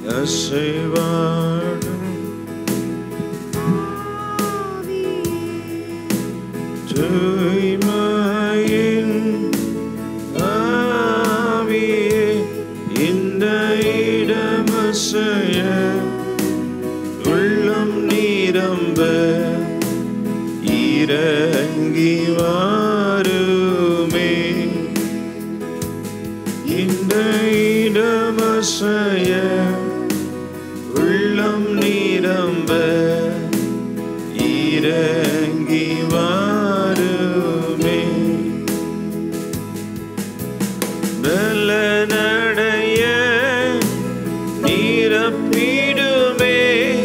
அசைவாடும் தூய்மையின் ஆவியே இந்த இடமசைய உள்ளம் நீரம்ப இறங்கி வாருமே இந்த இடமசைய உள்ளம் நீரம்ப இறங்கி வாருமே நடைய நீரப்பிடுமே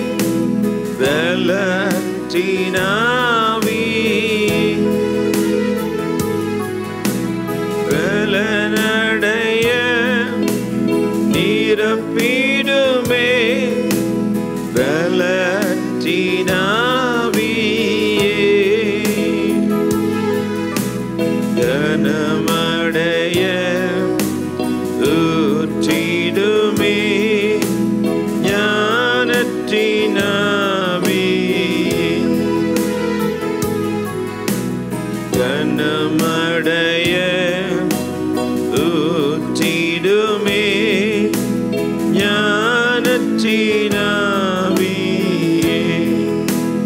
பலத்தினாவி பலனடைய நீரப்பிடுமே பலத்தினாவியே கனமடைய ஊற்றிடுமே ஞானத்தினாவே கனமடைய ஊற்றிடுமே ஞானத்தினாவே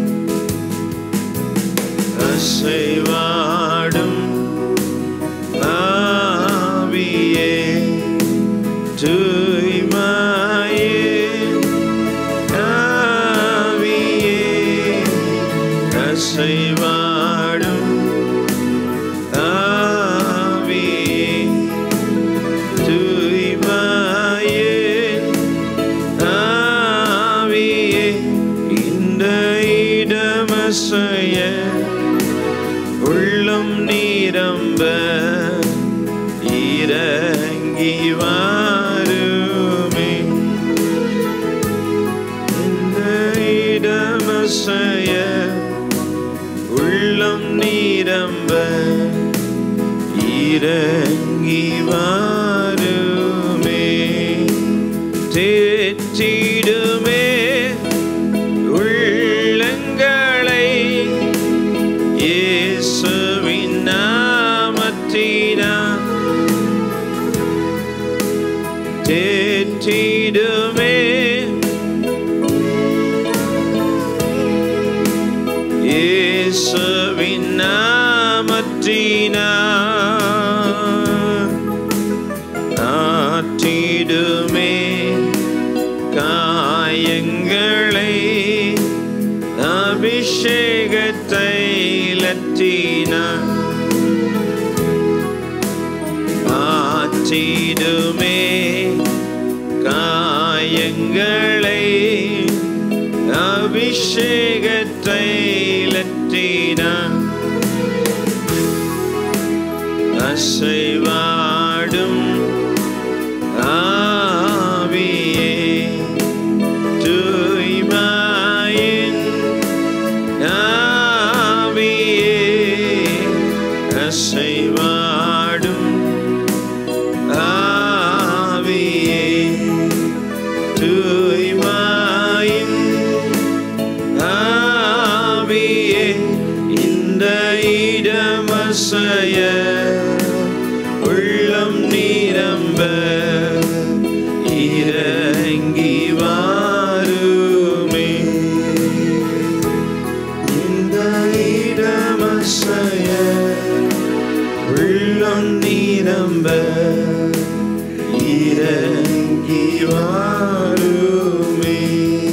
அசைவாடும் ஆவியே தூய்மையே ஆவியே அசைவாடும் ஆவியே தூய்மையே ஆவியே இந்த இடமசைய உள்ளம் நீரம்ப இறங்கி வாருமே இந்த இடமசைய உள்ளம் நீரம்ப இறங்கி வாருமே தேற்றிடுமே உள்ளங்களை இயேசுவின் நாமத்தினால் தேற்றிடுமே இயேசுவின் நாமத்தினால் ஆற்றிடுமே காயங்களை அபிஷேகத்தை லத்தினார் ஆற்றிடுமே காயங்களை அபிஷேகத்தை லத்தினார் அசைவாடும் ஆவியே தூய்மையின் ஆவியே அசைவாடும் ஆவியே தூய்மையின் ஆவியே இந்த இடமசைய உள்ளம் நீரம்ப இறங்கி வாருமே இந்த இடமசைய உள்ளம் நீரம்ப இறங்கி வாருமே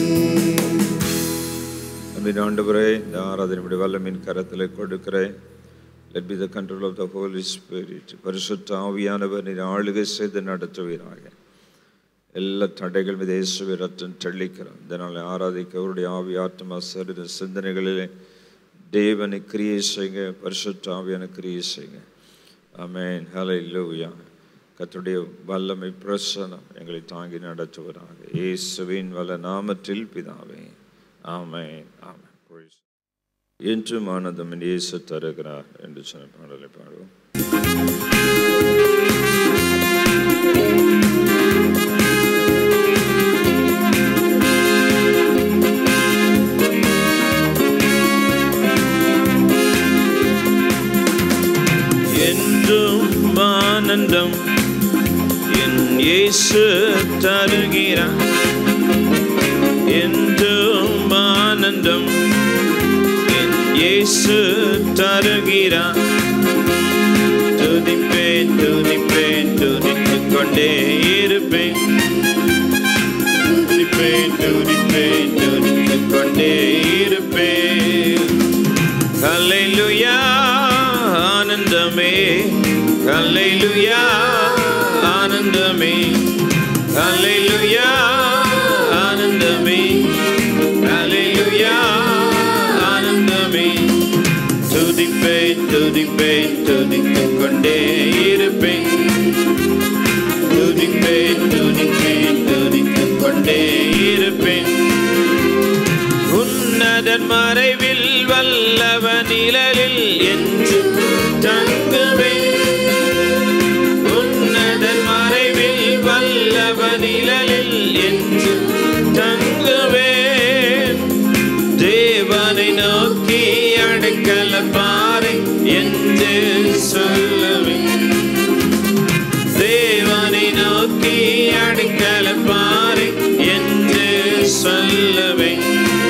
அமீன் ஆண்டவரே இந்த ஆராதனை வல்லமின் கரத்தில் கொடுக்கிறேன் let be the control of the holy spirit பரிசுத்த ஆவியானவர் நீர் ஆளுகை செய்து நடத்துவீராக எல்லா தடைகள் மீது இயேசுவை ரத்தம் தெளிக்கிறோம் இதனால் ஆராதிக்க அவருடைய ஆவி ஆத்மா சரீர சிந்தனைகளிலே தேவனை கிரியை செய்யுங்க பரிசுத்த ஆவியான கிரியை செய்யுங்க ஆமென் ஹalleluya கர்த்தருடைய வல்லமை பிரசனம் எங்களை தாங்கி நடத்துவதாக இயேசுவின் வல்ல நாமத்தில் பிதாவே ஆமென் ஆமென் Praise. என்றும் ஆனந்தம் இயேசு தருகிறார் என்று சொன்ன பாடலை பாடுவோம் இயேசு தருகிறார் என்றும் ஆனந்தம் என் இயேசு தருகிறார் துதிப்பேன் துதிப்பேன் துதித்துக் கொண்டே இருப்பேன் துதிப்பேன் துதிப்பேன் துதித்துக் கொண்டே இருப்பேன் ஹல்லேலூயா ஆனந்தமே ஹல்லேலூயா ஆனந்தமே ஹல்லேலூயா ஆனந்தமே ஹல்லேலூயா ஆனந்தமே துதிப்பேன் துதிப்பேன் துதித்துக் கொண்டே இருப்பேன் துதிப்பேன் துதிப்பேன் துதித்துக் கொண்டே இருப்பேன் உன்னதன் மறைவில் வல்லவ நிழலில் என்று தங்குவேன் உன்னதன் மறைவில் வல்லவ நிழலில் என்று தங்குவேன் தேவனை நோக்கி அடைக்கல பாறை என்று சொல்லுவேன் தேவனை நோக்கி அடைக்கல பாறை என்று சொல்லுவேன்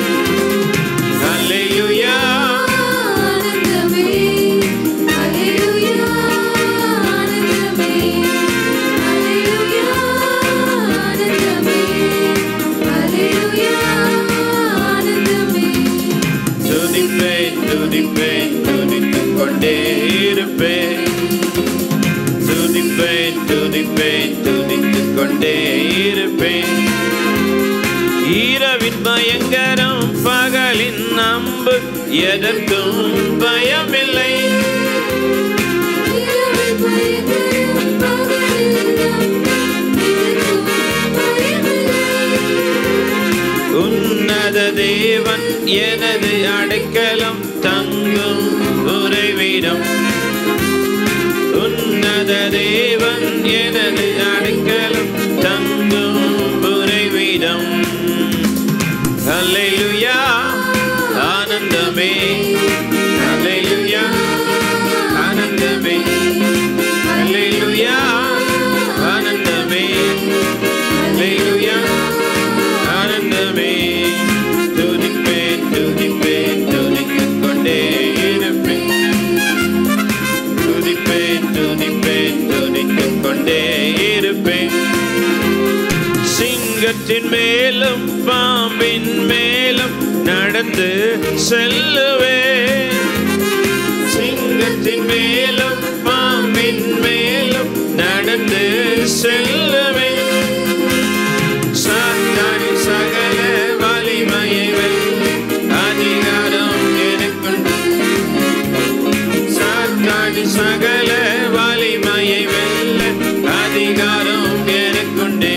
அல்லேலூயா ஆனந்தமே அல்லேலூயா ஆனந்தமே அல்லேலூயா ஆனந்தமே அல்லேலூயா ஆனந்தமே துதிப்பேன் துதிப்பேன் துதித்துக் கொண்டே இருப்பேன் துதிப்பேன் துதிப்பேன் துதித்துக் கொண்டே இருப்பேன் இரவின் பயங்கரம் பகலின் அம்பு எதற்கும் பயமில்லை இரவில் பயங்கரம் பகலில் இதற்கும் பயமில்லை உன்னத தேவன் எனது அடைக்கலம் தங்கும் உறைவிடம் உன்னத தேவன் எனது அடைக்கலம் தங்கும் உறைவிடம் அல்லேலூயா ஆனந்தமே அல்லேலூயா ஆனந்தமே அல்லேலூயா ஆனந்தமே அல்லேலூயா ஆனந்தமே துதிப்பேன் துதிப்பேன் துதித்துக் கொண்டே இருப்பேன் துதிப்பேன் துதிப்பேன் துதித்துக் கொண்டே இருப்பேன் சிங்கத்தின் மேலும் பாம்பின் மேலும் நடந்து செல்லுவேன் சிங்கத்தின் மேலும் பாம்பின் மேலும் நடந்து செல்லுவேன் சாத்தானின் சகல வலிமையை வெல்ல அதிகாரம் எனக்குண்டு சாத்தானின் சகல வலிமையை வெல்ல அதிகாரம் எனக்குண்டு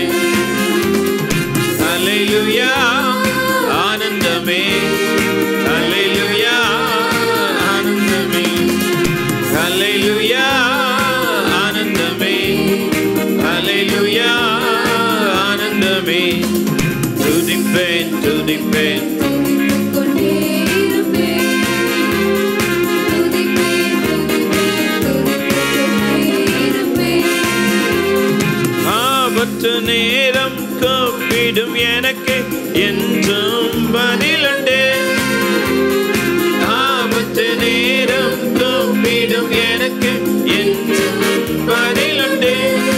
அல்லேலூயா ஆனந்தமே அல்லேலூயா ஆனந்தமே அல்லேலூயா ஆனந்தமே அல்லேலூயா ஆனந்தமே துதிப்பேன் துதிப்பேன் துதித்துக் கொண்டே இருப்பேன் துதிப்பேன் துதிப்பேன் துதித்துக் கொண்டே இருப்பேன் ஆபத்து நேரம் கூப்பிடும் எனக்கு என்றும் பதிலுண்டு ஆபத்து நேரம் கூப்பிடும் எனக்கு என்றும் பதிலுண்டு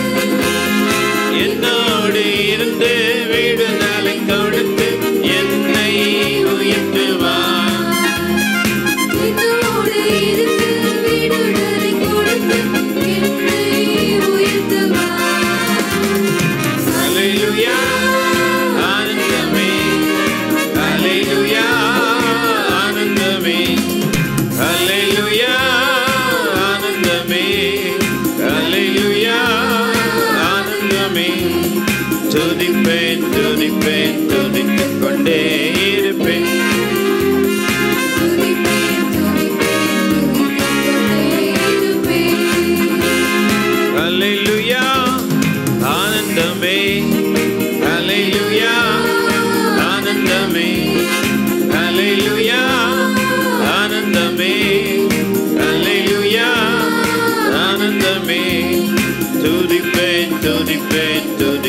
என்னோடு இருந்து விடுதலை கொடுத்து என்னை உயர்த்துவார் என்னோடு இருந்து விடுதலை கொடுத்து என்னை உயர்த்துவார் அல்லேலூயா ஆனந்தமே அல்லேலூயா ஆனந்தமே அல்லேலூயா ஆனந்தமே அல்லேலூயா ஆனந்தமே துதிப்பேன் துதிப்பேன் துதித்துக் கொண்டே இருப்பேன் துதிப்பேன் துதிப்பேன் துதித்துக் கொண்டே இருப்பேன் அல்லேலூயா ஆனந்தமே அல்லேலூயா ஆனந்தமே அல்லேலூயா ஆனந்தமே அல்லேலூயா ஆனந்தமே துதிப்பேன் துதிப்பேன் துதி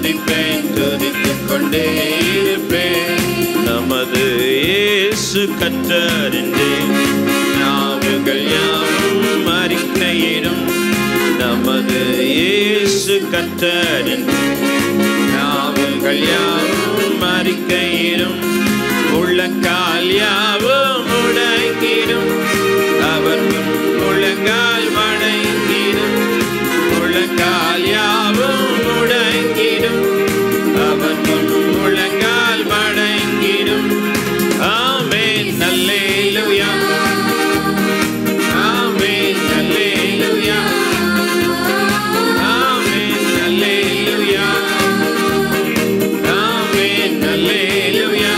துதிப்பேன் துதித்துக் கொண்டே இருப்பேன் நமது இயேசு கற்றறிந்தேன் நாவுகள் யாவும் அறிக்கையிடும் நமது இயேசு கற்றறிந்தேன் நாவுகள் யாவும் அறிக்கையிடும் உள்ளங்கால் யாவும் முடங்கிடும் அவர் முன் முழங்கால் வணங்கிடும் முழங்கால் யாவும் முடங்கிடும் அவர் முன் முழங்கால் வணங்கிடும் ஆமென் அல்லேலூயா ஆமென் அல்லேலூயா ஆமென் அல்லேலூயா ஆமென் அல்லேலூயா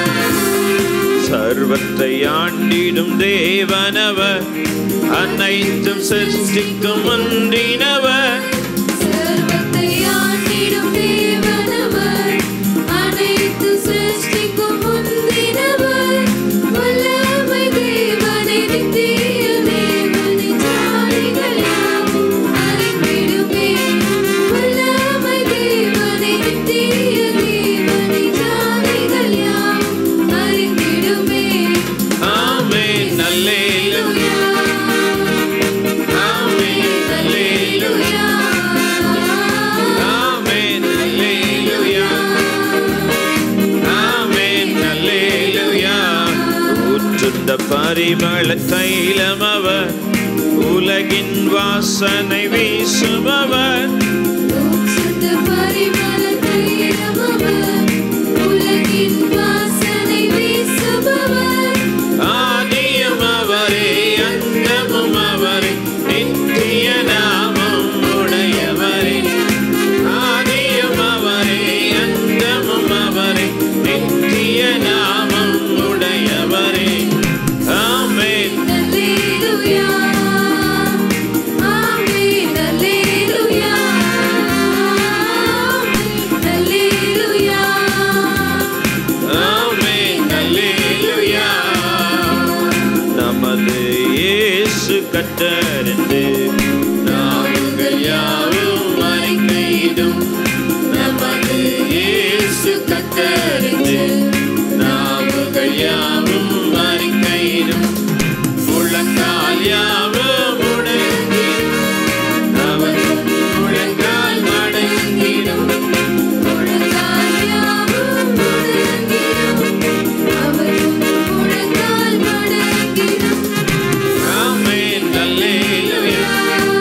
சர்வத்தை ஆண்டிடும் தேவனவர் அனைத்தும் சிருஷ்டிக்கும் ஒன்றினவர் சர்வத்தை ஆண்டிடும் தேவனவர் அனைத்து சிருஷ்டிக்கும் முந்தினவர் வல்லமை தேவனை நித்திய தேவனை ஜாலிகள் யாவும் அறிந்திடுமே வல்லமை தேவனை நித்திய தேவனை ஜாலிகள் யாவும் அறிந்திடுமே ஆமென் அல்லேலூயா ஆமென் அல்லேலூயா ஆமென் அல்லேலூயா ஆமென் அல்லேலூயா ஊற்றுந்த பரிமள தைலமவர் உலகின் வாசனை வீசுபவர் சுத்த பரிமள தைலமவர் உலகின் வாசனை வீசுபவர் ஆதியும் அவரே அந்தமும் அவரே நித்திய நாமம் உடையவரே ஆதியும் அவரே அந்தமும் அவரே நித்திய நாமம் உடையவரே ஆமென் அல்லேலூயா ஆமென் அல்லேலூயா அல்லேலூயா ஆமென் அல்லேலூயா நமது இயேசு கட்டறிந்து நாவுகள் யாவும் அறிக்கையிடும் நமது இயேசு கட்டறிந்து நாவுகள் யாவும் அறிக்கையிடும் முழங்கால் யாவும் முடங்கிடும் அவர் முழங்கால் மடங்கிடும் முழங்கால் யாவும் முடங்கிடும் அவரும் முழங்கால் மடங்கிடும் ஆமென் அல்லேலூயா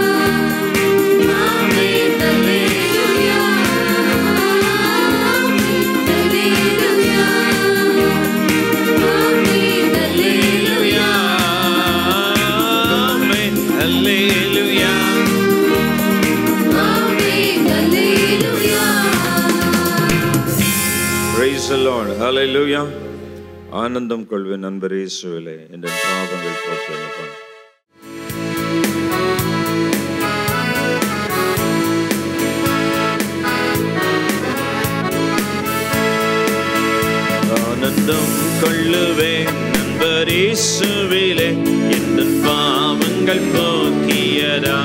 ஆமென் அல்லேலூயா அல்லேலூயா ஆமென் அல்லேலூயா Praise the Lord. Hallelujah. ஆனந்தம் கொள்வேன் நண்பர் இயேசுவிலே என்ற பாவங்கள் போட்டு என்னப்பான் ஆனந்தம் கொள்ளுவேன் நண்பர் இயேசுவிலே என்ற பாவங்கள் போக்கியதா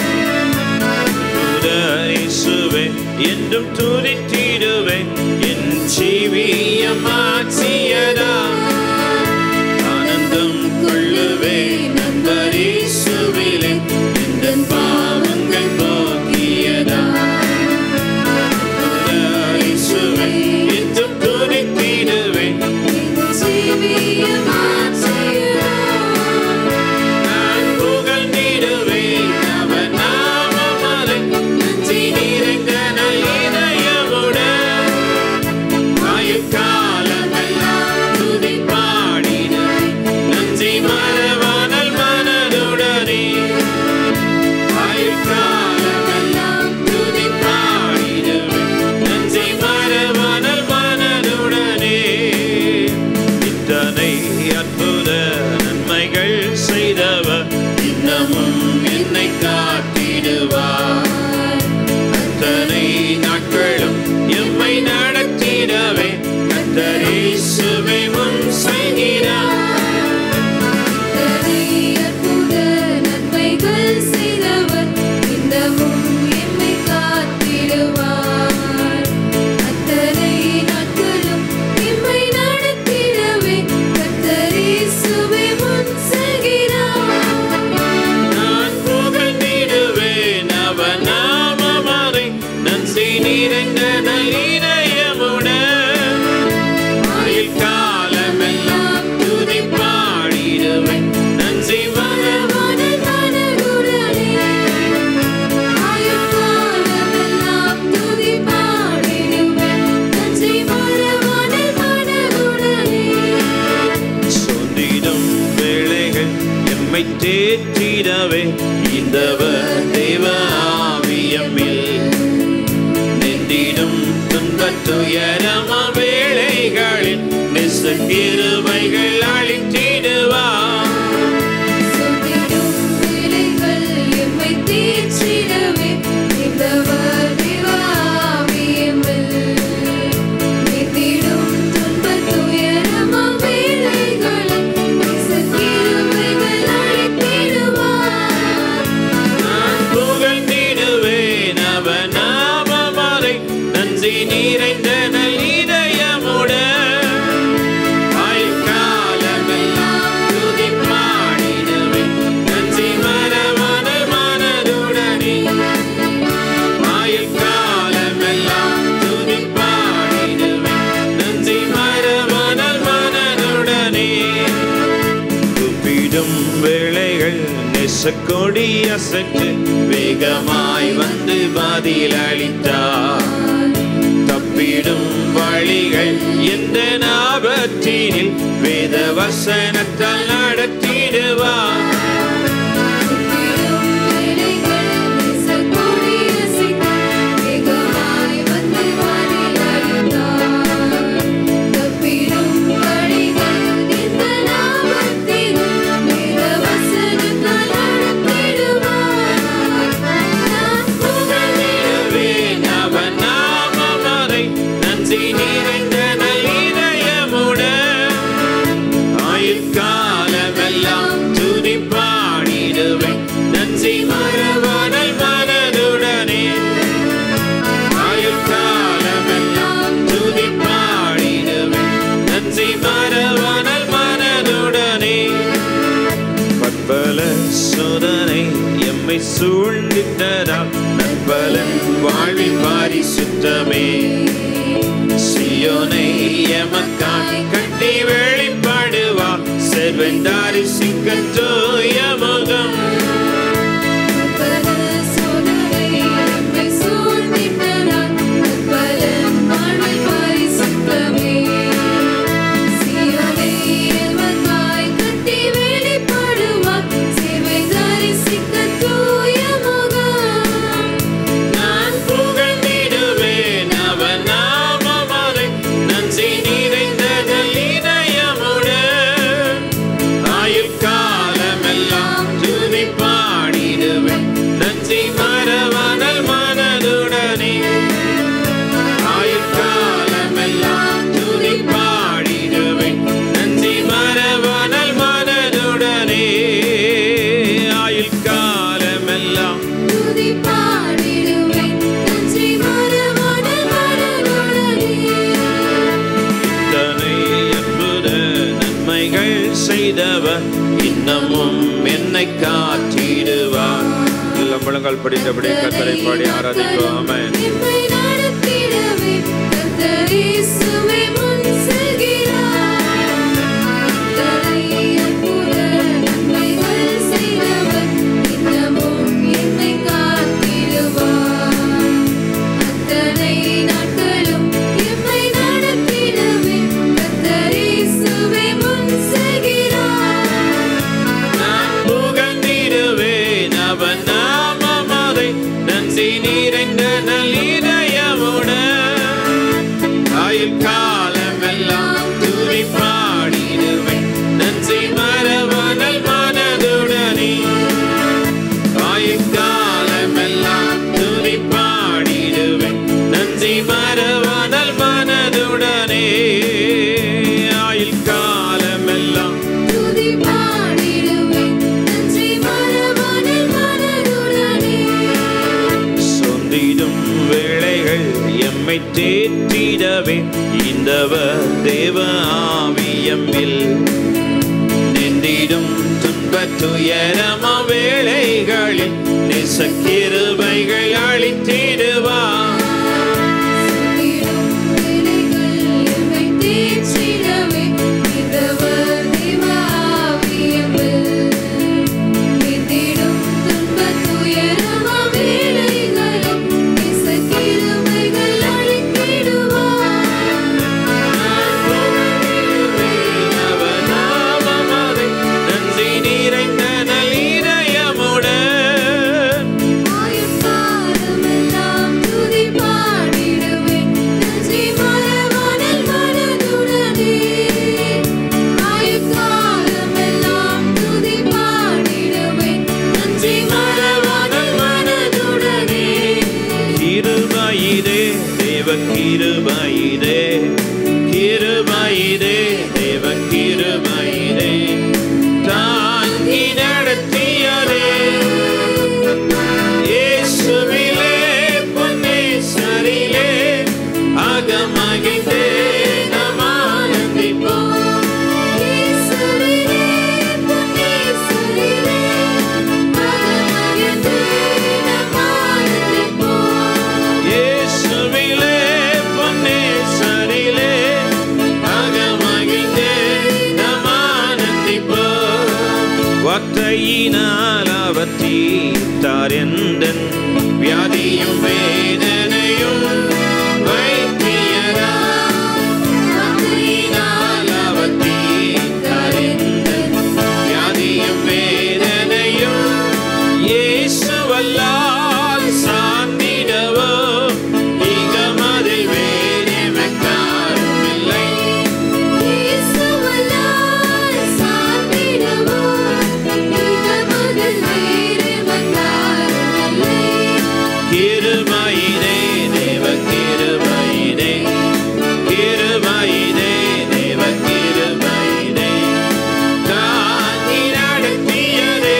இயேசுவே என்றும் துதித்திடுவேன் என் ஜீவியம் மாற்றியதா ஆனந்தம் கொள்ளுவேன் நண்பர் இயேசுவிலே என்ற பாவங்கள் போக்கியதா இயேசுவே என்றும் துதித்திடுவேன் நான் புகழ்ந்திடுவேன் அவர் நாமமலை நன்றி நிறைந்த நல் இதயமுடன் ஆயுட்காலமெல்லாம் துதிப்பேன் செய்தவே இந்த தேவ ஆவியமில் நெந்திடும் துன்பத்துயரம வேளைகளில் நிசக்கிருவைகள் அழித்திடுவார் சொந்திடும் வேலைகள் எம்மை தீர்ச்சிடவே இந்தவர் தேவாவியமில் நித்திடும் துன்பத் துயரமும் வேலைகளில் நேசக்கிருபைகள் அளித்திடுவார். நான் புகழ்ந்திடுவேன் அவன் நாமமறை நன்றி நிறைந்த நல் இதயமுடன் ஆயுட்காலமெல்லாம் துதி பாடிடுவேன் நன்றி மரமான மனதுடனே ஆயுட்காலமெல்லாம் துதி பாடிடுவேன் நன்றி மரமான மனதுடனே கூப்பிடும் வேளைகள் நெசக்கொடி அசைத்து வேகமாய் வந்து பதில் அளித்தார் தப்பிடும் வழிகள் எந்த நாபத்தினில் வேத வசனத்தால் நடத்திடுவார் நித்திடும் வேலைகள் நேசக்கொடியசைத்து வேகமாய் வந்து வானில் அழித்தார். தப்பிடும் வழிகள் இந்த நாமத்தில் வேத வசனத்தால் நடத்திடுவார். நான் புகழ்ந்திடுவேன் அவன் நாமமறை நன்றி நிறைந்த நல் இதயமுடன் ஆயுட்காலமெல்லாம் துதி பாடிடுவேன் நன்றி மரவனல் மனதுடனே ஆயுட்காலமெல்லாம் துதி பாடிடுவேன் நன்றி மரவனல் மனதுடனே பற்பல சோதனை எம்மை சூழ்ந்திட்டதால் நற்பலன் வாழ்வின் பாரிசுத்தமே சியோனை எமக்காய் கட்டி வெளிப்படுவா செல்வென்றாரி சிக்கத்தோய முகம் பல சோதனை எம்மை சூழ்ந்திட்டதால் நற்பலன் வாழ்வில் பரிசுத்தமே. சீயோனை எமக்காய் கட்டி வெளிப்படுவார். சேவை தரிசிக்க தூய முகம். நான் புகழ்ந்திடுவேன் அவன் நாமமறை நன்றி நிறைந்த நல் இதயமுடன் ஆயுட்காலமெல்லாம் துதி பாடிடுவேன் நன்றி மரவனல் மனதுடனே ஆயுட்காலமெல்லாம் துதி பாடிடுவேன் நன்றி மரவனல் மனதுடனே ஆயுட்காலமெல்லாம் துதி பாடிடுவேன் நன்றி மறவாத மனதுடனே. இத்தனை அற்புத நன்மைகள் செய்தவர் இன்னமும் என்னை காத்திடுவார் எல்லாம் முழங்கால் படித்தபடி கத்தரை பாடி ஆராதிப்போம் ஆமென். எம்மை நடத்திடவே கர்த்தர் இயேசுவே முன் செல்கிறார். இத்தனை அற்புத நன்மைகள் செய்தவர் இன்னமும் என்னை காத்திடுவார். அத்தனை நாட்களும் எம்மை நடத்திடவே கர்த்தர் இயேசுவே முன் செல்கிறார். நான் புகழ்ந்திடுவேன் அவன் நாமமதை நன்றி நிறைந்த நல் இதயமுடன் ஆயுள் காலமெல்லாம் துதி பாடிடுவேன் நன்றி மரவனல் மனதுடனே ஆயுள் காலமெல்லாம் துதி பாடிடுவேன் நன்றி மரவனல் மனதுடனே ஆயுள் காலமெல்லாம் துதி பாடிடுவேன் நன்றி மறவானில் மனதுடனே சொந்திடும் வேளைகள் எம்மை தேற்றிடவே இந்தவ தேவ ஆவியம்மில் நின்றிடும் துன்பத் துயரம வேளைகளில் நிசக்கிருபைகள் அளித்திடுவார் சொல்லிடும் வேலைகள் எம்மை தேற்றிடவே இதவர் தேவாவியமில் நித்திடும் துன்பத் துயரம வேலைகளில் இசைக்கிருபைகள் அளித்திடுவார். நான் புகழ்ந்திடுவேன் அவர் நாமமதை நன்றி நிறைந்த நல் இதயமுடன் கிருபையிலே கிருபையிலே தேவ கிருபையிலே தாங்கி நடத்தியதே இயேசுவிலே பொன்னேசரிலே அகமகிழ்ந்தே நாம் ஆனந்திப்போம் ஈஸ்வரிலே பொன்னேசரிலே மகமகிழ்ந்து நாம் ஆனந்திப்போம் இயேசுவிலே பொன்னேசரிலே அகமகிழ்ந்தே நாம் ஆனந்திப்போம் வார்த்தையினால் அவர் தீர்த்தார் எந்தன் வியாதியும் வேதனையும் வைத்தியரா வார்த்தையினால் அவர் தீர்த்தார் எந்தன் வியாதியும் வேதனையும் இயேசுவல்லால் சார்ந்திடவோ இகமதில் வேறே வெக்காரும் இல்லை இயேசுவல்லால் சார்ந்திடவோ இகமுதல் வேறு வந்தாரில்லை கிருபையிலே தேவ கிருபையிலே கிருபையிலே தேவ கிருபையிலே தாங்கி நடத்தியதே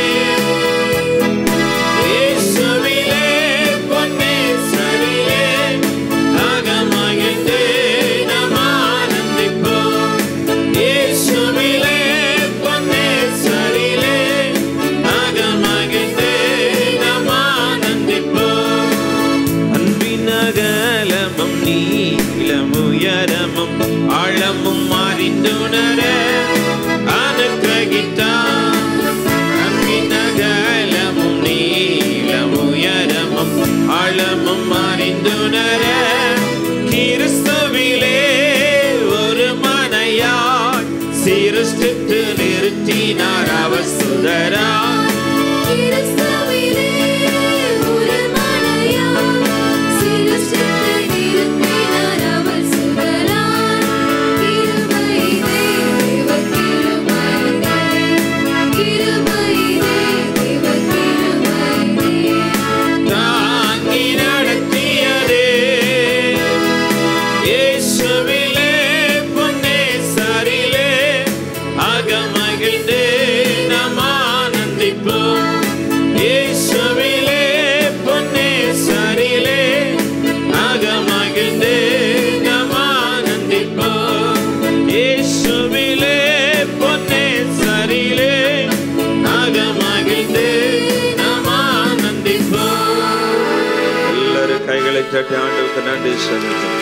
இயேசுவிலே பொன்னேசரிலே அகமகிழ்ந்தே நாம் ஆனந்திப்போம் இயேசுவிலே பொன்னேசரிலே அகமகிழ்ந்தே நாம் ஆனந்திப்போம் அன்பின் அகலமும் நீளமுயரமும் ஆழமும் அறிந்துணர அனுக்கிரகித்தார் அன்பின் அகலமும் நீளமுயரமும் ஆழமும் அறிந்துணர கிறிஸ்துவிலே ஒரு மனையாய் சிருஷ்டித்து நிறுத்தினார் அவர் சுதரா கிறிஸ்துவிலே ஒரு மனையா சிருஷ்டித்து நிறுத்தினார் அவர் சுடராய் கிருபையிலே தேவ கிருபையிலே கிருபையிலே தேவ கிருபையிலே தாங்கி நடத்தியதே இயேசுவிலே பொன்னேசரிலே அகமகிழ்ந்தே நாம் ஆனந்திப்போம் இயேசுவிலே பொன்னேசரிலே அகமகிழ்ந்தே நாம் ஆனந்திப்போம் இயேசுவிலே பொன்னேசரிலே அகமகிழ்ந்தே நாம் ஆனந்திப்போம் எல்லாரும் கைகளை தட்டி ஆண்டவருக்கு நன்றி செலுத்தும்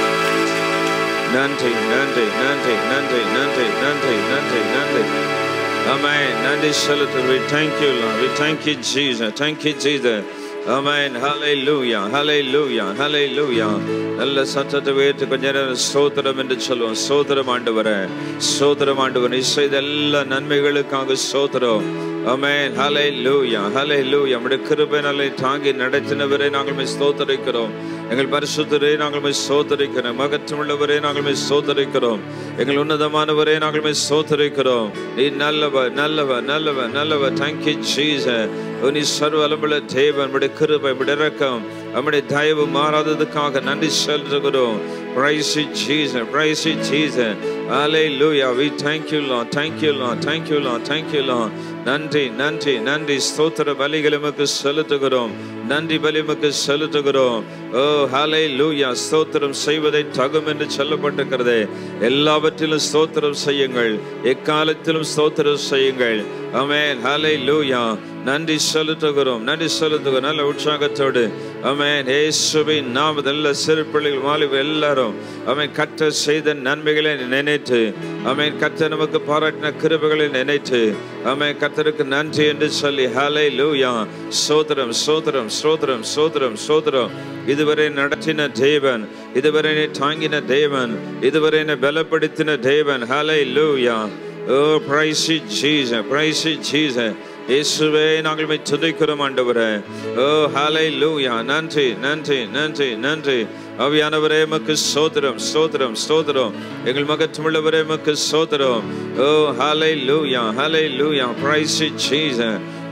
நன்றி நன்றி நன்றி நன்றி நன்றி நன்றி நன்றி நன்றி Amen. நன்றி செலுத்தும் we thank you Lord we thank you Jesus thank you Jesus Amen. Hallelujah. Hallelujah. Hallelujah. நல்ல சத்தத்தை உயர்த்தி கொஞ்ச நேரம் ஸ்தோத்திரம் என்று சொல்லுவோம் ஸ்தோத்திரம் ஆண்டவரே ஸ்தோத்திரம் ஆண்டவர் நீ செய்த எல்லா நன்மைகளுக்காக ஸ்தோத்திரம் அமேன் ஹலை லூயா ஹலை லூயா நம்முடைய கிருபை நல்லை தாங்கி நடத்தினவரை நாங்கள் போய் ஸ்தோத்தரிக்கிறோம் எங்கள் பரிசுத்தரே நாங்கள் போய் ஸ்தோத்தரிக்கிறோம் மகற்றமுள்ளவரே நாங்கள் போய் ஸ்தோத்தரிக்கிறோம் எங்கள் உன்னதமானவரே நாங்கள் போய் ஸ்தோத்தரிக்கிறோம் நீ நல்லவர் நல்லவர் நல்லவர் நல்லவர் தேங்க்யூ ஜீச நீ சர்வ அலம்புள்ள தேவன் நம்முடைய கிருபை நம்முடைய இரக்கம் நம்முடைய தயவு மாறாததுக்காக நன்றி செலுத்துகிறோம் Praise you, Jesus. Praise you, Jesus. Hallelujah. We thank you, Lord. Thank you, Lord. Thank you, Lord. Thank you, Lord. நன்றி நன்றி நன்றி ஸ்தோத்திர பலிகள் உமக்கு செலுத்துகிறோம் நன்றி பலி உமக்கு செலுத்துகிறோம் ஓ ஹலை லூயா ஸ்தோத்திரம் செய்வதை தகும் என்று சொல்லப்பட்டிருக்கிறதே எல்லாவற்றிலும் ஸ்தோத்திரம் செய்யுங்கள் எக்காலத்திலும் ஸ்தோத்திரம் செய்யுங்கள் அமேன் ஹலை லூயா நன்றி செலுத்துகிறோம் நன்றி செலுத்துகிறோம் நல்ல உற்சாகத்தோடு அமேன் ஏசுவின் நாம நல்ல சிறு பிள்ளைகள் வாலிப எல்லாரும் அவன் கற்ற செய்த நன்மைகளை நினைத்து அவன் கற்ற நமக்கு பாராட்டின கிருபைகளை நினைத்து அவன் கத்தருக்கு நன்றி என்று சொல்லி ஹலை லூயா சோதரம் சோதரம் சோதரம் சோதரம் சோதரம் இதுவரை நடத்தின தேவன் இதுவரை தாங்கின தேவன் இதுவரை பலப்படுத்தின தேவன் hallelujah O praise Jesus praise Jesus இயேசுவே நாங்கள் மை துதிக்கிறோம் ஆண்டவரே ஓ ஹாலை லூயா நன்றி நன்றி நன்றி நன்றி அவியானவரே மக்கு சோதரம் சோதரம் சோதரம் எங்கள் மகத்துமுள்ளவரே மக்கு சோதரம் ஓ ஹாலை hallelujah hallelujah praise Jesus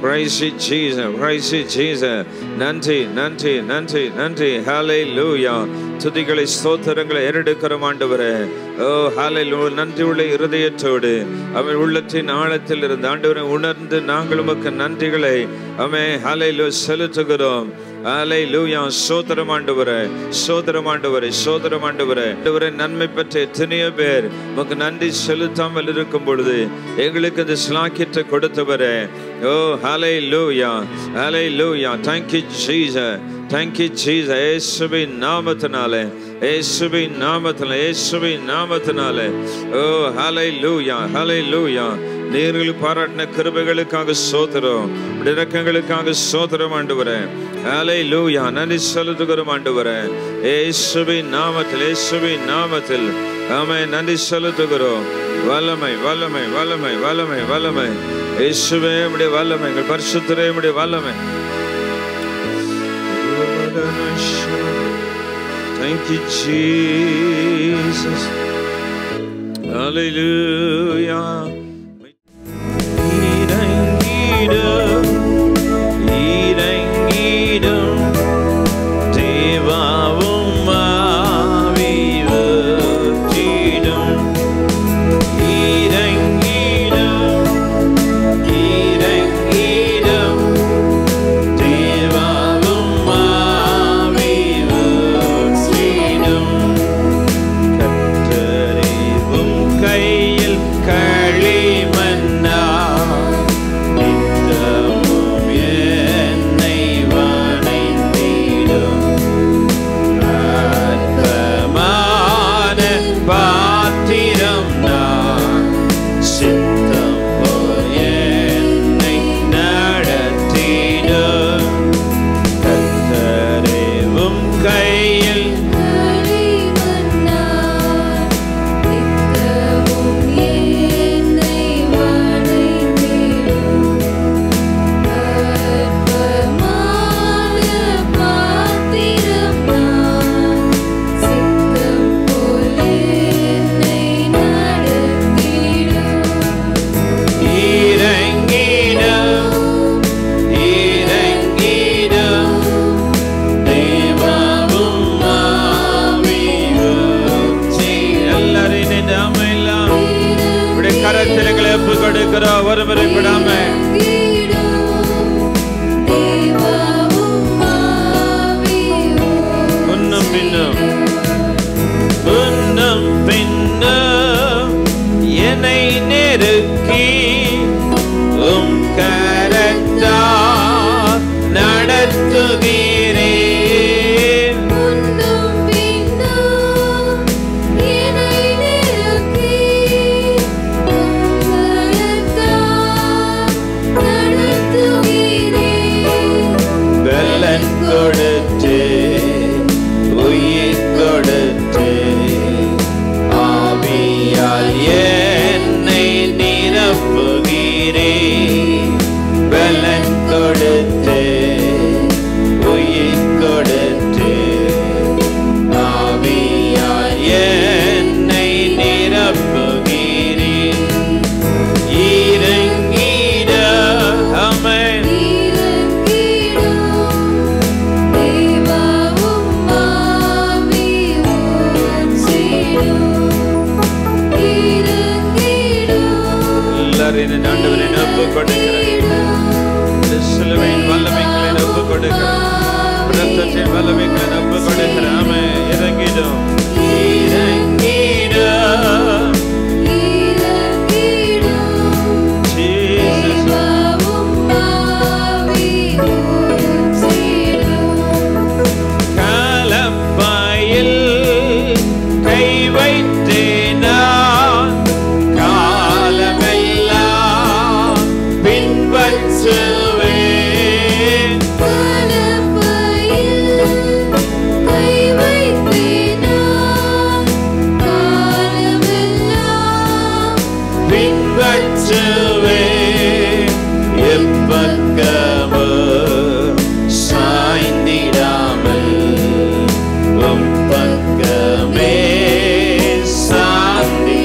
Praise you, Jesus. Praise you, Jesus. நன்றி நன்றி நன்றி நன்றி ஹாலே லூயா துதிகளை ஸ்தோத்திரங்களை ஏறெடுக்கிறோம் ஆண்டவரே ஓ ஹாலே லூ நன்றி உள்ள இருதயத்தோடு அவன் உள்ளத்தின் ஆழத்தில் இருந்து ஆண்டவரை உணர்ந்து நாங்கள் உமக்கு நன்றிகளை அமே ஹாலே லூ செலுத்துகிறோம் ஹாலே லூயா சோதரம் ஆண்டவரே சோதரம் ஆண்டவரே சோதரம் ஆண்டவரே ஆண்டவரே நன்மை பெற்ற எத்தனையோ பேர் உமக்கு நன்றி செலுத்தாமல் இருக்கும் பொழுது எங்களுக்கு இந்த ஸ்லாக்கியத்தை கொடுத்தவரே ஓ ஹாலே லூயா ஹாலே லூயா தேங்க்யூ ஜீசஸ் தேங்க்யூ ஜீசஸ் இயேசுவின் நாமத்தினாலே இயேசுவின் நாமத்தினால இயேசுவின் நாமத்தினாலே ஓ ஹாலே லூயா ஹாலே லூயா நீர்கள் பாராட்டின கிருபைகளுக்காக சோதரம் இறக்கங்களுக்காக சோதரம் ஆண்டு வரேன் ஹாலே லூயா நன்றி செலுத்துகிறோம் ஆண்டு வரேன் இயேசுவின் நாமத்தில் இயேசுவின் நாமத்தில் ஆமே நன்றி செலுத்துகிறோம் வல்லமை வல்லமை வல்லமை வல்லமை வல்லமை இயேசுவே உடைய வல்லமை எங்கள் பரிசுத்தரே உடைய வல்லமை Thank you, Jesus. Hallelujah. இறங்கிடும், இறங்கிடும், தேவாவும் ஆவிவற்றிடும். இறங்கிடும், இறங்கிடும், தேவாவும் ஆவிவற்றிடும். கத்தறிவும் கையில் களிமண்ணா நித்தமும் என்னை வணைந்திடும் அற்பமான பாத்திரம் நான் சித்தம் போல் என்னை நடத்திடும் கத்தறிவும் கையில் இறங்கிடும் இறங்கிடும் தேவாவும் ஆவியும் எல்லாரையும் நின்று எல்லாம் உடைய கரத்தில் எங்களை ஒப்பு கொடுக்கிறோம் ஒருவரை விடாம முன்னும் பின்னும் முன்னும் பின்னும் என்னை நெருக்கி உம் கரத்தா நடத்துகிறேன் பலன் கொடுத்து உயிர் கொடுத்து ஆவியால் என்னை நிரப்புகிறேன் பலன் கொடுத்து உயிர் கொடுத்து ஆவியால் என்னை நிரப்புகிறேன் இறங்கிட அமன் எல்லாரையும் ஆண்டவரை ஒப்பு கொடுக்கிறேன் இந்த சிலுவையின் வல்லமைகளை ஒப்பு கொடுக்கிறேன் ரத்தத்தின் வல்லமைகளை ஒப்பு கொடுக்கிறேன் ஆமே இறங்கிடும் இறங்கிடும் Jesus. கலப்பாயில் கை வைத்தேனான் காலமெல்லாம் பின்பற்றுவேன் பின்பற்றுவேன் எப்பக்கமோ சாய்ந்திடாமல் உம் பக்கமே சாய்ந்திடுவேன்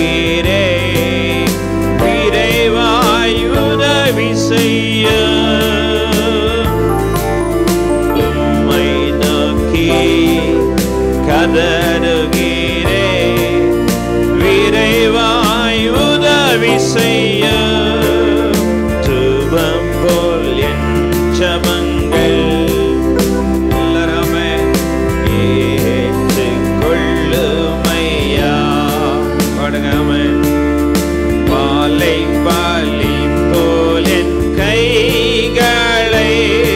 விரைவாய் உதவி செய்ய உம்மை நோக்கி கதறுகிறே விரைவாய் உதவி செய்ய துபம் போல் என் ஜபங்கள் எல்லாருமே ஏற்றுக்கொள்ளுமையா பாடுங்காமே பாலை பாலி போல் என் கைகளை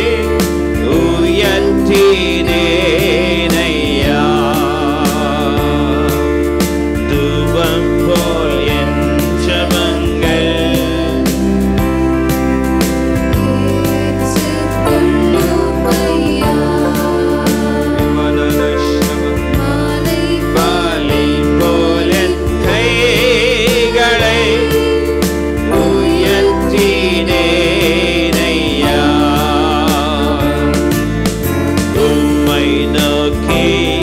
உயர்த்தினேனையா தூபம் போல் என் ஜபங்கள் பாலி போல் என் கைகளை உயர்த்தினேனையா உம்மை நோக்கி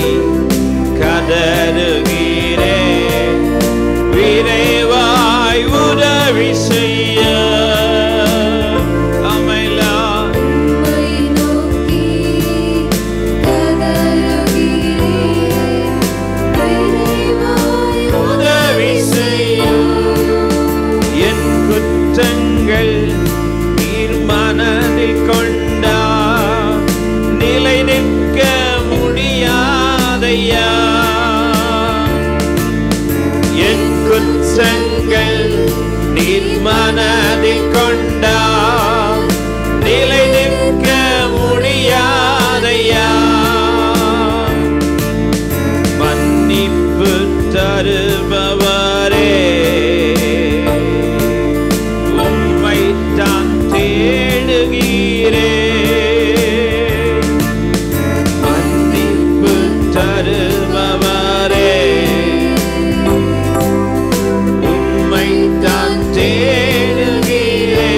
கதறுகிறே விரைவாய் உதவி செய்ய அமைலா உதவி செய்ய என் குற்றங்கள் நீர் மனதில் கொண்டா நிலை நிற்க முடியாதையா என் குற்றங்கள் நீர் மனதில் கொண்டா நிலை நிற்க முடியாதையா மன்னிப்பு தருபவரே உம்மை தான் தேடுகிறே மன்னிப்பு தருபவரே உம்மை தான் தேடுகிறே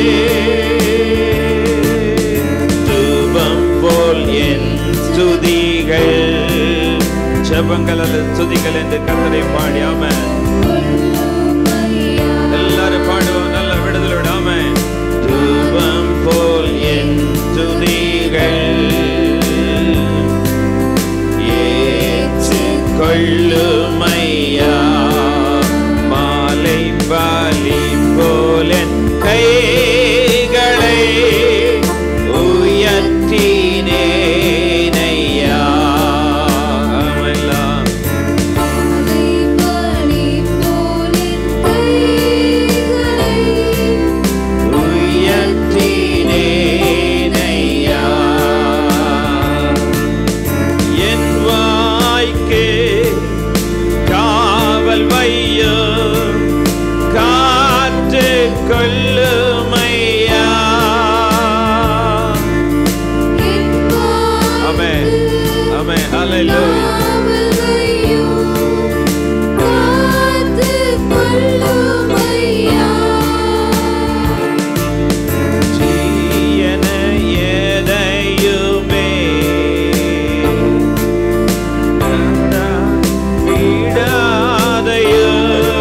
தூபம் போல் என் துதிகள் ஜபங்கள் அல்லது துதிகள் என்று கத்தரை பாடியாம எல்லாரும் பாடுவோம் நல்ல விடுதலை விடாம தூபம் போல் என் துதிகள் ஏற்று கொள்ளுமையா மாலை பாலி போல் என் கைகளை உயர்த்தினேனையா ஆமெல்லாம். உயர்த்தினேனையா என் வாய்க்கு காவல் வையோ காத்து கொள்ளுமையா அமே அமே ஹalleluya தீயன எதையுமே விடாதையோ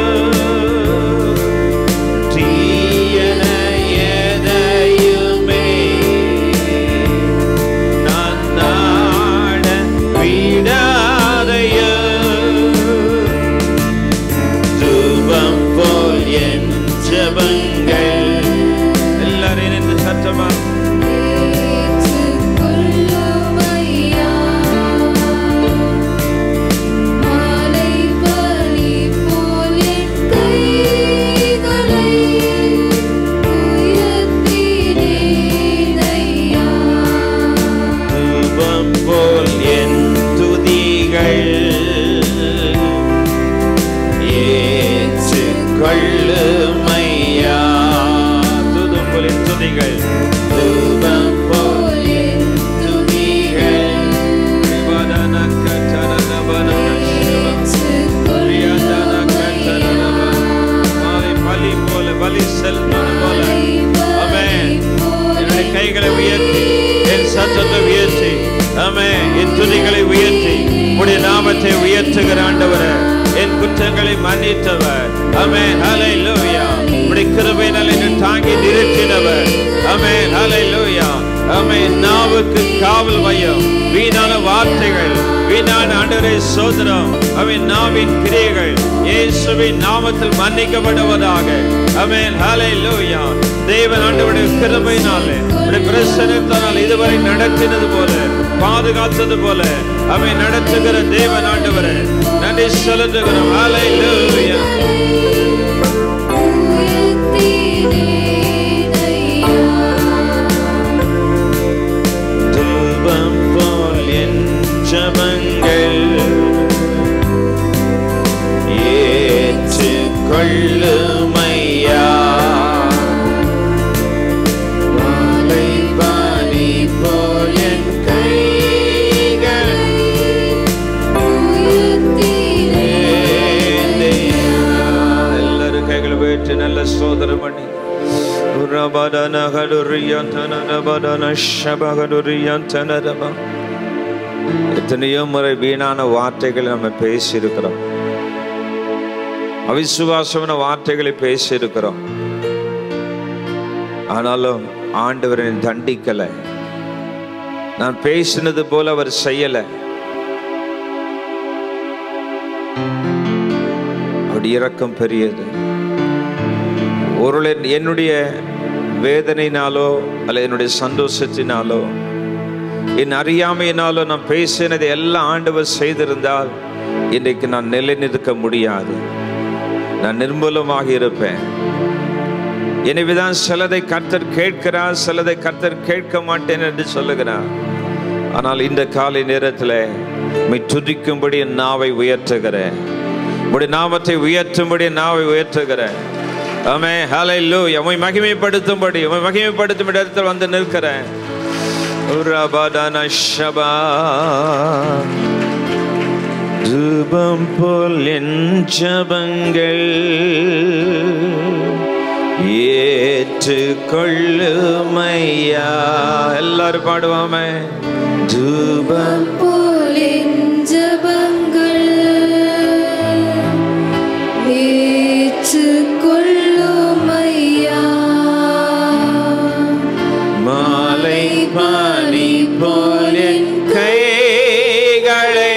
தீயன எதையுமே நான் நாட விடாதையோ தூபம் போல் என் ஜபங்கள் எல்லாரும் இணைந்து சத்தமா தூபம் போல் என் துதிகள் ஏற்று கொள்ளுமையா தூதம் போல் என் துதிகள் தூபம் போல் என் துதிகள் விவாதனக்க சரணபனக பிரியதனக்க சரணப மாலை பலி போல பலி செலுத்துவது போல ஆமென் என்னுடைய கைகளை உயர்த்தி என் சத்தத்தை உயர்த்தி ஆமே என் துதிகளை உயர்த்தி உடைய நாமத்தை உயர்த்துகிற ஆண்டவரே என் குற்ற குற்றங்களை மன்னித்தவர் ஆமென் ஹalleluya உம்முடைய கிருபையினால் என்னை தாங்கி நிறுத்தினவர் ஆமென் ஹalleluya ஆமென் நாவுக்கு காவல் வையும் வீணான வார்த்தைகள் வீணான ஆண்டவரை சோதனம் அவன் நாவின் கிரியைகள் இயேசுவின் நாமத்தில் மன்னிக்கப்படுவதாக ஆமென் ஹalleluya தேவன் ஆண்டவருடைய கிருபையினாலே உடைய பிரசனத்தினால் இதுவரை நடத்தினது போல பாதுகாத்தது போல அவை நடத்துகிற தேவன் ஆண்டவரே நன்றி செலுத்துகிறோம் ஹalleluya தூபம் போல் என் ஜபங்கள் ஏற்றுக்கொள்ளுமையா மாலை பனி போல் என் கைகள் எல்லாரும் கைகளை போயிட்டு நல்ல சோதனை பண்ணி உரபதன கடுரியந்தன நபதன ஷபகடுரியந்தனதபா எத்தனையோ முறை வீணான வார்த்தைகளை நம்ம பேசியிருக்கிறோம் அவிசுவாசமான வார்த்தைகளை பேசியிருக்கிறோம் ஆனாலும் ஆண்டவர் என்னை தண்டிக்கலை நான் பேசினது போல அவர் செய்யலை அவருடைய இரக்கம் பெரியது ஒரு என்னுடைய வேதனையினாலோ அல்ல என்னுடைய சந்தோஷத்தினாலோ என் அறியாமையினாலோ நான் பேசினதை எல்லாம் ஆண்டவர் செய்திருந்தால் இன்றைக்கு நான் நிலை நிற்க முடியாது நான் நிர்மூலமாக இருப்பேன் எனவேதான் சிலதை கர்த்தர் கேட்கிறார் சிலதை கர்த்தர் கேட்க மாட்டேன் என்று சொல்லுகிறார் ஆனால் இந்த காலை நேரத்தில் மை துதிக்கும்படி என் நாவை உயர்த்துகிறேன் உடைய நாமத்தை உயர்த்தும்படி என் நாவை உயர்த்துகிறேன் ஆமே ஹலை லூ உமை மகிமைப்படுத்தும்படி உமை மகிமைப்படுத்தும் இடத்தில் வந்து நிற்கிறேன் உரபதன ஷபா தூபம் போல் என் ஜபங்கள் ஏற்றுக்கொள்ளுமையா எல்லாரும் பாடுவாமே தூபம் மாலை பனி போல் என் கைகளை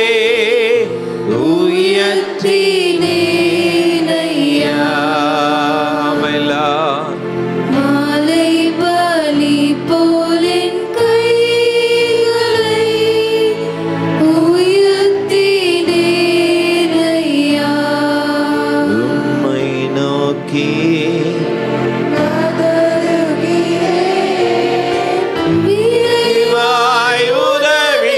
உயர்த்தினேனையா மாலை பலி போலின் கைகளை உயர்த்தினேனையா உம்மை நோக்கி வாய் உதவி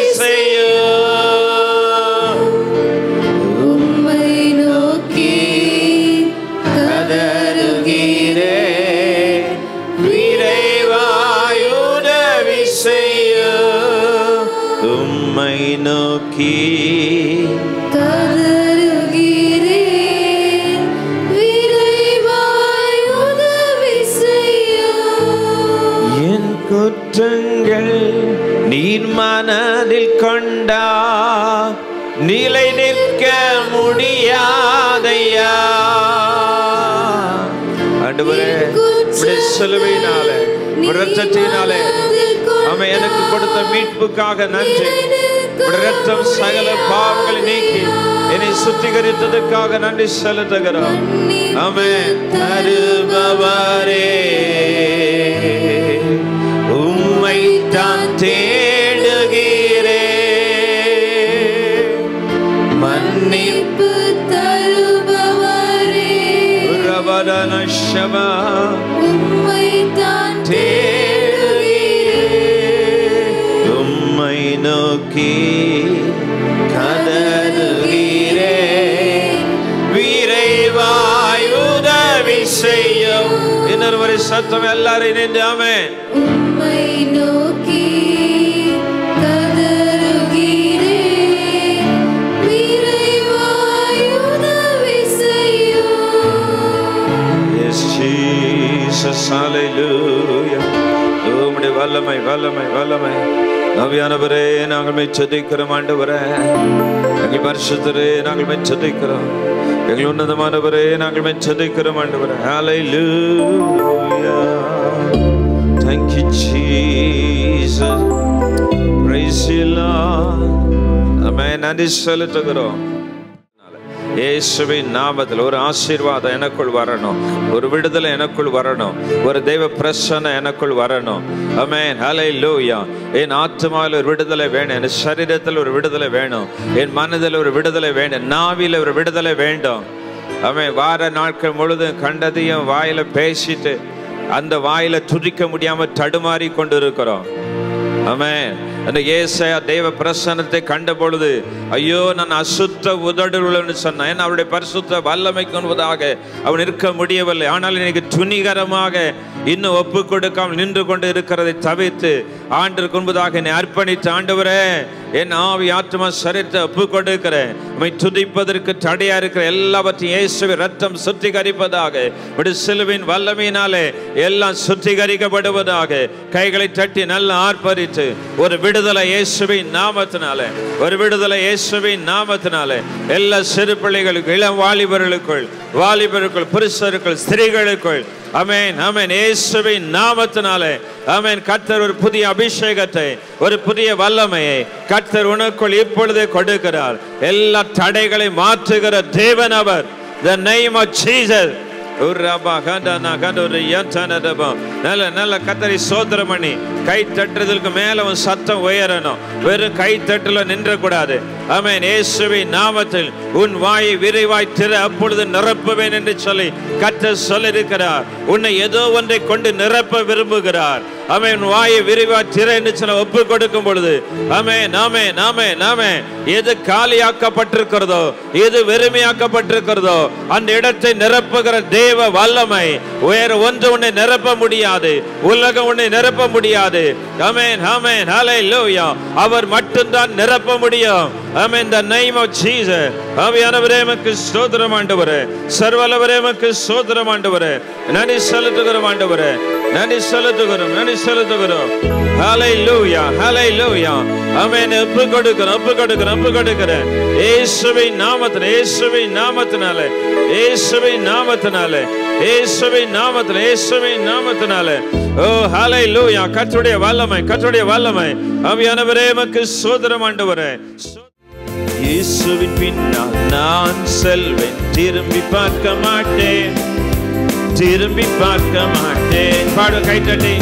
செய்யும் உம்மை நோக்கி கதறுகிறே விரைவாய் உதவி செய்யும் உம்மை நோக்கி கதறுகிறேன் விரைவாய் உதவி செய்யும் என் குற்றங்கள் நீர் மனதில் கொண்டா நிலை நிற்க முடியாதையா ஆண்டவரே உம்முடைய சிலுவையினாலே உம்முடைய இரத்தத்தினாலே அவன் எனக்கு கொடுத்த மீட்புக்காக நன்றி உம்முடைய இரத்தம் சகல பாவங்களை நீக்கி என்னை சுத்திகரித்ததற்காக நன்றி செலுத்துகிறோம் ஆமென் தருபவரே உம்மை தான் தேடுகிறேன் மன்னிப்பு மன்னிப்பு தருபவரே ரபதன ஷபா உம்மை தான் தேடுகிறேன் உம்மை நோக்கி கதறுகிறேன் விரைவாய் உதவி செய்யும் இன்னொரு ஒரு சத்தம் எல்லாரும் இணைந்து ஆமென் உம்மை நோக்கி கதறுகிறேன் விரைவாய் உதவி செய்யும் Yes, Jesus, hallelujah. உம்முடைய வல்லமை வல்லமை வல்லமை நவியானவரே நாங்கள் மெச்சதிக்கிறோம் ஆண்டவரே எங்கள் பரிசுத்தரே நாங்கள் மெச்சதிக்கிறோம் எங்கள் உன்னதமானவரே நாங்கள் மெச்சதைக்கிறோம் ஆண்டவரே ஹalleluya thank you jesus praise you lord ஆமென் நன்றி செலுத்துகிறோம் இயேசுவின் நாமத்தில் ஒரு ஆசீர்வாதம் எனக்குள் வரணும் ஒரு விடுதலை எனக்குள் வரணும் ஒரு தெய்வ பிரசன்னம் எனக்குள் வரணும் அமேன் ஹலை லூயா என் ஆத்மாவில் ஒரு விடுதலை வேணும் என் சரீரத்தில் ஒரு விடுதலை வேணும் என் மனதில் ஒரு விடுதலை வேணும் நாவில ஒரு விடுதலை வேண்டும் அவன் வார நாட்கள் முழுதும் கண்டதையும் வாயில பேசிட்டு அந்த வாயில துதிக்க முடியாம தடுமாறி கொண்டு இருக்கிறோம் ஆமென் அந்த ஏசாயா தேவ பிரசன்னத்தை கண்ட பொழுது ஐயோ நான் அசுத்த உதடுள்ளன்னு சொன்னேன் ஏன்னா அவருடைய பரிசுத்த வல்லமை கொள்வதாக அவன் இருக்க முடியவில்லை ஆனால் இன்னைக்கு துணிகரமாக இன்னும் ஒப்பு கொடுக்காமல் நின்று கொண்டு இருக்கிறதை தவிர்த்து ஆண்டு கொன்பதாக என்னை அர்ப்பணித்து ஆண்டவரே என் ஆவி ஆத்மா சரீரத்தை ஒப்பு கொடுக்கிறேன் உம்மை துதிப்பதற்கு தடையா இருக்கிற எல்லாவற்றையும் இயேசுவின் ரத்தம் சுத்திகரிப்பதாக விடு சிலுவின் வல்லமையினாலே எல்லாம் சுத்திகரிக்கப்படுவதாக கைகளை தட்டி நல்லா ஆர்ப்பரித்து ஒரு விடுதலை இயேசுவின் நாமத்தினாலே ஒரு விடுதலை இயேசுவின் நாமத்தினாலே எல்லா சிறு பிள்ளைகளுக்கும் இளம் வாலிபர்களுக்குள் வாலிபருக்குள் புருஷருக்குள் ஸ்திரீகளுக்குள் அமேன் அமேன் இயேசுவின் நாமத்தினாலே அமேன் கர்த்தர் ஒரு புதிய அபிஷேகத்தை ஒரு புதிய வல்லமையை கர்த்தர் உனக்குள் இப்பொழுதே கொடுக்கிறார் எல்லா தடைகளை மாற்றுகிற தேவன் அவர் the name of Jesus உர்ரபா கண்டனா கண்டொரு யந்தனதபா நல்ல நல்ல கத்தரி சோதரம் பண்ணி கை தட்டுறதுக்கு மேல உன் சத்தம் உயரணும் வெறும் கை தட்டுல நின்ற கூடாது ஆமென் இயேசுவின் நாமத்தில் உன் வாயை விரைவாய் திற அப்பொழுது நிரப்புவேன் என்று சொல்லி கத்த சொல்லியிருக்கிறார் உன்னை ஏதோ ஒன்றை கொண்டு நிரப்ப விரும்புகிறார் ஆமென் உன் வாயை விரைவாய் திற என்று சொல்ல ஒப்பு கொடுக்கும் பொழுது ஆமென் நாமே நாமே நாமே எது காலியாக்கப்பட்டிருக்கிறதோ எது வெறுமையாக்கப்பட்டிருக்கிறதோ அந்த இடத்தை நிரப்புகிற தேவ வல்லமை வேற ஒன்று உன்னை நிரப்ப முடியாது உலகம் உன்னை நிரப்ப முடியாது ஆமென் ஆமென் ஹalleluya அவர் மட்டும்தான் நிரப்ப முடியும் ஆமென் the name of jesus ஆவியானவரே உமக்கு ஸ்தோத்திரம் ஆண்டவரே சர்வவல்லவரே உமக்கு ஸ்தோத்திரம் ஆண்டவரே நன்றி செலுத்துகிறோம் ஆண்டவரே நன்றி செலுத்துகிறோம் நன்றி செலுத்துகிறோம் ஹalleluya ஹalleluya ஆமென் ஒப்பு கொடுக்கிறோம் ஒப்பு கொடுக்கிறோம் ஒப்பு கொடுக்கிறேன் இயேசுவின் நாமத்தினால இயேசுவின் நாமத்தினால இயேசுவின் நாமத்தினால இயேசுவின் நாமத்தினால இயேசுவின் நாமத்தினால ஓ ஹalleluya கர்த்தருடைய வல்லமை கர்த்தருடைய வல்லமை ஆவியானவரே உமக்கு சோதரம் ஆண்டவரே இயேசுவின் பின்னால் நான் செல்வேன் திரும்பி பார்க்க மாட்டேன் திரும்பி பார்க்க மாட்டேன் பாடு கைத்தட்டி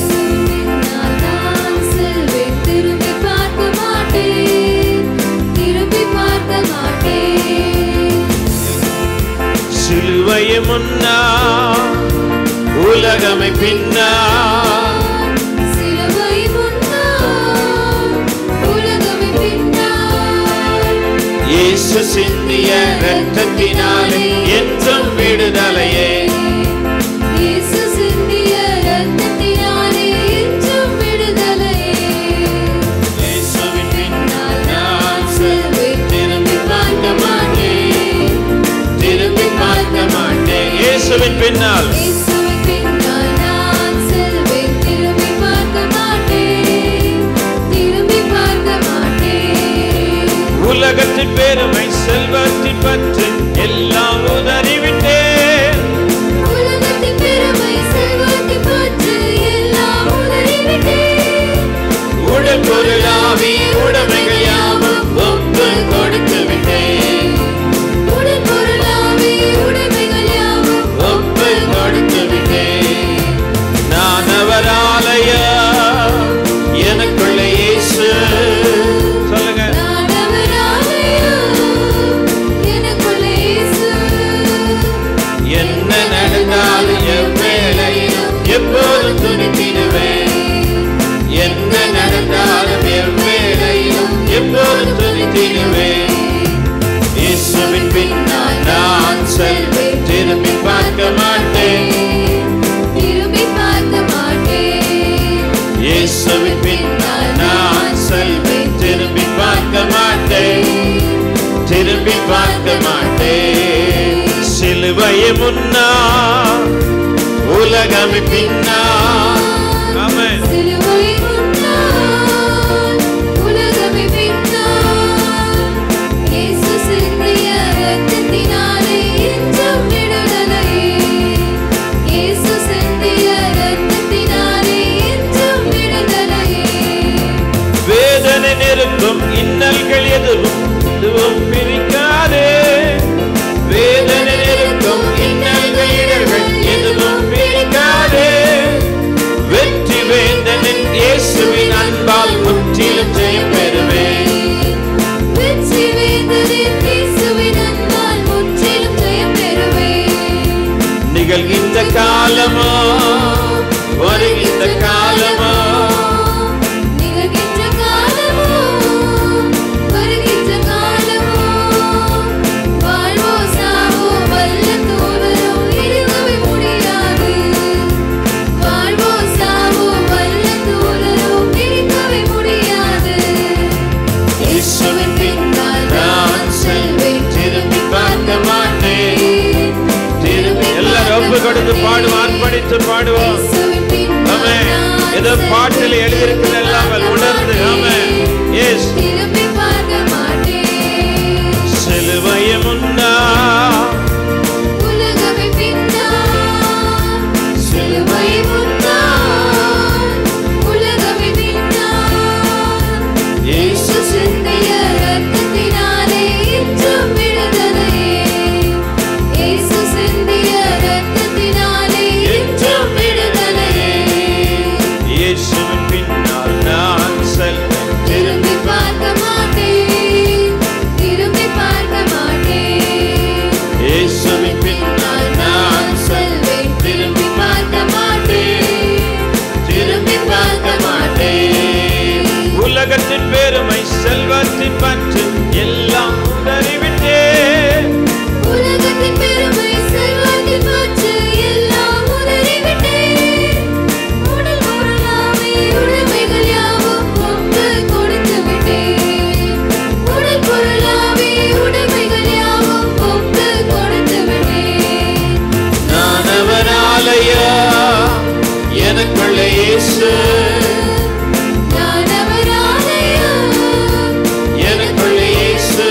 நான் செல்வேன் திரும்பி பார்க்க மாட்டேன் திரும்பி பார்க்க மாட்டேன் சிலுவையை முன்னா உலகமை பின்னா சிலுவை முன்னால் உலகமே பின்னால் இயேசு சிந்திய இரத்தத்தினாலே என்றும் விடுதலையே இயேசு சிந்திய இரத்தத்தினாலே என்றும் விடுதலையே இயேசுவின் பின்னால் நான் செல்வேன் திரும்பி பார்க்க மாட்டேன் திரும்பி பார்க்க மாட்டேன் இயேசுவின் பின்னால் இயேசுவின் பின்னால் நான் செல்வேன் திரும்பி பார்க்க மாட்டேன் திரும்பி பார்க்க மாட்டேன் உலகத்தின் பெருமை செல்வத்தின் பற்று எல்லாம் உதறிவிட்டேன் உலகத்தின் பெருமை செல்வத்தின் பற்று எல்லாம் உதறிவிட்டேன் உடல் பொருளாவி உடைமைகள் யாவும் ஒப்பு கொடுத்து விட்டேன் உடல் பொருளாவி உடைமைகள் யாவும் ஒப்பு கொடுத்து விட்டேன் நான் அவர் ஆலய எனக்குள்ள இயேசு சொல்லுங்க நான் அவர் ஆலயம், எனக்குள்ளே இயேசு. என்ன நடந்தாலும் எவ்வேளையிலும் எப்போதும் துணித்திடுவேன் என்ன நடந்தாலும் எவ்வேளையிலும் எப்போதும் துணித்திடுவேன் இயேசுவின் பின்னால் நான் செல்வேன் திரும்பி பார்க்க மாட்டேன் திரும்பி பார்க்க மாட்டேன் இயேசுவின் பின்னால் நான் செல்வேன் திரும்பி பார்க்க மாட்டேன் திரும்பி பார்க்க மாட்டேன் சிலுவையை முன்னா உலகமே பின்னா ஆமென் சிலுவை முன்னால், உலகமே பின்னால். இயேசு சிந்திய இரத்தத்தினாலே நிகழ்கின்ற காலமோ வருகின்ற காலமோ நிகழ்கின்ற காலமோ வருகின்ற காலமோ வாழ்வோ சாவோ வல்ல தூதரோ இருக்கவே முடியாது வாழ்வோ சாவோ வல்ல தூதரோ இருக்கவே முடியாது இயேசுவின் பின்னால் நான் செல்வேன் திரும்பி பார்க்க மாட்டேன் திரும்பி எல்லாரும் ஒப்பு கொடுத்து பாடுவோம் அர்ப்பணித்து பாடுவோம் இயேசுவின் பின்னால் ஆமே நான் ஏதோ பாட்டில் எழுதியிருக்கிற எல்லாம் உணர்ந்து ஆமே எஸ் திரும்பி பார்க்க மாட்டேன் சிலுவைய முன்னா உலகமே பின்னால் சிலுவை முன்னால் உலகமே பின்னால் இயேசு சிந்திய ரத்தத்தினாலே இன்றும் விடுதலையே இயேசு சிந்திய ரத்தத்தினாலே இன்றும் விடுதலையே இயேசுவின் பின்னால் நான் செல்வேன் திரும்பி பார்க்க மாட்டேன் திரும்பி பார்க்க மாட்டேன் இயேசுவின் பின்னால் நான் செல்வேன் திரும்பி பார்க்க மாட்டேன் திரும்பி பார்க்க மாட்டேன் உலகத்தின் பெருமை செல்வத்தின் பற்று எல்லாம் உதறிவிட்டேன் உலகத்தின் பெருமை செல்வத்தின் பற்று எல்லாம் உதறிவிட்டேன் உடல் பொருளாமை உடைமைகள் யாவும் ஒன்று கொடுத்து விட்டேன் உடல் பொருளாமை உடைமைகள் யாவும் ஒன்று கொடுத்து விட்டேன் நான் அவராலயா எனக்குள்ள இயேசு நான் அவராலயா எனக்குள்ள இயேசு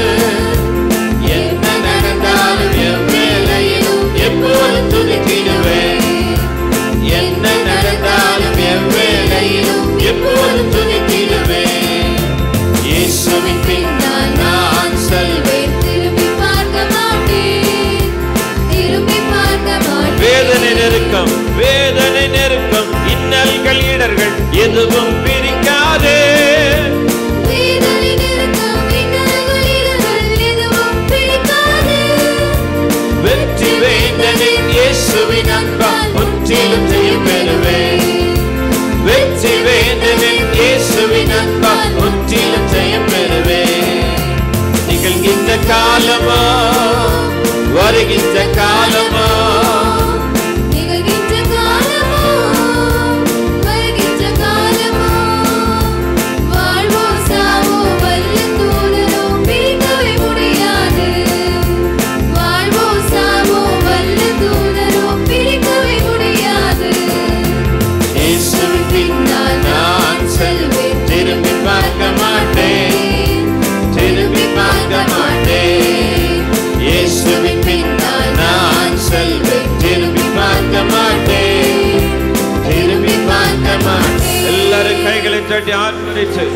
என்ன நடந்தாலும் என் வேலையிலும் எப்போதும் துதிக்கிடுவேன் என்ன நடந்தாலும் என் வேலையிலும் எப்போதும் துதிக்கிடுவேன் இயேசுவின் பின்னால் நான் செல்வேன் திரும்பி பார்க்க மாட்டேன் திரும்பி பார்க்க மாட்டேன் வேதனை நெருக்கம் வேதனை நெருக்கம் இன்னல்கள் இடர்கள் எதுவும் பிரிக்காதே வேதனை நெருக்கம் இன்னல்கள் இடர்கள் எதுவும் பிடிக்காது வெற்றி வேந்தனின் இயேசுவின் அன்பால் முற்றிலும் ஜெயம் பெறுவேன் வெற்றி வேந்தனின் இயேசுவின் அன்பால் முற்றிலும் ஜெயம் பெறுவேன் நிகழ்கின்ற காலமா வருகின்ற காலமா நிகழ்கின்ற காலமோ வருகின்ற காலமோ வாழ்வோ சாவோ வல்ல தூதரோ பிரிக்கவே முடியாது வாழ்வோ சாவோ வல்ல தூதரோ பிரிக்கவே முடியாது இயேசுவின் பின்னால் நான் செல்வேன் திரும்பி பார்க்க மாட்டேன் திரும்பி பார்க்க மாட்டேன் இயேசுவின் பின்னால் நான் செல்வேன் திரும்பி பார்க்க மாட்டேன் திரும்பி பார்க்க மாட்டேன் எல்லாரும் கைகளை தட்டி ஆர்ப்பரிச்சு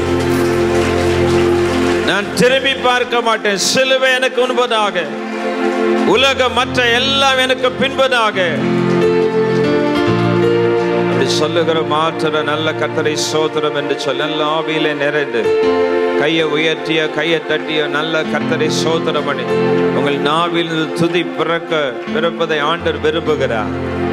நான் திரும்பி பார்க்க மாட்டேன் சிலுவை எனக்கு உண்பதாக உலக மற்ற எல்லாம் எனக்கு பின்பதாக அப்படி சொல்லுகிற மாற்ற நல்ல கத்தரை சோதரம் என்று சொல்ல நல்ல ஆவியிலே நிறைந்து கையை உயர்த்திய கையை தட்டிய நல்ல கத்தரை சோதரம் பண்ணி உங்கள் நாவில் துதி பிறக்க பிறப்பதை ஆண்டர் விரும்புகிறார்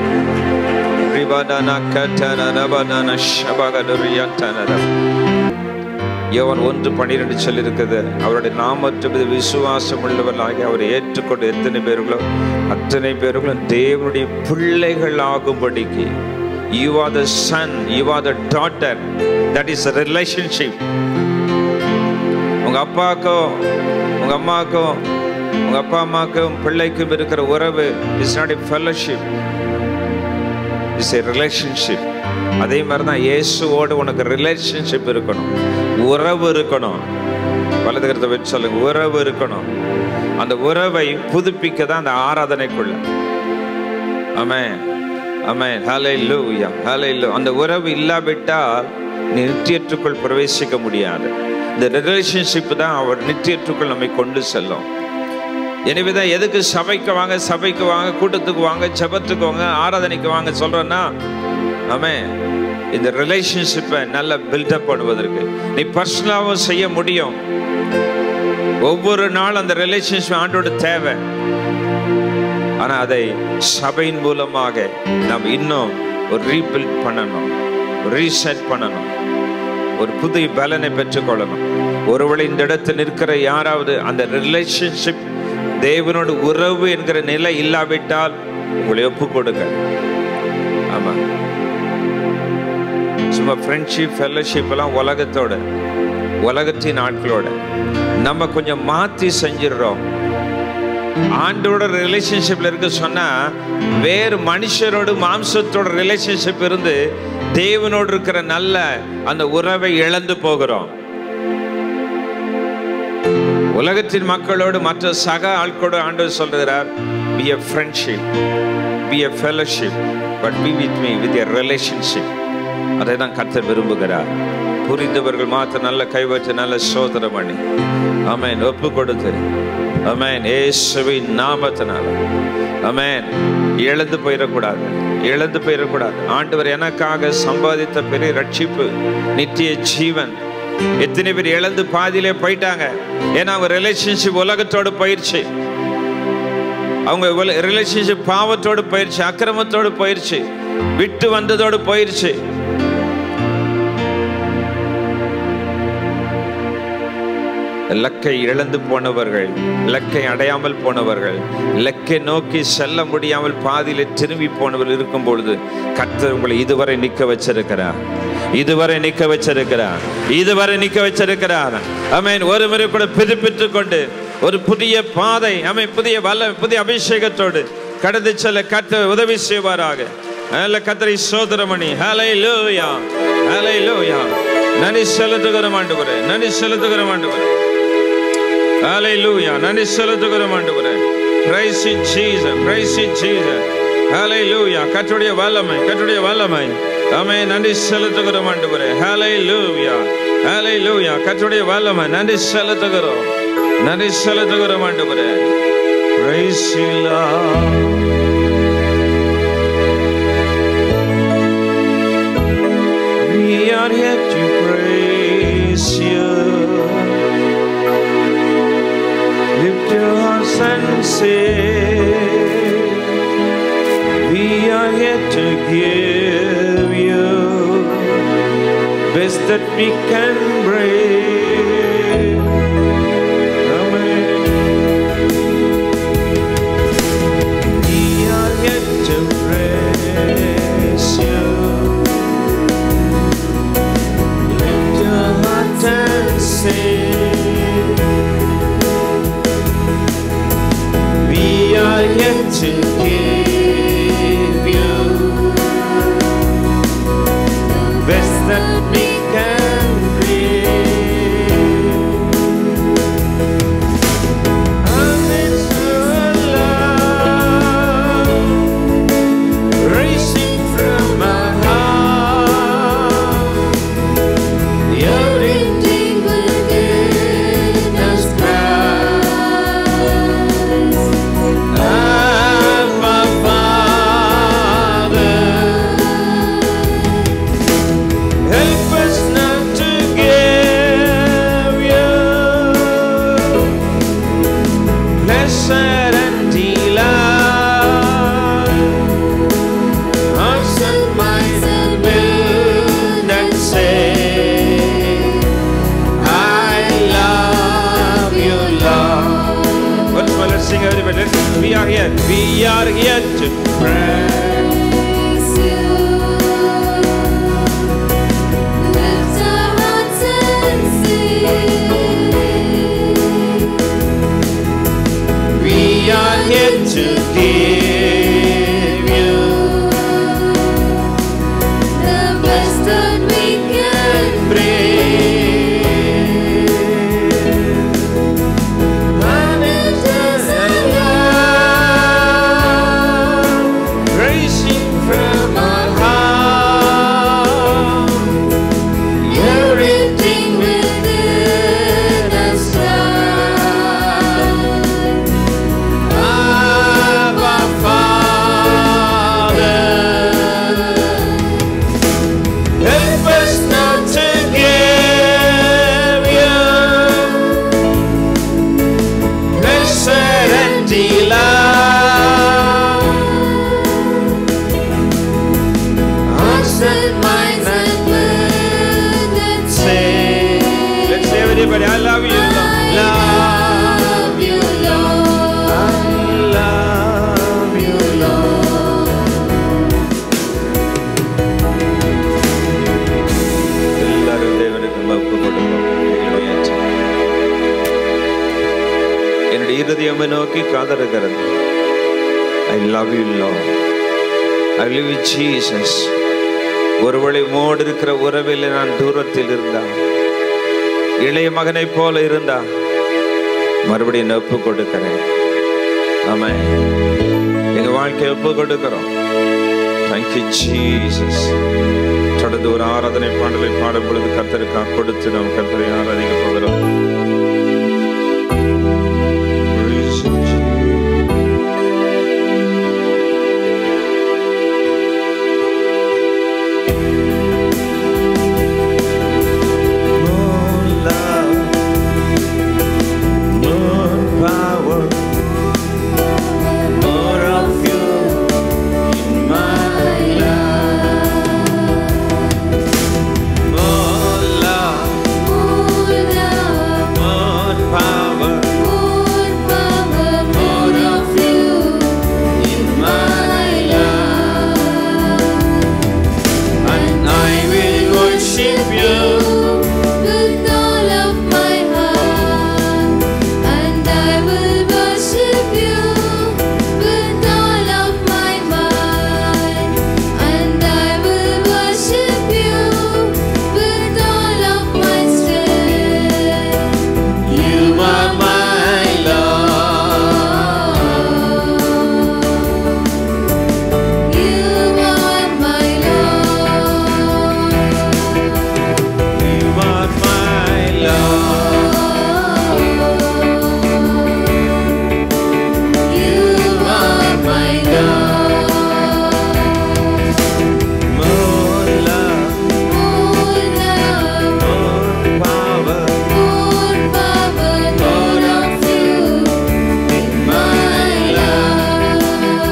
ரிபதன கத்தன ரபதன ஷபகதுரியத்தனர. யோவான் ஒன்று பன்னிரெண்டு சொல்லியிருக்குது அவருடைய நாமற்ற விசுவாசம் உள்ளவர்களாகி அவரை ஏற்றுக்கொண்டு எத்தனை பேர்களோ அத்தனை பேர்களும் தேவனுடைய பிள்ளைகள் ஆகும்படிக்கு you are the son you are the daughter that is relationship உங்க அப்பாவுக்கும் உங்க அம்மாவுக்கும் உங்க அப்பா அம்மாவுக்கும் பிள்ளைக்கும் இருக்கிற உறவு is not a fellowship is a relationship அதே மாதிரி தான் இயேசுவோடு உனக்கு ரிலேஷன்ஷிப் இருக்கணும் உறவு இருக்கணும் வலதுகிறத வச்சு சொல்லுங்க உறவு இருக்கணும் அந்த உறவை புதுப்பிக்க தான் அந்த ஆராதனைக்குள்ள ஆமென் ஆமென் ஹalleluya ஹalleluya அந்த உறவு இல்லாவிட்டால் நீ நித்தியற்றுக்குள் பிரவேசிக்க முடியாது இந்த ரிலேஷன்ஷிப் தான் அவர் நித்தியற்றுக்குள் நம்மை கொண்டு செல்லும் எனவே தான் எதுக்கு சபைக்கு வாங்க சபைக்கு வாங்க கூட்டத்துக்கு வாங்க ஜெபத்துக்கு வாங்க ஆராதனைக்கு வாங்க சொல்றேன்னா ஆமே இந்த ரிலேஷன்ஷிப்பை நல்லா பில்டப் பண்ணுவதற்கு நீ பர்சனலாகவும் செய்ய முடியும் ஒவ்வொரு நாள் அந்த ரிலேஷன்ஷிப் ஆண்டோட தேவை ஆனா அதை சபையின் மூலமாக நாம் இன்னும் ஒரு ரீபில்ட் பண்ணணும் ரீசெட் பண்ணணும் ஒரு புதிய பலனை பெற்றுக்கொள்ளணும் ஒருவேளை இந்த இடத்தில் நிற்கிற யாராவது அந்த ரிலேஷன்ஷிப் தேவனோட உறவு என்கிற நிலை இல்லாவிட்டால் உங்களை ஒப்பு கொடுங்க ஆமா சும்மா ஃப்ரெண்ட்ஷிப் ஃபெல்லோஷிப் எல்லாம் உலகத்தோட உலகத்தின் ஆட்களோட நம்ம கொஞ்சம் மாத்தி செஞ்சிடுறோம் ஆண்டோட ரிலேஷன்ஷிப்ல இருக்க சொன்னா வேறு மனுஷரோடு மாம்சத்தோட ரிலேஷன்ஷிப் இருந்து தேவனோடு இருக்கிற நல்ல அந்த உறவை இழந்து போகிறோம் உலகத்தின் மக்களோடு மற்ற சக ஆட்களோடு ஆண்டவர் சொல்கிறார் be a friendship be a fellowship but be with me with a relationship அதை தான் கர்த்தர் விரும்புகிறார் புரிந்தவர்கள் மாத்திரம் நல்ல கைவச்சு நல்ல சோதனை பண்ணி ஆமென் ஒப்பு கொடுத்து ஆமென் இயேசுவின் நாமத்தினால ஆமென் இழந்து போயிடக்கூடாது இழந்து போயிடக்கூடாது ஆண்டவர் எனக்காக சம்பாதித்த பெரிய ரட்சிப்பு நித்திய ஜீவன் எத்தனை பேர் இழந்து பாதியிலே போயிட்டாங்க ஏன்னா அவங்க ரிலேஷன்ஷிப் உலகத்தோடு போயிடுச்சு அவங்க ரிலேஷன்ஷிப் பாவத்தோடு போயிடுச்சு அக்கிரமத்தோடு போயிடுச்சு விட்டு வந்ததோடு போயிடுச்சு லக்கை இழந்து போனவர்கள் லக்கை அடையாமல் போனவர்கள் லக்கை நோக்கி செல்ல முடியாமல் பாதியில திரும்பி போனவர்கள் இருக்கும் பொழுது கர்த்தர் உங்களை இதுவரை நிக்க வச்சிருக்கிறார் இதுவரை நிக்க வச்சிருக்கிறார் இதுவரை நிக்க வச்சிருக்கிறார் அமேன் ஒரு முறை கூட புதுப்பித்துக் கொண்டு ஒரு புதிய பாதை அமை புதிய வல்ல புதிய அபிஷேகத்தோடு கடந்து செல்ல கர்த்தர் உதவி செய்வாராக நல்ல கத்தரை சோதரமணி ஹலை லூயா ஹலை லூயா நன்றி செலுத்துகிறோம் ஆண்டவரே நன்றி செலுத்துகிறோம் ஆண்டவரே ஹalleluya நன்றி செலுத்துகிறோம் ஆண்டவரே praise you jesus praise you jesus hallelujah கர்த்தருடைய வல்லமை கர்த்தருடைய வல்லமை ஆமென் நன்றி செலுத்துகிறோம் ஆண்டவரே hallelujah hallelujah கர்த்தருடைய வல்லமை நன்றி செலுத்துகிறோம் நன்றி செலுத்துகிறோம் ஆண்டவரே praise you lord We are here to praise you. Lift your hearts and say, We are here to give you best that we can bring. Amen. We are here to praise you. Lift your heart and sing. We are here to give you best that we can bring. And it's your love racing through my heart. Everything within us Abba Father, help us not to give you pleasure and delight. Hearts and minds and will that say, I love you, Lord. Once more, let's sing everybody. Let's- We are here. We are here to pray. Praise you. Lift our hearts and sing. We are here to give you The best that we can bring. Managers and love, உம்மை நோக்கி காதறுகிறது I love you Lord I live you Jesus ஒருவேளை மோடு இருக்கிற உறவில் நான் தூரத்தில் இருந்தா இளைய மகனைப் போல இருந்தா மறுபடியும் நான் ஒப்பு கொடுக்கிறேன் ஆமா எங்க வாழ்க்கையை ஒப்பு கொடுக்கிறோம் தேங்க்யூ ஜீசஸ் தொடர்ந்து ஒரு ஆராதனை பாடலை பாடும் பொழுது கர்த்தருக்காக கொடுத்து நாம் கர்த்தரை ஆராதிக்க போகிறோம் Praise you, Jesus. More love, more power, more of you in my life. More love, More love, more power more power, more of you in my life. And I will worship you. with all of my heart, and I will worship you with all of my mind, and I will worship you with all of my strength. You are my love. You are my Lord. You are my love. You are my Lord. More love, More love, more power more power, more of you in my life.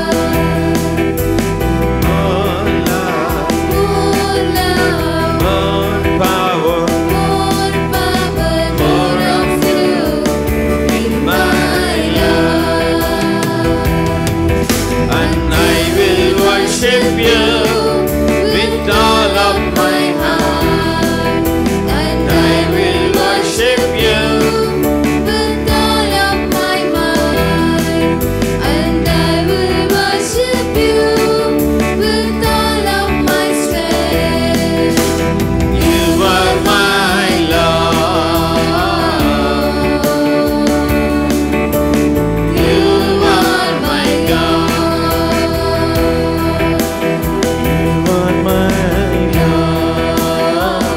More love, More love, more power more power, more of you in my life. And I will worship you with all of my heart. And I will worship you with all of my mind, and I will worship you with all of my strength. You are my love. You are my God. You are my love.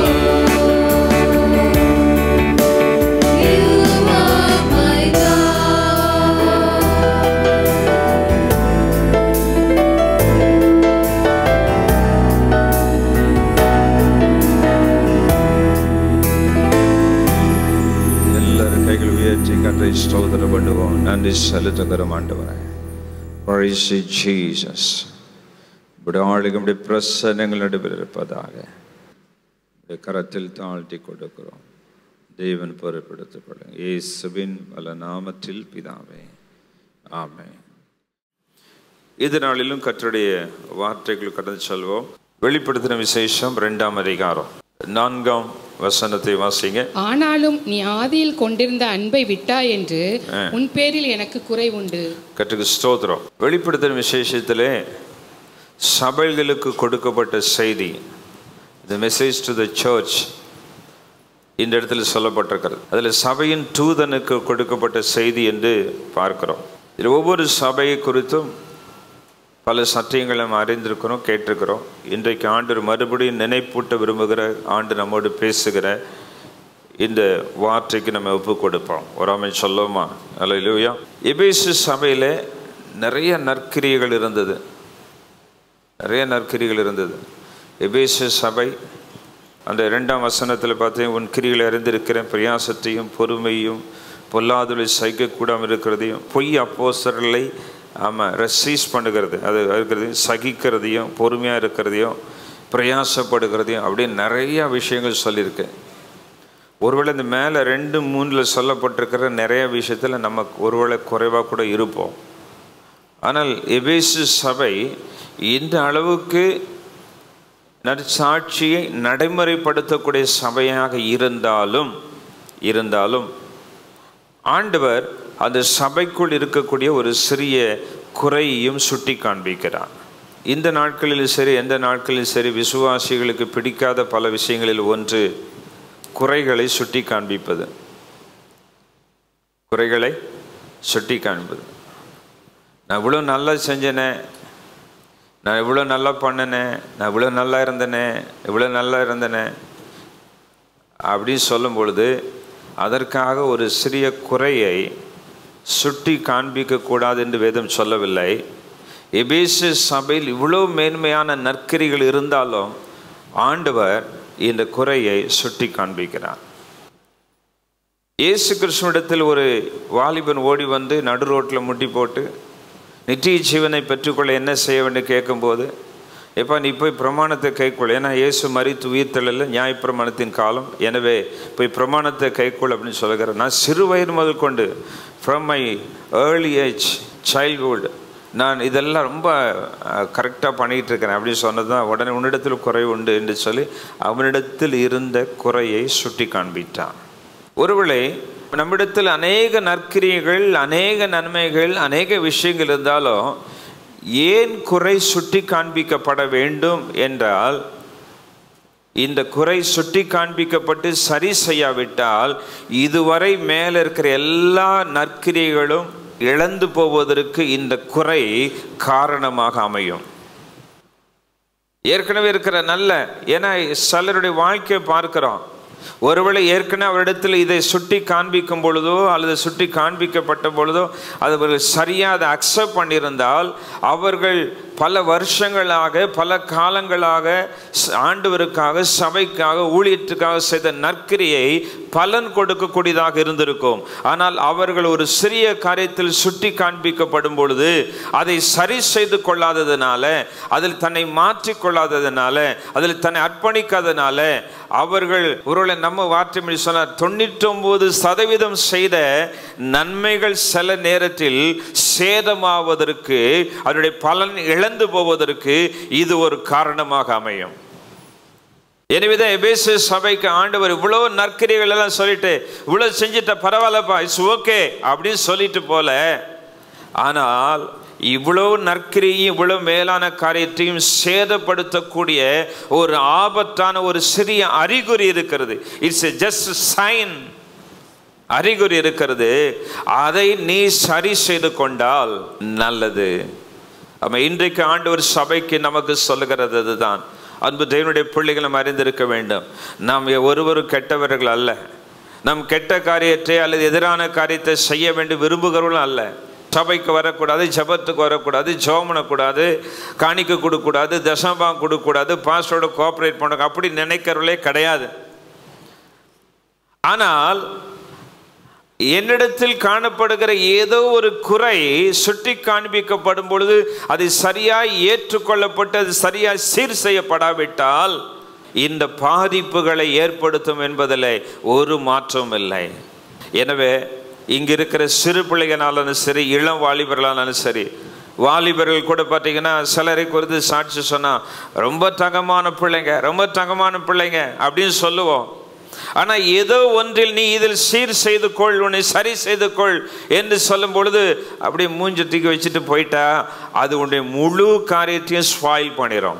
You are my God. எல்லாரும் கைகள் உயர்த்தி கற்றை ஸ்தோத்திரம் பண்ணுவோம் நன்றி செலுத்துகிறோம் ஆண்டவரே Praise you, Jesus இப்படி ஆளுகளுடைய பிரசனங்கள் நடுவில் இருப்பதாக உடைய கரத்தில் தாழ்த்தி கொடுக்கிறோம் தேவன் பொறுப்பெடுத்துக் கொள்ளுங்க இயேசுவின் வல்ல நாமத்தில் பிதாவே ஆமென் இது நாளிலும் கற்றுடைய வார்த்தைகள் கடந்து செல்வோம் வெளிப்படுத்தின விசேஷம் ரெண்டாம் அதிகாரம் நான்காம் வசனத்தை வாசிங்க ஆனாலும் நீ ஆதியில் கொண்டிருந்த அன்பை விட்டாய் என்று உன் பேரில் எனக்கு குறை உண்டு கற்றுக்கு ஸ்தோத்திரம் வெளிப்படுத்தின விசேஷத்திலே சபைகளுக்கு கொடுக்கப்பட்ட செய்தி the message to the church இந்த இடத்துல சொல்லப்பட்டிருக்கிறது அதில் சபையின் தூதனுக்கு கொடுக்கப்பட்ட செய்தி என்று பார்க்கிறோம் இதில் ஒவ்வொரு சபையை குறித்தும் பல சத்தியங்களை நம்ம அறிந்திருக்கிறோம் கேட்டிருக்கிறோம் இன்றைக்கு ஆண்டு மறுபடியும் நினைப்பூட்ட விரும்புகிற ஆண்டு நம்மோடு பேசுகிற இந்த வார்த்தைக்கு நம்ம ஒப்பு கொடுப்போம் ஒரு அமை சொல்லுவோமா அல்லையா எபேசு சபையில் நிறைய நற்கிரியைகள் இருந்தது நிறைய நற்கிரிகள் இருந்தது எபேசு சபை அந்த இரண்டாம் வசனத்தில் பார்த்தீங்கன்னா உன் கிரிகளை அறிந்திருக்கிறேன் பிரயாசத்தையும் பொறுமையும் பொல்லாதொழி சகிக்கக்கூடாமல் இருக்கிறதையும் பொய் அப்போஸ்தலர்களை ஆமாம் ரெசீஸ் பண்ணுகிறது அது இருக்கிறதையும் சகிக்கிறதையும் பொறுமையாக இருக்கிறதையும் பிரயாசப்படுகிறதையும் அப்படின்னு நிறையா விஷயங்கள் சொல்லியிருக்கேன் ஒருவேளை இந்த மேலே ரெண்டு மூணில் சொல்லப்பட்டிருக்கிற நிறைய விஷயத்தில் நம்ம ஒருவேளை குறைவாக கூட இருப்போம் ஆனால் எபேசு சபை இந்த அளவுக்கு நற்சாட்சியை நடைமுறைப்படுத்தக்கூடிய சபையாக இருந்தாலும் இருந்தாலும் ஆண்டவர் அந்த சபைக்குள் இருக்கக்கூடிய ஒரு சிறிய குறையையும் சுட்டி காண்பிக்கிறார் இந்த நாட்களில் சரி எந்த நாட்களில் சரி விசுவாசிகளுக்கு பிடிக்காத பல விஷயங்களில் ஒன்று குறைகளை சுட்டி காண்பிப்பது குறைகளை சுட்டி காண்பது நான் இவ்வளோ நல்லா செஞ்சேனே நான் இவ்வளோ நல்லா பண்ணினே நான் இவ்வளோ நல்லா இருந்தேனே இவ்வளோ நல்லா இருந்தேனே அப்படின்னு சொல்லும் பொழுது அதற்காக ஒரு சிறிய குறையை சுட்டி காண்பிக்கக்கூடாது என்று வேதம் சொல்லவில்லை எபேசு சபையில் இவ்வளோ மேன்மையான நற்கரிகள் இருந்தாலும் ஆண்டவர் இந்த குறையை சுட்டி காண்பிக்கிறார் இயேசு கிருஷ்ணனிடத்தில் ஒரு வாலிபன் ஓடி வந்து நடு ரோட்டில் முட்டி போட்டு நித்திய ஜீவனை பெற்றுக்கொள்ள என்ன செய்ய வேண்டும் கேட்கும்போது எப்பா நீ போய் பிரமாணத்தை கைக்கொள் ஏன்னா இயேசு மறித்து உயிர்த்தலில் நியாயப்பிரமாணத்தின் காலம் எனவே போய் பிரமாணத்தை கைக்கொள் அப்படின்னு சொல்லுகிறேன் நான் சிறு வயது முதல் கொண்டு from my early age childhood நான் இதெல்லாம் ரொம்ப கரெக்டாக பண்ணிகிட்டு இருக்கிறேன் அப்படின்னு சொன்னது தான் உடனே உன்னிடத்தில் குறை உண்டு என்று சொல்லி அவனிடத்தில் இருந்த குறையை சுட்டி காண்பித்தான் ஒருவேளை நம்மிடத்தில் அநேக நற்கிரியைகள் அநேக நன்மைகள் அநேக விஷயங்கள் இருந்தாலும் ஏன் குறை சுட்டி காண்பிக்கப்பட வேண்டும் என்றால் இந்த குறை சுட்டி காண்பிக்கப்பட்டு சரி செய்யாவிட்டால் இதுவரை மேலே இருக்கிற எல்லா நற்கிரியைகளும் இழந்து போவதற்கு இந்த குறை காரணமாக அமையும் ஏற்கனவே இருக்கிற நல்ல ஏன்னா சிலருடைய வாழ்க்கையை பார்க்கிறோம் ஒருவேளை ஏற்கனவே அவரிடத்தில் இதை சுட்டி காண்பிக்கும் பொழுதோ அல்லது சுட்டி காண்பிக்கப்பட்ட பொழுதோ அது அவர்கள் சரியாக அதை அக்செப்ட் பண்ணியிருந்தால் அவர்கள் பல வருஷங்களாக பல காலங்களாக ஆண்டவருக்காக சபைக்காக ஊழியத்துக்காக செய்த நற்கிரியை பலன் கொடுக்கக்கூடியதாக இருந்திருக்கும் ஆனால் அவர்கள் ஒரு சிறிய காரியத்தில் சுட்டி காண்பிக்கப்படும் பொழுது அதை சரி செய்து கொள்ளாததுனால அதில் தன்னை மாற்றிக் கொள்ளாததுனால அதில் தன்னை அர்ப்பணிக்காதனால அவர்கள் ஒருவேளை நம்ம வார்த்தை சொன்னார் தொண்ணூற்றொம்பது சதவீதம் செய்த நன்மைகள் சில நேரத்தில் சேதமாவதற்கு அதனுடைய பலன் இழந்து போவதற்கு இது ஒரு காரணமாக அமையும் எனவேதான் எபேசு சபைக்கு ஆண்டவர் இவ்வளோ நற்கிரிகள் எல்லாம் சொல்லிட்டு இவ்வளோ செஞ்சுட்ட பரவாயில்லப்பா இட்ஸ் ஓகே அப்படின்னு சொல்லிட்டு போல ஆனால் இவ்வளோ நற்கிரியும் இவ்வளோ மேலான காரியத்தையும் சேதப்படுத்தக்கூடிய ஒரு ஆபத்தான ஒரு சிறிய அறிகுறி இருக்கிறது இட்ஸ் எ ஜஸ்ட் சைன் அறிகுறி இருக்கிறது அதை நீ சரி செய்து கொண்டால் நல்லது நம்ம இன்றைக்கு ஆண்டவர் சபைக்கு நமக்கு சொல்லுகிறது அதுதான் அன்பு தேவனுடைய பிள்ளைகளும் அறிந்திருக்க வேண்டும் நாம் ஒருவரும் கெட்டவர்கள் அல்ல நம் கெட்ட காரியத்தை அல்லது எதிரான காரியத்தை செய்ய வேண்டும் விரும்புகிறவர்களும் அல்ல சபைக்கு வரக்கூடாது ஜபத்துக்கு வரக்கூடாது ஜோம் பண்ணக்கூடாது காணிக்க கொடுக்கக்கூடாது தசம்பாங்க கொடுக்கக்கூடாது பாஸ்டரோட கோஆப்ரேட் பண்ண அப்படி நினைக்கிறவர்களே கிடையாது ஆனால் என்னிடத்தில் காணப்படுகிற ஏதோ ஒரு குறை சுட்டி காண்பிக்கப்படும் பொழுது அது சரியாய் ஏற்றுக்கொள்ளப்பட்டு அது சரியாய் சீர் செய்யப்படாவிட்டால் இந்த பாதிப்புகளை ஏற்படுத்தும் என்பதில் ஒரு மாற்றம் இல்லை எனவே இங்க இருக்கிற சிறு பிள்ளைகளாலும் சரி இளம் வாலிபர்களாலும் சரி வாலிபர்கள் கூட பார்த்தீங்கன்னா சிலரை குறித்து சாட்சி சொன்னால் ரொம்ப தங்கமான பிள்ளைங்க ரொம்ப தங்கமான பிள்ளைங்க அப்படின்னு சொல்லுவோம் ஆனால் ஏதோ ஒன்றில் நீ இதில் சீர் செய்து கொள் உன்னை சரி செய்து கொள் என்று சொல்லும் பொழுது அப்படியே மூஞ்சி தூக்கி வச்சுட்டு போயிட்டா அது உன்னுடைய முழு காரியத்தையும் ஸ்பாயில் பண்ணிடும்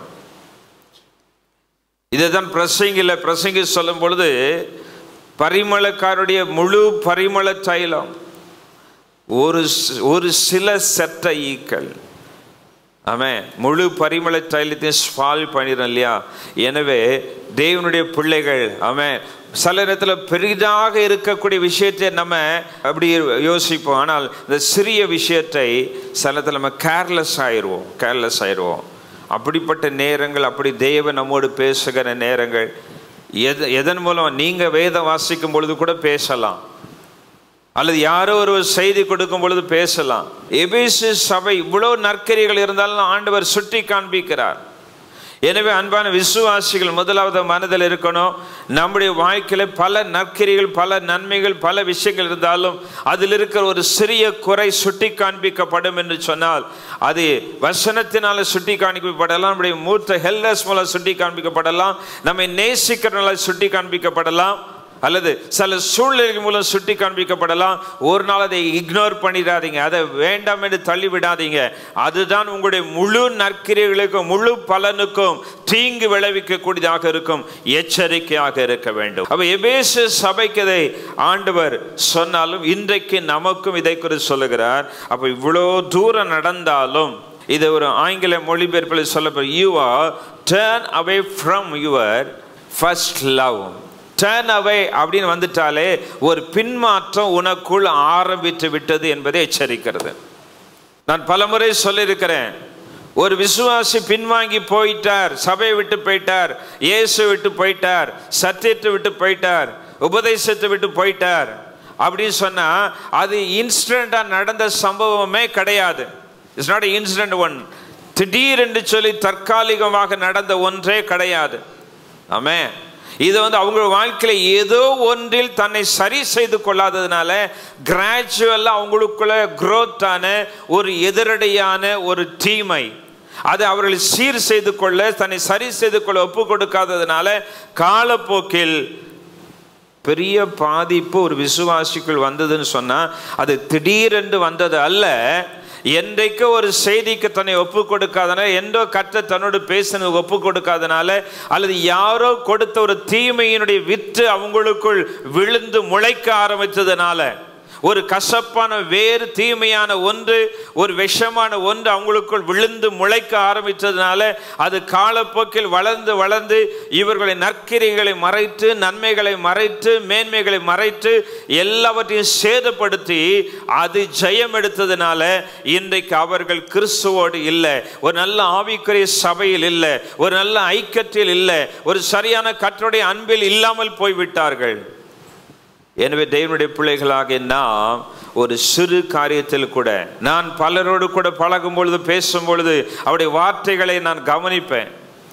இதை தான் பிரசங்கில் பிரசங்கி சொல்லும் பொழுது பரிமளக்காருடைய முழு பரிமள தைலம் ஒரு ஒரு சில செத்த ஈக்கள் ஆமாம் முழு பரிமள தைலத்தையும் ஸ்பால் பண்ணிடும் இல்லையா எனவே தேவனுடைய பிள்ளைகள் ஆமாம் சில நேரத்தில் பெரிதாக இருக்கக்கூடிய விஷயத்தை நம்ம அப்படி யோசிப்போம் ஆனால் இந்த சிறிய விஷயத்தை சில நேரத்தில் நம்ம கேர்லெஸ் ஆயிடுவோம் கேர்லெஸ் ஆயிடுவோம் அப்படிப்பட்ட நேரங்கள் அப்படி தேவன் நம்மோடு பேசுகிற நேரங்கள் எது எதன் மூலம் நீங்கள் வேதம் வாசிக்கும் பொழுது கூட பேசலாம் அல்லது யாரோ ஒரு செய்தி கொடுக்கும் பொழுது பேசலாம் எபிசு சபை இவ்வளோ நற்கரிகள் இருந்தாலும் ஆண்டவர் சுட்டி காண்பிக்கிறார் எனவே அன்பான விசுவாசிகள் முதலாவது மனதில் இருக்கணும் நம்முடைய வாழ்க்கையில் பல நற்கிரிகள் பல நன்மைகள் பல விஷயங்கள் இருந்தாலும் அதில் இருக்கிற ஒரு சிறிய குறை சுட்டி காண்பிக்கப்படும் என்று சொன்னால் அது வசனத்தினால சுட்டி காண்பிக்கப்படலாம் நம்முடைய மூத்த ஹெல்டர்ஸ் மூலம் சுட்டி காண்பிக்கப்படலாம் நம்மை நேசிக்கிறனால சுட்டி காண்பிக்கப்படலாம் அல்லது சில சூழ்நிலைகள் மூலம் சுட்டி காண்பிக்கப்படலாம் ஒரு நாள் அதை இக்னோர் பண்ணிடாதீங்க அதை வேண்டாம் என்று தள்ளி விடாதீங்க அதுதான் உங்களுடைய முழு நற்கிரியர்களுக்கும் முழு பலனுக்கும் தீங்கு விளைவிக்கக்கூடியதாக இருக்கும் எச்சரிக்கையாக இருக்க வேண்டும் அப்ப எபேசு சபைக்கு இதை ஆண்டவர் சொன்னாலும் இன்றைக்கு நமக்கும் இதை குறித்து சொல்லுகிறார் அப்ப இவ்வளோ தூரம் நடந்தாலும் இது ஒரு ஆங்கில மொழிபெயர்ப்பில் சொல்லப்படும் you are turn away from your first love turn away அப்படின்னு வந்துட்டாலே ஒரு பின்மாற்றம் உனக்குள் ஆரம்பித்து விட்டது என்பதை எச்சரிக்கிறது நான் பலமுறை சொல்லியிருக்கிறேன் ஒரு விசுவாசி பின்வாங்கி போயிட்டார் சபையை விட்டு போயிட்டார் இயேசு விட்டு போயிட்டார் சத்தியத்தை விட்டு போயிட்டார் உபதேசத்தை விட்டு போயிட்டார் அப்படின்னு சொன்னா அது இன்சிடெண்டா நடந்த சம்பவமே கிடையாது இட்ஸ் நாட் இன்சிடென்ட் ஒன் திடீரென்று சொல்லி தற்காலிகமாக நடந்த ஒன்றே கிடையாது ஆமே இது வந்து அவங்க வாழ்க்கையில ஏதோ ஒன்றில் தன்னை சரி செய்து கொள்ளாததுனால கிராஜுவலாக அவங்களுக்குள்ள growth ஆன ஒரு எதிரடையான ஒரு தீமை அது அவர்களை சீர் செய்து கொள்ள தன்னை சரி செய்து கொள்ள ஒப்பு கொடுக்காததுனால காலப்போக்கில் பெரிய பாதிப்பு ஒரு விசுவாசிக்குள் வந்ததுன்னு சொன்னா அது திடீரென்று வந்தது அல்ல என்றைக்கு ஒரு செய்திக்கு தன்னை ஒப்பு கொடுக்காதனால எந்தோ கற்ற தன்னோடு பேசினது ஒப்பு கொடுக்காதனால அல்லது யாரோ கொடுத்த ஒரு தீமையினுடைய வித்து அவங்களுக்குள் விழுந்து முளைக்க ஆரம்பித்ததுனால ஒரு கசப்பான வேறு தீமையான ஒன்று ஒரு விஷமான ஒன்று அவங்களுக்குள் விழுந்து முளைக்க ஆரம்பித்ததுனால அது காலப்போக்கில் வளர்ந்து வளர்ந்து இவர்களை நற்கிரிகளை மறைத்து நன்மைகளை மறைத்து மேன்மைகளை மறைத்து எல்லாவற்றையும் சேதப்படுத்தி அது ஜெயம் எடுத்ததுனால இன்றைக்கு அவர்கள் கிறிஸ்துவோடு இல்லை ஒரு நல்ல ஆவிக்குரிய சபையில் இல்லை ஒரு நல்ல ஐக்கியத்தில் இல்லை ஒரு சரியான கற்றுடைய அன்பில் இல்லாமல் போய்விட்டார்கள் எனவே தேவனுடைய பிள்ளைகளாக நாம் ஒரு சிறு காரியத்தில் கூட நான் பலரோடு கூட பழகும் பொழுது பேசும் பொழுது அவருடைய வார்த்தைகளை நான் கவனிப்பேன்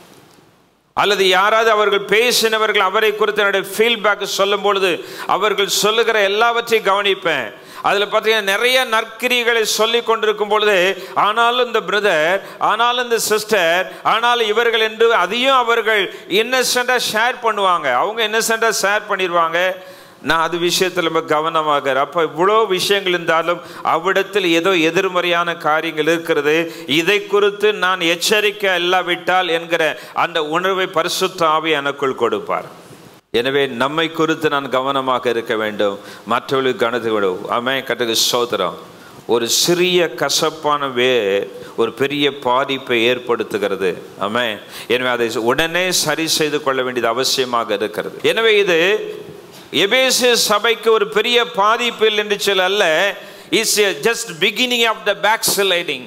அல்லது யாராவது அவர்கள் பேசினவர்கள் அவரை குறித்து என்னுடைய ஃபீட்பேக் சொல்லும் பொழுது அவர்கள் சொல்லுகிற எல்லாவற்றையும் கவனிப்பேன் அதில் பார்த்தீங்கன்னா நிறைய நற்கிரிகளை சொல்லி கொண்டிருக்கும் பொழுது ஆனாலும் இந்த பிரதர் ஆனாலும் இந்த சிஸ்டர் ஆனாலும் இவர்கள் என்று அதையும் அவர்கள் இன்னசென்ட்டாக ஷேர் பண்ணுவாங்க அவங்க இன்னசென்ட்டாக ஷேர் பண்ணிடுவாங்க நான் அது விஷயத்தில் ரொம்ப கவனமாக அப்போ இவ்வளோ விஷயங்கள் இருந்தாலும் அவ்விடத்தில் ஏதோ எதிர்மறையான காரியங்கள் இருக்கிறது இதை குறித்து நான் எச்சரிக்கை இல்லாவிட்டால் என்கிற அந்த உணர்வை பரிசுத்த ஆவி எனக்குள் கொடுப்பார் எனவே நம்மை குறித்து நான் கவனமாக இருக்க வேண்டும் மற்றவர்களுக்கு கவனத்தை விடும் அமே கட்டுக்கு சோதரம் ஒரு சிறிய கசப்பான வேர் ஒரு பெரிய பாதிப்பை ஏற்படுத்துகிறது ஆமே எனவே அதை உடனே சரி செய்து கொள்ள வேண்டியது அவசியமாக இருக்கிறது எனவே இது எபேசு சபைக்கு ஒரு பெரிய பாதிப்பு இல்லை என்று சொல்ல அல்ல is just beginning of the backsliding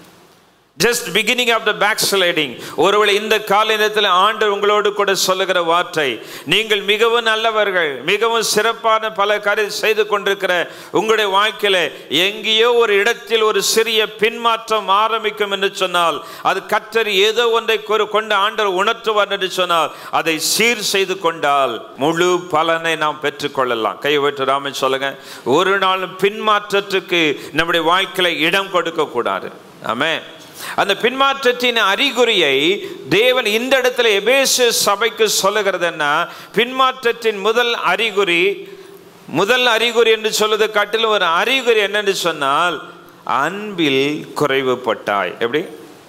just beginning of the backsliding ஒருவேளை இந்த கால நேரத்தில் ஆண்டு உங்களோடு கூட சொல்லுகிற வார்த்தை நீங்கள் மிகவும் நல்லவர்கள் மிகவும் சிறப்பான பல காரியம் செய்து கொண்டிருக்கிற உங்களுடைய வாழ்க்கையில எங்கேயோ ஒரு இடத்தில் ஒரு சிறிய பின்மாற்றம் ஆரம்பிக்கும் என்று சொன்னால் அது கத்தர் ஏதோ ஒன்றை கொ- கொண்டு ஆண்டவர் உணர்த்துவார் என்று சொன்னால் அதை சீர் செய்து கொண்டால் முழு பலனை நாம் பெற்றுக்கொள்ளலாம் கை வைத்து ராமன் சொல்லுங்க ஒரு நாளும் பின்மாற்றத்துக்கு நம்முடைய வாழ்க்கையில இடம் கொடுக்க கூடாது ஆமென் அந்த பின்மாற்றத்தின் அறிகுறியை தேவன் இந்த இடத்துல எபேசு சபைக்கு சொல்லுகிறது என்ன பின்மாற்றத்தின் முதல் அறிகுறி முதல் அறிகுறி என்று சொல்வது காட்டிலும் ஒரு அறிகுறி என்னன்னு சொன்னால் அன்பில் குறைவுபட்டாய் எப்படி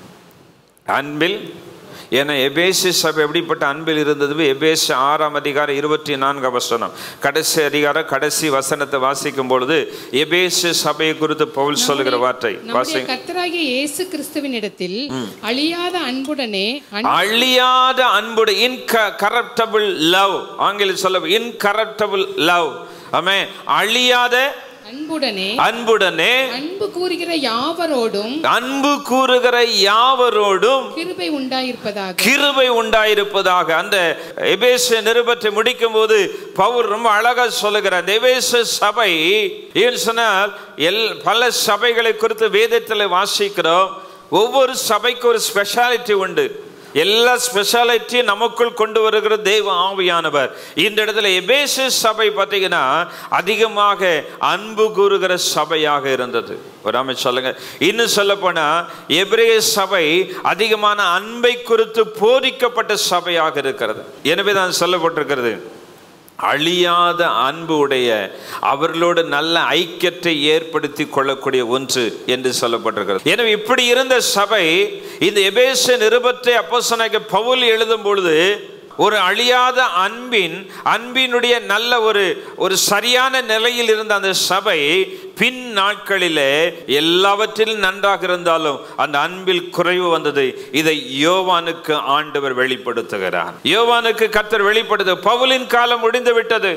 அன்பில் ஏன்னா எபேசு சபை எப்படிப்பட்ட அன்பில் இருந்தது எபேசு ஆறாம் அதிகாரம் இருபத்தி நான்கு வசனம் கடைசி அதிகாரம் கடைசி வசனத்தை வாசிக்கும் பொழுது எபேசு சபையை குறித்து பவுல் சொல்லுகிற வார்த்தை நம்முடைய வாசி கர்த்தராகிய இயேசு கிறிஸ்துவின் இடத்தில் அழியாத அன்புடனே அன்- அழியாத அன்புடு இன்கரப்டபிள் லவ் ஆங்கிலம் சொல்ல இன்கரப்டபிள் லவ் ஆமே அழியாத அன்புடனே அன்புடனே அன்பு கூறுகிற யாவரோடும் அன்பு கூறுகிற யாவரோடும் கிருபை உண்டாயிருப்பதாக கிருபை உண்டாயிருப்பதாக அந்த எபேச நிருபத்தை முடிக்கும் போது பவுல் ரொம்ப அழகா சொல்லுகிறார் அந்த எபேச சபை ஏன்னு சொன்னால் எல் பல சபைகளை குறித்து வேதத்தில் வாசிக்கிறோம் ஒவ்வொரு சபைக்கு ஒரு ஸ்பெஷாலிட்டி உண்டு எல்லா ஸ்பெஷாலிட்டியும் நமக்குள் கொண்டு வருகிற தெய்வ ஆவியானவர் இந்த இடத்துல எபேசு சபை பார்த்தீங்கன்னா அதிகமாக அன்பு கூறுகிற சபையாக இருந்தது ஒரு அமைச்சு சொல்லுங்க இன்னும் சொல்ல போனா எபிரேய சபை அதிகமான அன்பை குறித்து போதிக்கப்பட்ட சபையாக இருக்கிறது எனவே தான் சொல்லப்பட்டிருக்கிறது அழியாத அன்பு உடைய அவர்களோடு நல்ல ஐக்கியத்தை ஏற்படுத்தி கொள்ளக்கூடிய ஒன்று என்று சொல்லப்பட்டிருக்கிறது எனவே இப்படி இருந்த சபை இந்த எபேச நிருபத்தை அப்போஸ்தலனாகிய பவுல் எழுதும் பொழுது ஒரு அழியாத அன்பின் அன்பினுடைய நல்ல ஒரு ஒரு சரியான நிலையில் இருந்த அந்த சபை பின் நாட்களிலே எல்லாவற்றிலும் நன்றாக இருந்தாலும் அந்த அன்பில் குறைவு வந்தது இதை யோவானுக்கு ஆண்டவர் வெளிப்படுத்துகிறார் யோவானுக்கு கர்த்தர் வெளிப்படுத்த பவுலின் காலம் முடிந்து விட்டது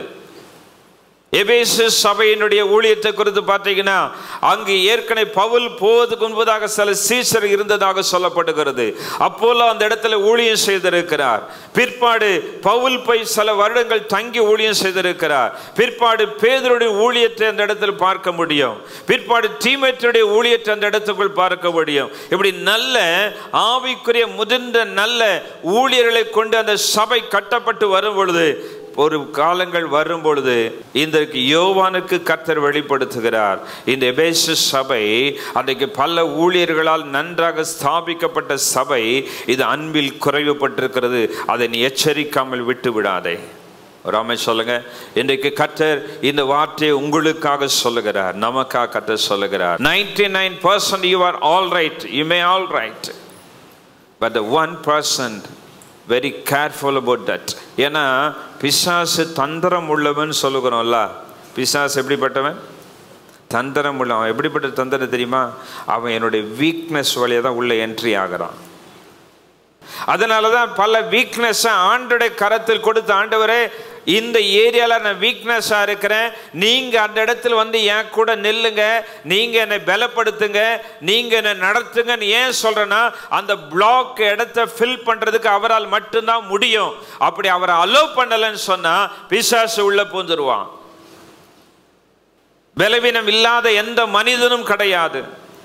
எபேசு சபையினுடைய ஊழியத்தை குறித்து பார்த்தீங்கன்னா அங்கு ஏற்கனவே பவுல் போவதுக்கு முன்பதாக சில சீசர் இருந்ததாக சொல்லப்படுகிறது அப்போலோ அந்த இடத்துல ஊழியம் செய்திருக்கிறார் பிற்பாடு பவுல் போய் சில வருடங்கள் தங்கி ஊழியம் செய்திருக்கிறார் பிற்பாடு பேதருடைய ஊழியத்தை அந்த இடத்தில் பார்க்க முடியும் பிற்பாடு தீமேத்தருடைய ஊழியத்தை அந்த இடத்துக்குள் பார்க்க முடியும் இப்படி நல்ல ஆவிக்குரிய முதிர்ந்த நல்ல ஊழியர்களை கொண்டு அந்த சபை கட்டப்பட்டு வரும் பொழுது ஒரு காலங்கள் வரும் பொழுது இன்றைக்கு யோவானுக்கு கர்த்தர் வெளிப்படுத்துகிறார் இந்த எபேசு சபை அன்றைக்கு பல ஊழியர்களால் நன்றாக ஸ்தாபிக்கப்பட்ட சபை இது அன்பில் குறைவுபட்டிருக்கிறது அதை நீ எச்சரிக்காமல் விட்டு விடாதே ராமே சொல்லுங்க இன்றைக்கு கர்த்தர் இந்த வார்த்தையை உங்களுக்காக சொல்லுகிறார் நமக்காக கர்த்தர் சொல்லுகிறார் ninety nine percent you are all right you may all right but the one percent very careful about that ஏன்னா பிசாசு தந்திரம் உள்ளவன் சொல்லுகிறோம்ல பிசாசு எப்படிப்பட்டவன் தந்திரம் உள்ள அவன் எப்படிப்பட்ட தந்திரம் தெரியுமா அவன் என்னுடைய வீக்னஸ் வழியாக தான் உள்ள என்ட்ரி ஆகிறான் அதனால தான் பல வீக்னஸை ஆண்டுடைய கரத்தில் கொடுத்து ஆண்டவரே இந்த ஏரியாவில் நான் வீக்னஸாக இருக்கிறேன் நீங்கள் அந்த இடத்துல வந்து என் கூட நில்லுங்க நீங்கள் என்னை பலப்படுத்துங்க நீங்கள் என்னை நடத்துங்கன்னு ஏன் சொல்கிறேன்னா அந்த பிளாக் இடத்த ஃபில் பண்ணுறதுக்கு அவரால் மட்டும்தான் முடியும் அப்படி அவரை அலோவ் பண்ணலைன்னு சொன்னால் பிசாசு உள்ள பூந்துருவான் பலவீனம் இல்லாத எந்த மனிதனும் கிடையாது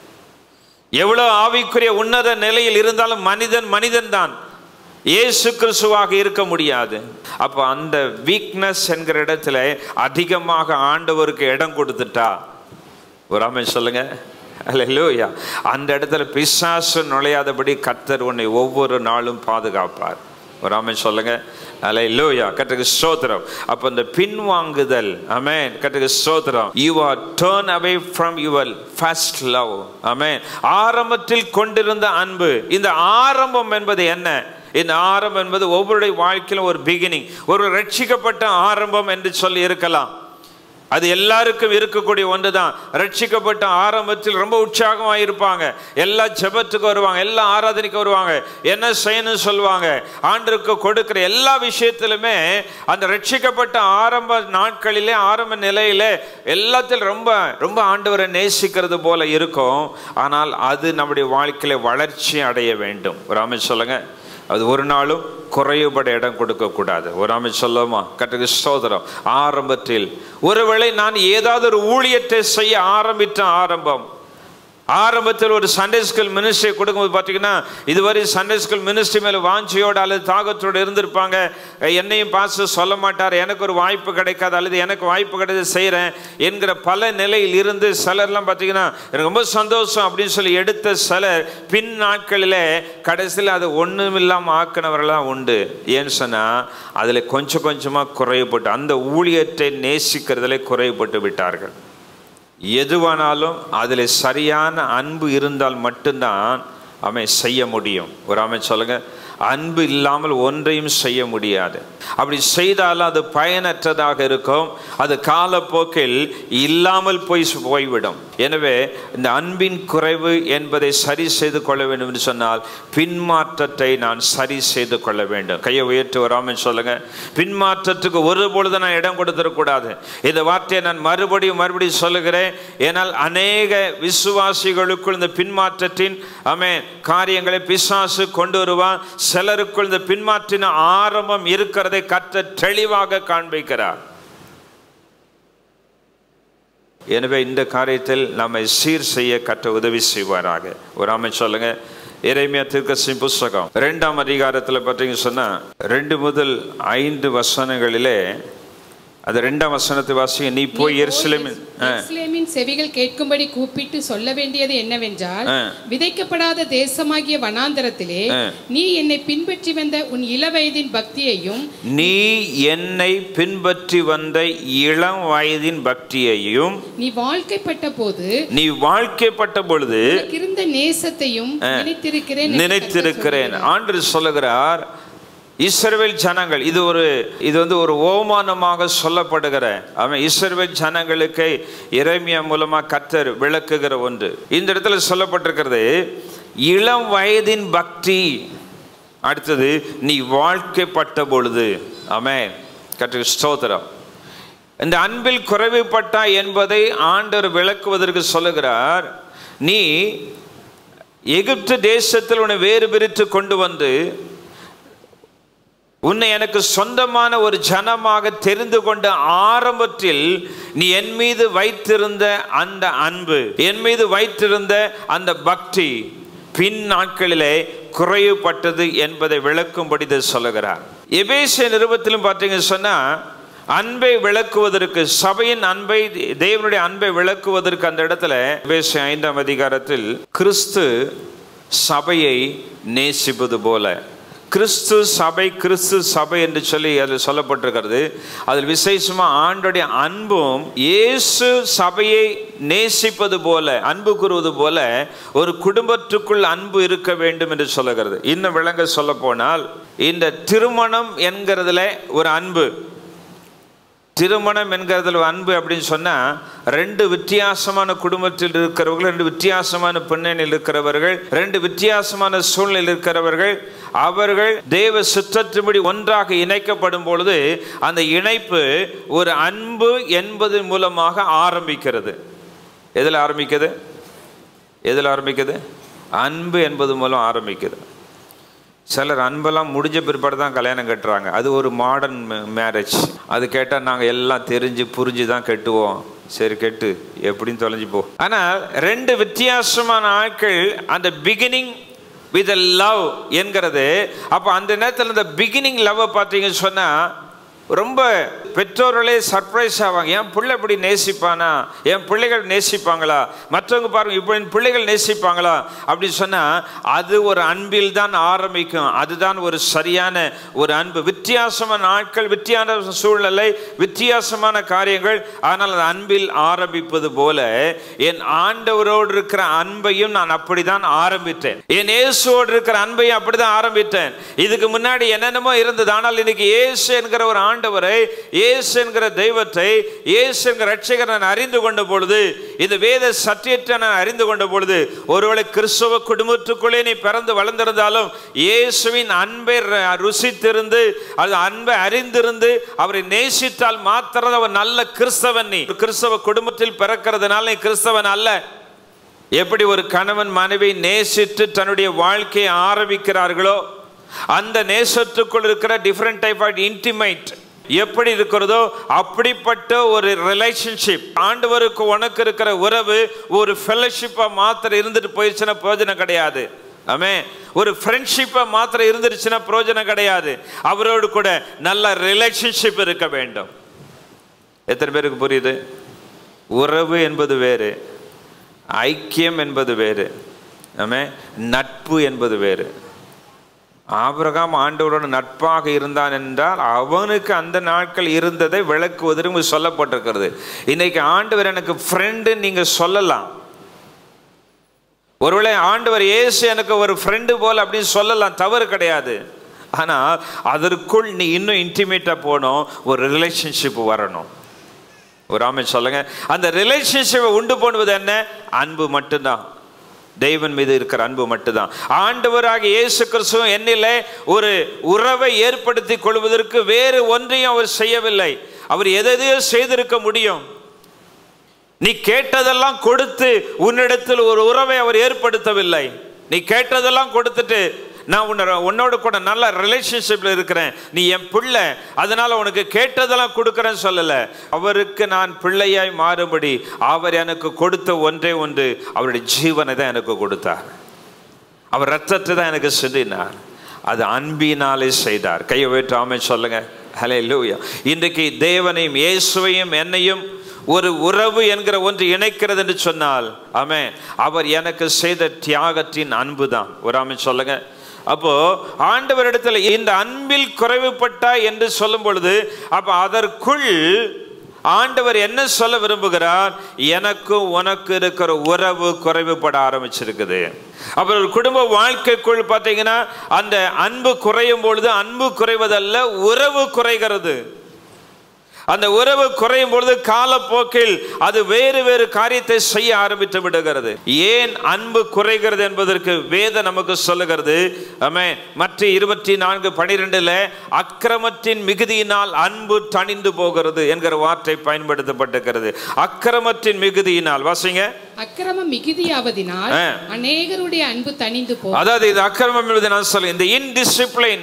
எவ்வளவு ஆவிக்குரிய உன்னத நிலையில் இருந்தாலும் மனிதன் மனிதன் தான் இயேசு கிறிஸ்துவாக இருக்க முடியாது அப்போ அந்த வீக்னஸ் என்கிற இடத்துல அதிகமாக ஆண்டவருக்கு இடம் கொடுத்துட்டா ஒரு அமை சொல்லுங்க அல்லையா அந்த இடத்துல பிசாசு நுழையாதபடி கத்தர் உன்னை ஒவ்வொரு நாளும் பாதுகாப்பார் ஒரு அமை சொல்லுங்க அலை லோயா கட்டுக்கு ஸ்தோத்திரம் அப்போ இந்த பின்வாங்குதல் அமேன் கட்டுக்கு ஸ்தோத்திரம் you are turn away from your first love அமேன் ஆரம்பத்தில் கொண்டிருந்த அன்பு இந்த ஆரம்பம் என்பது என்ன இந்த ஆரம்பம் என்பது ஒவ்வொருடைய வாழ்க்கையிலும் ஒரு பிகினிங் ஒரு ரட்சிக்கப்பட்ட ஆரம்பம் என்று சொல்லி இருக்கலாம் அது எல்லாருக்கும் இருக்கக்கூடிய ஒன்று தான் ரட்சிக்கப்பட்ட ஆரம்பத்தில் ரொம்ப உற்சாகமாக இருப்பாங்க எல்லா ஜெபத்துக்கு வருவாங்க எல்லா ஆராதனைக்கு வருவாங்க என்ன செய்யணும்னு சொல்லுவாங்க ஆண்டுக்கு கொடுக்குற எல்லா விஷயத்திலுமே அந்த ரட்சிக்கப்பட்ட ஆரம்ப நாட்களிலே ஆரம்ப நிலையிலே எல்லாத்திலும் ரொம்ப ரொம்ப ஆண்டவரை நேசிக்கிறது போல இருக்கும் ஆனால் அது நம்முடைய வாழ்க்கையில வளர்ச்சி அடைய வேண்டும் ஒரு அமைச்சு சொல்லுங்க அது ஒரு நாளும் குறைவுபட இடம் கொடுக்கக்கூடாது ஒரு அமைச்சு சொல்லுமா கட்டுக்கு சோதரம் ஆரம்பத்தில் ஒருவேளை நான் ஏதாவது ஒரு ஊழியத்தை செய்ய ஆரம்பித்த ஆரம்பம் ஆரம்பத்தில் ஒரு சண்டே ஸ்கூல் மினிஸ்ட்ரி கொடுக்கும்போது பார்த்தீங்கன்னா இதுவரை சண்டே ஸ்கூல் மினிஸ்ட்ரி மேலே வாஞ்சியோடு அல்லது தாகத்தோடு இருந்திருப்பாங்க என்னையும் பாச சொல்ல மாட்டார் எனக்கு ஒரு வாய்ப்பு கிடைக்காது அல்லது எனக்கு வாய்ப்பு கிடையாது செய்கிறேன் என்கிற பல நிலையில் இருந்து சிலர்லாம் பார்த்தீங்கன்னா எனக்கு ரொம்ப சந்தோஷம் அப்படின்னு சொல்லி எடுத்த சிலர் பின் நாட்களில் கடைசியில் அது ஒன்றும் இல்லாமல் ஆக்கினவர்களாம் உண்டு ஏன்னு சொன்னால் அதில் கொஞ்சம் கொஞ்சமாக குறைவுபட்டு அந்த ஊழியத்தை நேசிக்கிறதுல குறைவுபட்டு விட்டார்கள் எதுவானாலும் அதில் சரியான அன்பு இருந்தால் மட்டும்தான் அவன் செய்ய முடியும் ஒரு அவன் சொல்லுங்க அன்பு இல்லாமல் ஒன்றையும் செய்ய முடியாது அப்படி செய்தாலும் அது பயனற்றதாக இருக்கும் அது காலப்போக்கில் இல்லாமல் போய் போய்விடும் எனவே இந்த அன்பின் குறைவு என்பதை சரி செய்து கொள்ள வேண்டும் என்று சொன்னால் பின்மாற்றத்தை நான் சரி செய்து கொள்ள வேண்டும் கையை உயர்த்தி வராமல் சொல்லுங்க பின்மாற்றத்துக்கு ஒரு பொழுது நான் இடம் கொடுத்துடக்கூடாது இந்த வார்த்தையை நான் மறுபடியும் மறுபடியும் சொல்லுகிறேன் ஏனால் அநேக விசுவாசிகளுக்குள் இந்த பின்மாற்றத்தின் அமே காரியங்களை பிசாசு கொண்டு வருவான் சிலருக்குள் இந்த பின்மாற்றின ஆரம்பம் இருக்கிறதை கற்ற தெளிவாக காண்பிக்கிறார் எனவே இந்த காரியத்தில் நம்மை சீர் செய்ய கற்ற உதவி செய்வாராக ஒரு அமைச்சு சொல்லுங்க இறைமையா தீர்க்கசி புஸ்தகம் ரெண்டாம் அதிகாரத்தில் பார்த்தீங்க சொன்னா ரெண்டு முதல் ஐந்து வசனங்களிலே அது ரெண்டாம் வசனத்தை வாசிங்க நீ போய் எருசலேமின் ஆ. எருசலேமின் செவிகள் கேட்கும்படி கூப்பிட்டு சொல்ல வேண்டியது என்னவென்றால் ஆ. விதைக்கப்படாத தேசமாகிய வனாந்தரத்திலே ஆ. நீ என்னை பின்பற்றி வந்த உன் இளவயதின் பக்தியையும் நீ என்னை பின்பற்றி வந்த இளம் வயதின் பக்தியையும் நீ வாழ்க்கைப்பட்ட போது நீ வாழ்க்கைப்பட்ட பொழுது உனக்கு இருந்த நேசத்தையும் நினைத்திருக்கிறேன் என்று நினைத்திருக்கிறேன் கர்த்தர் ஆண்டு சொல்லுகிறார் இஸ்ரவேல் ஜனங்கள் இது ஒரு இது வந்து ஒரு ஓமானமாக சொல்லப்படுகிற அவன் இஸ்ரவேல் ஜனங்களுக்கு இறைமியா மூலமா கத்தர் விளக்குகிற ஒன்று இந்த இடத்துல சொல்லப்பட்டிருக்கிறது இளம் வயதின் பக்தி அடுத்தது நீ வாழ்க்கைப்பட்ட பொழுது ஆமென் கற்று ஸ்தோத்திரம் இந்த அன்பில் குறைவுபட்டா என்பதை ஆண்டவர் விளக்குவதற்கு சொல்லுகிறார் நீ எகிப்து தேசத்தில் உன்னை வேறு பிரித்து கொண்டு வந்து உன்னை எனக்கு சொந்தமான ஒரு ஜனமாக தெரிந்து கொண்ட ஆரம்பத்தில் நீ என் மீது வைத்திருந்த அந்த அன்பு என் மீது வைத்திருந்த அந்த பக்தி பின் நாட்களிலே குறைவுபட்டது என்பதை விளக்கும்படி இதை சொல்லுகிறார் எபேசிய நிருபத்திலும் பார்த்தீங்கன்னு சொன்னா அன்பை விளக்குவதற்கு சபையின் அன்பை தேவனுடைய அன்பை விளக்குவதற்கு அந்த இடத்துல எபேசிய ஐந்தாம் அதிகாரத்தில் கிறிஸ்து சபையை நேசிப்பது போல கிறிஸ்து சபை கிறிஸ்து சபை என்று சொல்லி அதில் சொல்லப்பட்டிருக்கிறது அதில் விசேஷமா ஆண்டுடைய அன்பும் இயேசு சபையை நேசிப்பது போல அன்பு கூறுவது போல ஒரு குடும்பத்துக்குள் அன்பு இருக்க வேண்டும் என்று சொல்லுகிறது இன்னும் விளங்க சொல்ல போனால் இந்த திருமணம் என்கிறதுல ஒரு அன்பு திருமணம் என்கிறதுல அன்பு அப்படின்னு சொன்னால் ரெண்டு வித்தியாசமான குடும்பத்தில் இருக்கிறவர்கள் ரெண்டு வித்தியாசமான பின்னணியில் இருக்கிறவர்கள் ரெண்டு வித்தியாசமான சூழ்நிலையில் இருக்கிறவர்கள் அவர்கள் தேவ சுத்தத்தின்படி ஒன்றாக இணைக்கப்படும் பொழுது அந்த இணைப்பு ஒரு அன்பு என்பது மூலமாக ஆரம்பிக்கிறது எதில் ஆரம்பிக்குது எதில் ஆரம்பிக்குது அன்பு என்பது மூலம் ஆரம்பிக்குது சிலர் அன்பெல்லாம் முடிஞ்ச பிற்பாடு தான் கல்யாணம் கட்டுறாங்க அது ஒரு மாடர்ன் மேரேஜ் அது கேட்டால் நாங்கள் எல்லாம் தெரிஞ்சு புரிஞ்சு தான் கட்டுவோம் சரி கெட்டு எப்படின்னு தொலைஞ்சு போ ஆனால் ரெண்டு வித்தியாசமான ஆட்கள் அந்த பிகினிங் வித் லவ் என்கிறது அப்போ அந்த நேரத்தில் இந்த பிகினிங் லவ்வை பார்த்தீங்கன்னு சொன்னால் ரொம்ப பெற்றோர்களே சர்ப்ரைஸ் ஆவாங்க என் பிள்ளை இப்படி நேசிப்பானா என் பிள்ளைகள் நேசிப்பாங்களா மற்றவங்க பாருங்க இப்போ என் பிள்ளைகள் நேசிப்பாங்களா அப்படின்னு சொன்னால் அது ஒரு அன்பில் தான் ஆரம்பிக்கும் அதுதான் ஒரு சரியான ஒரு அன்பு வித்தியாசமான ஆட்கள் வித்தியாச சூழ்நிலை வித்தியாசமான காரியங்கள் ஆனால் அது அன்பில் ஆரம்பிப்பது போல என் ஆண்டவரோடு இருக்கிற அன்பையும் நான் அப்படிதான் ஆரம்பித்தேன் என் இயேசுவோடு இருக்கிற அன்பையும் அப்படிதான் ஆரம்பித்தேன் இதுக்கு முன்னாடி என்னென்னமோ இருந்தது ஆனால் இன்னைக்கு இயேசு என்கிற ஒரு ஆண்டவரை இயேசு என்கிற தெய்வத்தை இயேசு என்கிற ரட்சகரை நான் அறிந்து கொண்ட பொழுது இந்த வேத சத்தியத்தை நான் அறிந்து கொண்ட பொழுது ஒருவேளை கிறிஸ்தவ குடும்பத்துக்குள்ளே நீ பிறந்து வளர்ந்திருந்தாலும் இயேசுவின் அன்பை ர- ருசித்திருந்து அது அன்பை அறிந்திருந்து அவரை நேசித்தால் மாத்திரம் அவர் நல்ல கிறிஸ்தவன் நீ கிறிஸ்தவ குடும்பத்தில் பிறக்கிறதுனால நீ கிறிஸ்தவன் அல்ல எப்படி ஒரு கணவன் மனைவி நேசித்து தன்னுடைய வாழ்க்கையை ஆரம்பிக்கிறார்களோ அந்த நேசத்துக்குள் இருக்கிற டிஃப்ரெண்ட் டைப் ஆஃப் இன்டிமேட் எப்படி இருக்கிறதோ அப்படிப்பட்ட ஒரு ரிலேஷன்ஷிப் ஆண்டவருக்கு உனக்கு இருக்கிற உறவு ஒரு ஃபெலோஷிப்பாக மாத்திரம் இருந்துட்டு போயிடுச்சுன்னா பிரயோஜனம் கிடையாது ஆமே ஒரு ஃப்ரெண்ட்ஷிப்பாக மாத்திரம் இருந்துருச்சுன்னா பிரயோஜனம் கிடையாது அவரோடு கூட நல்ல ரிலேஷன்ஷிப் இருக்க வேண்டும் எத்தனை பேருக்கு புரியுது உறவு என்பது வேறு ஐக்கியம் என்பது வேறு ஆமே நட்பு என்பது வேறு ஆபிரகாம் ஆண்டவரோட நட்பாக இருந்தான் என்றால் அவனுக்கு அந்த நாட்கள் இருந்ததை விளக்குவதற்கு சொல்லப்பட்டிருக்கிறது இன்னைக்கு ஆண்டவர் எனக்கு ஃப்ரெண்டு நீங்க சொல்லலாம் ஒருவேளை ஆண்டவர் இயேசு எனக்கு ஒரு ஃப்ரெண்டு போல அப்படின்னு சொல்லலாம் தவறு கிடையாது ஆனால் அதற்குள் நீ இன்னும் இன்டிமேட்டாக போகணும் ஒரு ரிலேஷன்ஷிப் வரணும் ஒரு ஆமை சொல்லுங்க அந்த ரிலேஷன்ஷிப்பை உண்டு பண்ணுவது என்ன அன்பு மட்டும்தான் தெய்வன் மீது இருக்கிற அன்பு மட்டும்தான் ஆண்டவராக இயேசு கிறிஸ்துவ என்னிலே ஒரு உறவை ஏற்படுத்தி கொள்வதற்கு வேறு ஒன்றையும் அவர் செய்யவில்லை அவர் எதையோ செய்திருக்க முடியும் நீ கேட்டதெல்லாம் கொடுத்து உன்னிடத்தில் ஒரு உறவை அவர் ஏற்படுத்தவில்லை நீ கேட்டதெல்லாம் கொடுத்துட்டு நான் உன்னை உன்னோட கூட நல்ல ரிலேஷன்ஷிப்ல இருக்கிறேன் நீ என் பிள்ளை அதனால உனக்கு கேட்டதெல்லாம் கொடுக்குறேன்னு சொல்லல அவருக்கு நான் பிள்ளையாய் மாறும்படி அவர் எனக்கு கொடுத்த ஒன்றே ஒன்று அவருடைய ஜீவனை தான் எனக்கு கொடுத்தார் அவர் ரத்தத்தை தான் எனக்கு சிந்தினார் அது அன்பினாலே செய்தார் கையை வைத்து ஆமென் சொல்லுங்க ஹலே லூயா இன்றைக்கு தேவனையும் இயேசுவையும் என்னையும் ஒரு உறவு என்கிற ஒன்று இணைக்கிறது என்று சொன்னால் ஆமென் அவர் எனக்கு செய்த தியாகத்தின் அன்பு தான் ஒரு ஆமென் சொல்லுங்க அப்போ ஆண்டவரிடத்தில் இந்த அன்பில் குறைவுபட்டா என்று சொல்லும் பொழுது அப்ப அதற்குள் ஆண்டவர் என்ன சொல்ல விரும்புகிறார் எனக்கும் உனக்கு இருக்கிற உறவு குறைவுபட ஆரம்பிச்சிருக்குது அப்புறம் ஒரு குடும்ப வாழ்க்கைக்குள் பார்த்தீங்கன்னா அந்த அன்பு குறையும் பொழுது அன்பு குறைவதல்ல உறவு குறைகிறது அந்த உறவு குறையும் பொழுது காலப்போக்கில் அது வேறு வேறு காரியத்தை செய்ய ஆரம்பித்து விடுகிறது ஏன் அன்பு குறைகிறது என்பதற்கு வேத நமக்கு சொல்லுகிறது ஆமே மற்ற இருபத்தி நான்கு பனிரெண்டுல அக்கிரமத்தின் மிகுதியினால் அன்பு தணிந்து போகிறது என்கிற வார்த்தை பயன்படுத்தப்பட்டிருக்கிறது அக்கிரமத்தின் மிகுதியினால் வாசிங்க அக்கிரமம் மிகுதியாவதினால் ஆ. அநேகருடைய அன்பு தணிந்து போகும் அதாவது இது அக்கிரமம் என்பதை நான் சொல்ல இந்த இன்டிசிப்ளின்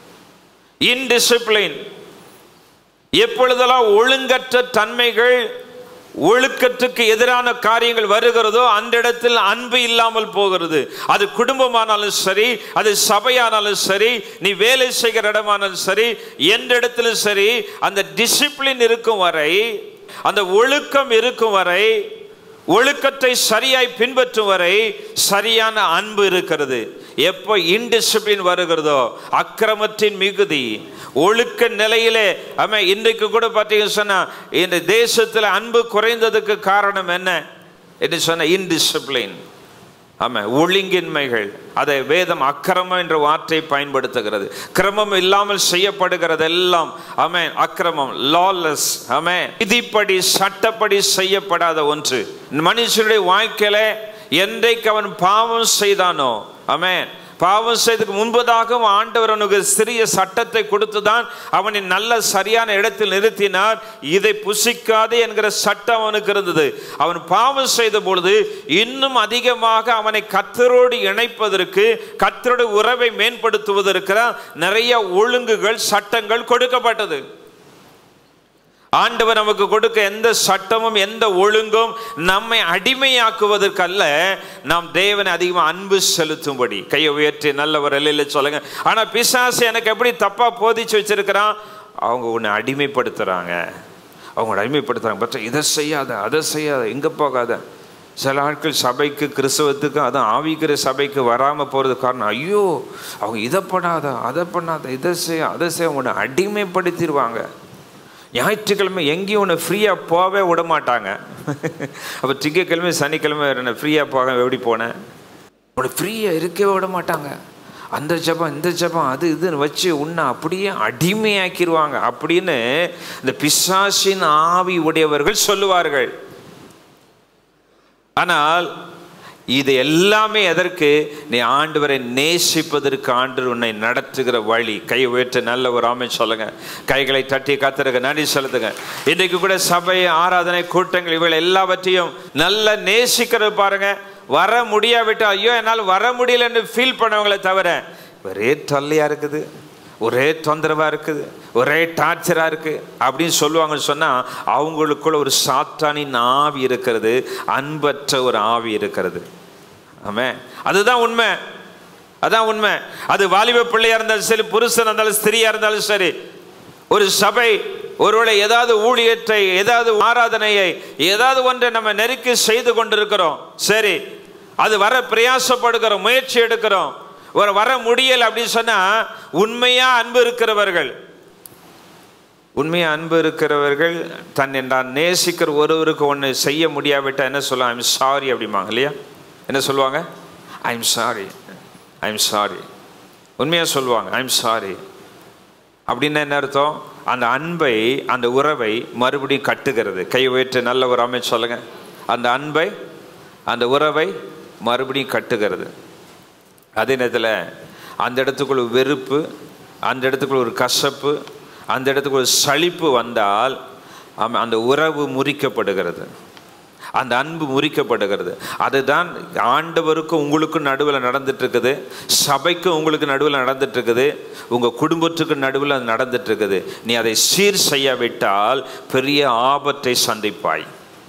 இன்டிசிப்ளின் எப்பொழுதெல்லாம் ஒழுங்கற்ற தன்மைகள் ஒழுக்கத்துக்கு எதிரான காரியங்கள் வருகிறதோ அந்த இடத்தில் அன்பு இல்லாமல் போகிறது அது குடும்பமானாலும் சரி அது சபையானாலும் சரி நீ வேலை செய்கிற இடமானாலும் சரி எந்த இடத்திலும் சரி அந்த டிசிப்ளின் இருக்கும் வரை அந்த ஒழுக்கம் இருக்கும் வரை ஒழுக்கத்தை சரியாய் பின்பற்றும் வரை சரியான அன்பு இருக்கிறது எப்போ இன்டிசிப்ளின் வருகிறதோ அக்கிரமத்தின் மிகுதி ஒழுக்க நிலையிலே ஆமா இன்றைக்கு கூட பார்த்தீங்கன்னு சொன்னா இந்த தேசத்தில் அன்பு குறைந்ததுக்கு காரணம் என்ன என்று சொன்ன இன்டிசிப்ளின் ஆமா ஒழுங்கின்மைகள் அதை வேதம் அக்கிரமம் என்ற வார்த்தையை பயன்படுத்துகிறது கிரமம் இல்லாமல் செய்யப்படுகிறதெல்லாம் ஆமே அக்கிரமம் லாலெஸ் ஆமே விதிப்படி சட்டப்படி செய்யப்படாத ஒன்று மனுஷனுடைய வாழ்க்கையில என்றைக்கு அவன் பாவம் செய்தானோ ஆமென் பாவம் செய்ததுக்கு முன்பதாகவும் ஆண்டவர் அவனுக்கு சிறிய சட்டத்தை கொடுத்துதான் அவனை நல்ல சரியான இடத்தில் நிறுத்தினார் இதை புசிக்காதே என்கிற சட்டம் அவனுக்கு இருந்தது அவன் பாவம் செய்த பொழுது இன்னும் அதிகமாக அவனை கத்தரோடு இணைப்பதற்கு கத்தரோட உறவை மேம்படுத்துவதற்கு நிறைய ஒழுங்குகள் சட்டங்கள் கொடுக்கப்பட்டது ஆண்டவர் நமக்கு கொடுக்க எந்த சட்டமும் எந்த ஒழுங்கும் நம்மை அடிமையாக்குவதற்கல்ல நாம் தேவனை அதிகமாக அன்பு செலுத்தும்படி கையை உயர்த்தி நல்லவர் இல்லைல்ல சொல்லுங்க ஆனால் பிசாசு எனக்கு எப்படி தப்பா போதிச்சு வச்சிருக்கிறான் அவங்க உன்னை அடிமைப்படுத்துறாங்க அவங்க அடிமைப்படுத்துறாங்க பற்ற இதை செய்யாத அதை செய்யாத இங்கே போகாத சில ஆட்கள் சபைக்கு கிறிஸ்தவத்துக்கு அதுவும் ஆவிக்கிற சபைக்கு வராமல் போகிறது காரணம் ஐயோ அவங்க இதை பண்ணாத அதை பண்ணாத இதை செய்ய அதை செய்ய உன்னை அடிமைப்படுத்திடுவாங்க ஞாயிற்றுக்கிழமை எங்கேயும் உன்னை ஃப்ரீயாக போகவே விட மாட்டாங்க அப்போ திங்கக்கிழமை சனிக்கிழமை என்ன ஃப்ரீயாக போக எப்படி போனேன் உன்னை ஃப்ரீயாக இருக்கவே விட மாட்டாங்க அந்த ஜபம் இந்த ஜபம் அது இதுன்னு வச்சு உன்னை அப்படியே அடிமையாக்கிடுவாங்க அப்படின்னு இந்த பிசாசின் ஆவி உடையவர்கள் சொல்லுவார்கள் ஆனால் இது எல்லாமே எதற்கு நீ ஆண்டவரை நேசிப்பதற்கு ஆண்டு உன்னை நடத்துகிற வழி கை உயர்த்த நல்ல ஒரு ஆமை சொல்லுங்க கைகளை தட்டி காத்துருங்க நன்றி செலுத்துங்க இன்றைக்கு கூட சபை ஆராதனை கூட்டங்கள் இவள் எல்லாவற்றையும் நல்ல நேசிக்கிறது பாருங்க வர முடியாவிட்டா ஐயோ என்னால் வர முடியலன்னு ஃபீல் பண்ணவங்களே தவிர ஒரே தொல்லையா இருக்குது ஒரே தொந்தரவா இருக்குது ஒரே டார்ச்சரா இருக்கு அப்படின்னு சொல்லுவாங்கன்னு சொன்னா அவங்களுக்குள்ள ஒரு சாத்தானின் ஆவி இருக்கிறது அன்பற்ற ஒரு ஆவி இருக்கிறது ஆமே அதுதான் உண்மை அதான் உண்மை அது வாலிப பிள்ளையா இருந்தாலும் சரி புருஷன் இருந்தாலும் ஸ்திரியா இருந்தாலும் சரி ஒரு சபை ஒருவேளை ஏதாவது ஊழியத்தை ஏதாவது ஆராதனையை ஏதாவது ஒன்றை நம்ம நெருக்கி செய்து கொண்டிருக்கிறோம் சரி அது வர பிரயாசப்படுகிறோம் முயற்சி எடுக்கிறோம் ஒரு வர முடியல அப்படின்னு சொன்னா உண்மையா அன்பு இருக்கிறவர்கள் உண்மையா அன்பு இருக்கிறவர்கள் தன்னை நான் நேசிக்கிற ஒருவருக்கு ஒன்று செய்ய முடியாவிட்டா என்ன சொல்லுவாங்க ஐம் சாரி அப்படிம்பாங்க இல்லையா என்ன சொல்லுவாங்க ஐம் சாரி ஐம் சாரி உண்மையாக சொல்லுவாங்க ஐம் சாரி அப்படின்னு என்ன அர்த்தம் அந்த அன்பை அந்த உறவை மறுபடியும் கட்டுகிறது கை உயர்த்து நல்ல ஒரு அமை சொல்லுங்க அந்த அன்பை அந்த உறவை மறுபடியும் கட்டுகிறது அதே நேரத்தில் அந்த இடத்துக்குள்ள ஒரு வெறுப்பு அந்த இடத்துக்குள்ள ஒரு கசப்பு அந்த இடத்துக்குள்ள ஒரு சலிப்பு வந்தால் ஆமா, அந்த உறவு முறிக்கப்படுகிறது அந்த அன்பு முறிக்கப்படுகிறது அதுதான் ஆண்டவருக்கும் உங்களுக்கும் நடுவில் நடந்துட்டு இருக்குது சபைக்கும் உங்களுக்கு நடுவில் நடந்துட்டு இருக்குது உங்கள் குடும்பத்துக்கு நடுவில் அது நடந்துட்டு இருக்குது நீ அதை சீர் செய்யாவிட்டால் பெரிய ஆபத்தை சந்திப்பாய்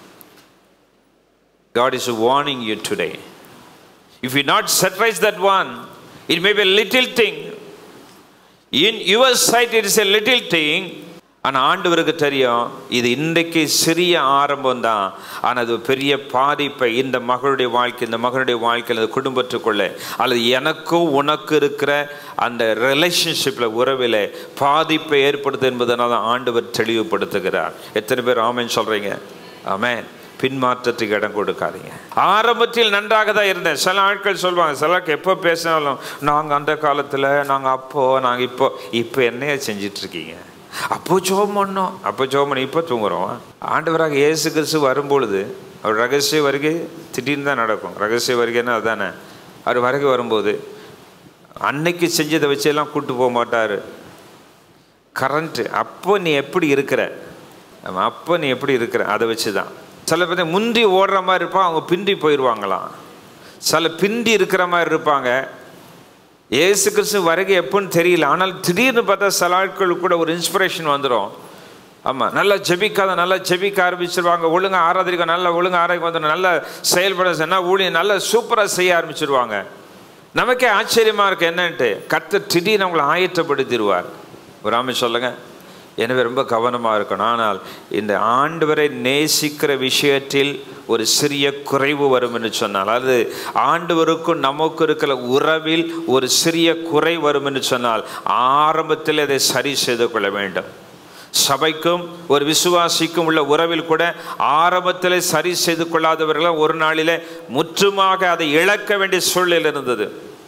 God is warning you today. If you not satirize that one, it may be a little thing. In your side it is a little thing ஆனால் ஆண்டவருக்கு தெரியும் இது இன்றைக்கு சிறிய ஆரம்பம் தான் ஆனால் அது பெரிய பாதிப்பை இந்த மகளுடைய வாழ்க்கை இந்த மகனுடைய வாழ்க்கையில் இந்த குடும்பத்துக்குள்ளே அல்லது எனக்கும் உனக்கு இருக்கிற அந்த ரிலேஷன்ஷிப்பில் உறவில் பாதிப்பை ஏற்படுது என்பதனால தான் ஆண்டவர் தெளிவுபடுத்துகிறார் எத்தனை பேர் ஆமேன்னு சொல்கிறீங்க ஆமேன் பின்மாற்றத்துக்கு இடம் கொடுக்காதீங்க ஆரம்பத்தில் நன்றாக தான் இருந்தேன் சில ஆட்கள் சொல்லுவாங்க சிலருக்கு எப்போ பேசினாலும் நாங்கள் அந்த காலத்தில் நாங்கள் அப்போ நாங்கள் இப்போ இப்போ என்னைய செஞ்சிட்டு இருக்கீங்க அப்போ ஜோம் பண்ணோம் அப்போ ஜோம் பண்ணி இப்போ தூங்குறோம் ஆண்டவராக இயேசு கிறிஸ்து வரும்பொழுது அவர் ரகசிய வருகை திடீர்னு தான் நடக்கும் ரகசிய வருகைன்னா அதுதானே அவர் வருகை வரும்போது அன்னைக்கு செஞ்சதை வச்செல்லாம் கூட்டு போக மாட்டார் கரண்ட்டு அப்போ நீ எப்படி இருக்கிற ஆமா, அப்போ நீ எப்படி இருக்கிற அதை வச்சு தான் சில பேர் முந்தி ஓடுற மாதிரி இருப்பான் அவங்க பிந்தி போயிடுவாங்களாம் சில பிந்தி இருக்கிற மாதிரி இருப்பாங்க ஏசு கிறிஸ்து வருகை எப்போன்னு தெரியல ஆனால் திடீர்னு பார்த்தா சில ஆட்கள் கூட ஒரு இன்ஸ்பிரேஷன் வந்துடும் ஆமாம் நல்லா ஜெபிக்காத நல்லா ஜெபிக்க ஆரம்பிச்சிருவாங்க ஒழுங்காக ஆராதிக்க நல்லா ஒழுங்காக ஆரோக்கியம் வந்துடும் நல்லா செயல்பட என்ன ஊழியம் நல்லா சூப்பராக செய்ய ஆரம்பிச்சிருவாங்க நமக்கே ஆச்சரியமாக இருக்கு என்னன்ட்டு கர்த்தர் திடீர்னு அவங்களை ஆயத்தப்படுத்திடுவார் ஒரு ஆமை சொல்லுங்க எனவே ரொம்ப கவனமாக இருக்கணும் ஆனால் இந்த ஆண்டவரை நேசிக்கிற விஷயத்தில் ஒரு சிறிய குறைவு வரும் என்று சொன்னால் அது ஆண்டவருக்கும் நமக்கு இருக்கிற உறவில் ஒரு சிறிய குறை வரும் என்று சொன்னால் ஆரம்பத்தில் அதை சரி செய்து கொள்ள வேண்டும் சபைக்கும் ஒரு விசுவாசிக்கும் உள்ள உறவில் கூட ஆரம்பத்தில் சரி செய்து கொள்ளாதவர்கள் ஒரு நாளிலே முற்றுமாக அதை இழக்க வேண்டிய சூழ்நிலை இருந்தது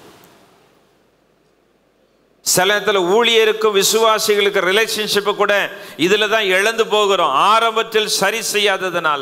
சில நேரத்தில் ஊழியருக்கும் விசுவாசிகளுக்கு ரிலேஷன்ஷிப்பை கூட இதில் தான் இழந்து போகிறோம் ஆரம்பத்தில் சரி செய்யாததுனால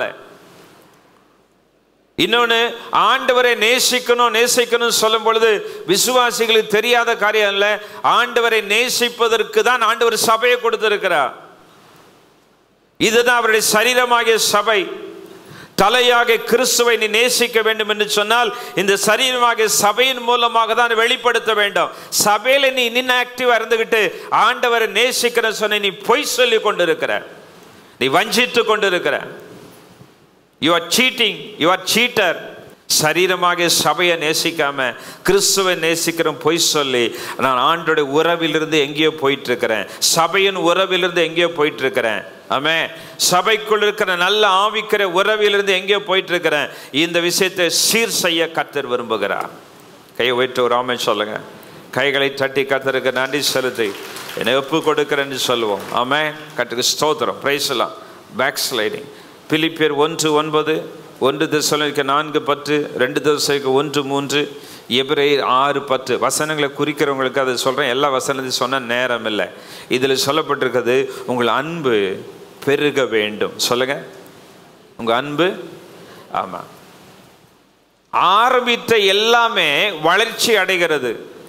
இன்னொன்று ஆண்டவரை நேசிக்கணும் நேசிக்கணும் சொல்லும் பொழுது விசுவாசிகளுக்கு தெரியாத காரியம் இல்லை ஆண்டவரை நேசிப்பதற்கு தான் ஆண்டவர் சபையை கொடுத்திருக்கிறார் இதுதான் அவருடைய சரீரமாகிய சபை தலையாக கிறிஸ்துவை நீ நேசிக்க வேண்டும் என்று சொன்னால் இந்த சரீரமாகிய சபையின் மூலமாக தான் வெளிப்படுத்த வேண்டும் சபையில நீ நின்று ஆக்டிவா இருந்துகிட்டு ஆண்டவரை நேசிக்கிற சொன்ன நீ பொய் சொல்லி கொண்டிருக்கிற நீ வஞ்சித்து கொண்டிருக்கிற you are cheating you are cheater சரீரமாக சபையை நேசிக்காம கிறிஸ்துவை நேசிக்கிற பொய் சொல்லி நான் ஆண்டோடைய உறவிலிருந்து எங்கேயோ போயிட்டு இருக்கிறேன் சபையின் உறவிலிருந்து எங்கேயோ போயிட்டு இருக்கிறேன் ஆமே சபைக்குள் இருக்கிற நல்ல ஆவிக்கிற உறவிலிருந்து எங்கேயோ போயிட்டு இருக்கிறேன் இந்த விஷயத்தை சீர் செய்ய கத்தர் விரும்புகிறார் கையை வைத்து ஒரு ஆமை சொல்லுங்க கைகளை தட்டி கத்தருக்கு நன்றி செலுத்தி என்னை ஒப்பு கொடுக்கிறேன்னு சொல்லுவோம் ஆமே கட்டுக்கு ஸ்தோத்திரம் பிரைஸ்லாம் பேக் ஸ்லைடிங் பிலிப்பியர் ஒன்று ஒன்பது ஒன்று திசைக்கு நான்கு பத்து ரெண்டு திசைக்கு ஒன்று மூன்று எபிரே ஆறு பத்து வசனங்களை குறிக்கிறவங்களுக்கு அதை சொல்கிறேன் எல்லா வசனத்தையும் சொன்ன நேரம் இல்லை இதில் சொல்லப்பட்டிருக்கிறது உங்கள் அன்பு பெருக வேண்டும் சொல்லுங்க உங்கள் அன்பு ஆமாம் ஆரம்பித்த எல்லாமே வளர்ச்சி அடைகிறது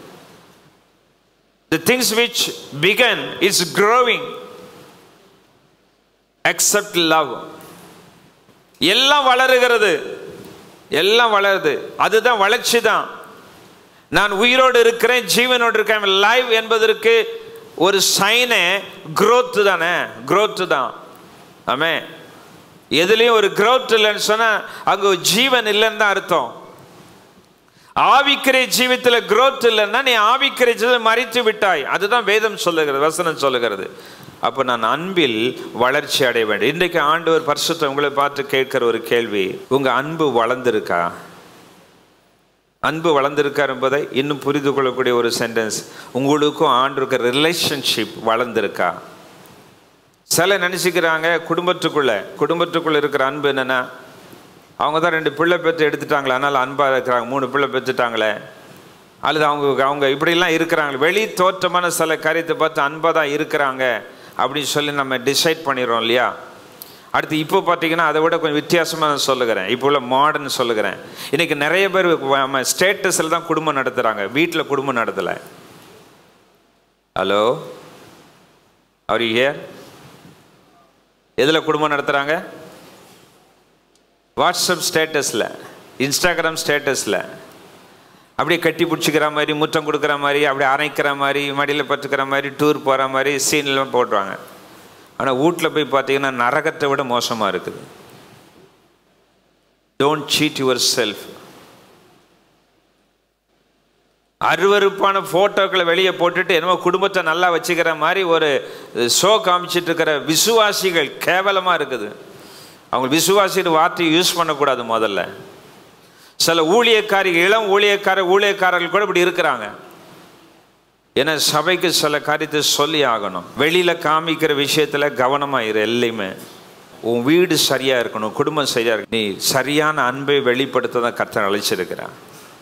the things which began is growing except love எல்லாம் வளருகிறது எல்லாம் வளருது அதுதான் வளர்ச்சி தான் நான் உயிரோடு இருக்கிறேன் ஜீவனோடு இருக்கேன் லைவ் என்பதற்கு ஒரு சைனே growth தானே growth தான் ஆமே எதுலேயும் ஒரு growth இல்லைன்னு சொன்னால் அங்கே ஒரு ஜீவன் இல்லைன்னு தான் அர்த்தம் ஆவிக்கிற ஜீவித்தில் growth இல்லைன்னா நீ ஆவிக்கிற ஜீவத்தை மறித்து விட்டாய் அதுதான் வேதம் சொல்லுகிறது வசனம் சொல்லுகிறது அப்போ நான் அன்பில் வளர்ச்சி அடைய வேண்டும் இன்றைக்கு ஆண்டவர் பரிசுத்தம் உங்களை பார்த்து கேட்கிற ஒரு கேள்வி உங்க அன்பு வளர்ந்திருக்கா அன்பு வளர்ந்திருக்கார் என்பதை இன்னும் புரிந்து கொள்ளக்கூடிய ஒரு சென்டென்ஸ் உங்களுக்கும் ஆண்டுக்கு ரிலேஷன்ஷிப் வளர்ந்திருக்கா சில நினச்சிக்கிறாங்க குடும்பத்துக்குள்ள குடும்பத்துக்குள்ள இருக்கிற அன்பு என்னன்னா அவங்க தான் ரெண்டு பிள்ளை பெற்று எடுத்துட்டாங்களே அதனால் அன்பாக இருக்கிறாங்க மூணு பிள்ளை பெற்றுட்டாங்களே அல்லது அவங்க அவங்க இப்படிலாம் இருக்கிறாங்க வெளி தோற்றமான சில காரியத்தை பார்த்து அன்பாக தான் இருக்கிறாங்க அப்படின்னு சொல்லி நம்ம டிசைட் பண்ணிடுறோம் இல்லையா அடுத்து இப்போ பார்த்தீங்கன்னா அதை விட கொஞ்சம் வித்தியாசமாக நான் சொல்லுகிறேன் இப்போ உள்ள மாடர்ன் சொல்லுகிறேன் இன்றைக்கி நிறைய பேர் நம்ம ஸ்டேட்டஸில் தான் குடும்பம் நடத்துகிறாங்க வீட்டில் குடும்பம் நடத்தலை ஹலோ அவர் ஹியர் எதில் குடும்பம் நடத்துகிறாங்க வாட்ஸ்அப் ஸ்டேட்டஸில் இன்ஸ்டாகிராம் ஸ்டேட்டஸில் அப்படியே கட்டி பிடிச்சிக்கிற மாதிரி முத்தம் கொடுக்குற மாதிரி அப்படியே அரைக்கிற மாதிரி மடியில் பத்துக்கிற மாதிரி டூர் போகிற மாதிரி சீன்லாம் போடுறாங்க ஆனால் வீட்டில் போய் பார்த்தீங்கன்னா நரகத்தை விட மோசமாக இருக்குது டோன்ட் சீட் யுவர் செல்ஃப் அருவருப்பான ஃபோட்டோக்களை வெளியே போட்டுட்டு என்னமோ குடும்பத்தை நல்லா வச்சுக்கிற மாதிரி ஒரு ஷோ காமிச்சிட்டு இருக்கிற விசுவாசிகள் கேவலமாக இருக்குது அவங்க விசுவாசிட்டு வார்த்தையை யூஸ் பண்ணக்கூடாது முதல்ல சில ஊழியக்காரி இளம் ஊழியக்கார ஊழியக்காரர்கள் கூட இப்படி இருக்கிறாங்க ஏன்னா சபைக்கு சில காரியத்தை சொல்லி ஆகணும் வெளியில் காமிக்கிற விஷயத்தில் கவனமாக இரு எல்லையுமே உன் வீடு சரியாக இருக்கணும் குடும்பம் சரியாக இருக்கணும் நீ சரியான அன்பை வெளிப்படுத்த தான் கர்த்தர் அழைச்சிருக்கிறான்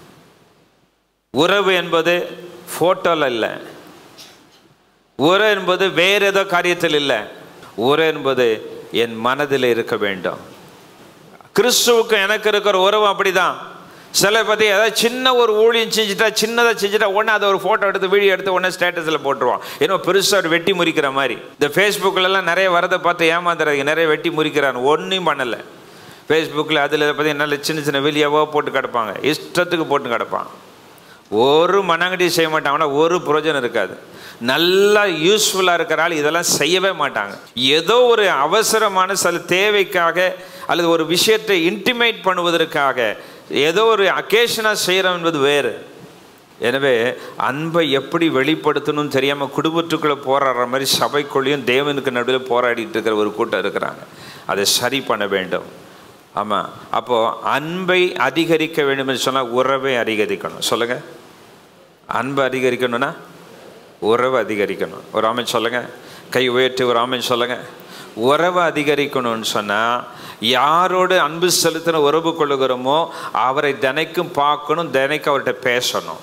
உறவு என்பது ஃபோட்டோவில் இல்லை உறவு என்பது வேற ஏதோ காரியத்தில் இல்லை உறவு என்பது என் மனதில் இருக்க வேண்டும் கிறிஸ்துவுக்கு எனக்கு இருக்கிற உறவு அப்படிதான் சில பற்றி ஏதாவது சின்ன ஒரு ஊழியம் செஞ்சுட்டா சின்னதாக செஞ்சுட்டா உடனே அதை ஒரு ஃபோட்டோ எடுத்து வீடியோ எடுத்து உடனே ஸ்டேட்டஸில் போட்டுருவான் ஏன்னா பெருசாக ஒரு வெட்டி முறிக்கிற மாதிரி இந்த ஃபேஸ்புக்கிலலாம் நிறைய வரதை பார்த்து ஏமாந்துறாங்க நிறைய வெட்டி முறிக்கிறாங்க ஒன்றும் பண்ணலை ஃபேஸ்புக்கில் அதில் பற்றி நல்ல சின்ன சின்ன வெளியாவோ போட்டு கிடப்பாங்க இஷ்டத்துக்கு போட்டு கிடப்பான் ஒரு மனங்கடி செய்ய மாட்டாங்கன்னா ஒரு பிரயோஜனம் இருக்காது நல்லா யூஸ்ஃபுல்லாக இருக்கிற ஆள் இதெல்லாம் செய்யவே மாட்டாங்க ஏதோ ஒரு அவசரமான சில தேவைக்காக அல்லது ஒரு விஷயத்தை இன்டிமேட் பண்ணுவதற்காக ஏதோ ஒரு அக்கேஷனாக செய்கிறோம் என்பது வேறு எனவே அன்பை எப்படி வெளிப்படுத்தணும்னு தெரியாமல் குடும்பத்துக்குள்ளே போராடுற மாதிரி சபைக்குள்ளேயும் தேவனுக்கு நடுவில் போராடிட்டு இருக்கிற ஒரு கூட்டம் இருக்கிறாங்க அதை சரி பண்ண வேண்டும் ஆமாம் அப்போது அன்பை அதிகரிக்க வேண்டும் என்று சொன்னால் உறவை அதிகரிக்கணும் சொல்லுங்கள் அன்பை அதிகரிக்கணும்னா உறவை அதிகரிக்கணும் ஒரு ஆமன் சொல்லுங்கள் கை உயர்த்தி ஒரு ஆமன் சொல்லுங்கள் உறவை அதிகரிக்கணும்னு சொன்னால் யாரோடு அன்பு செலுத்தின உறவு கொள்ளுகிறோமோ அவரை தினைக்கும் பார்க்கணும் தினைக்கும் அவர்கிட்ட பேசணும்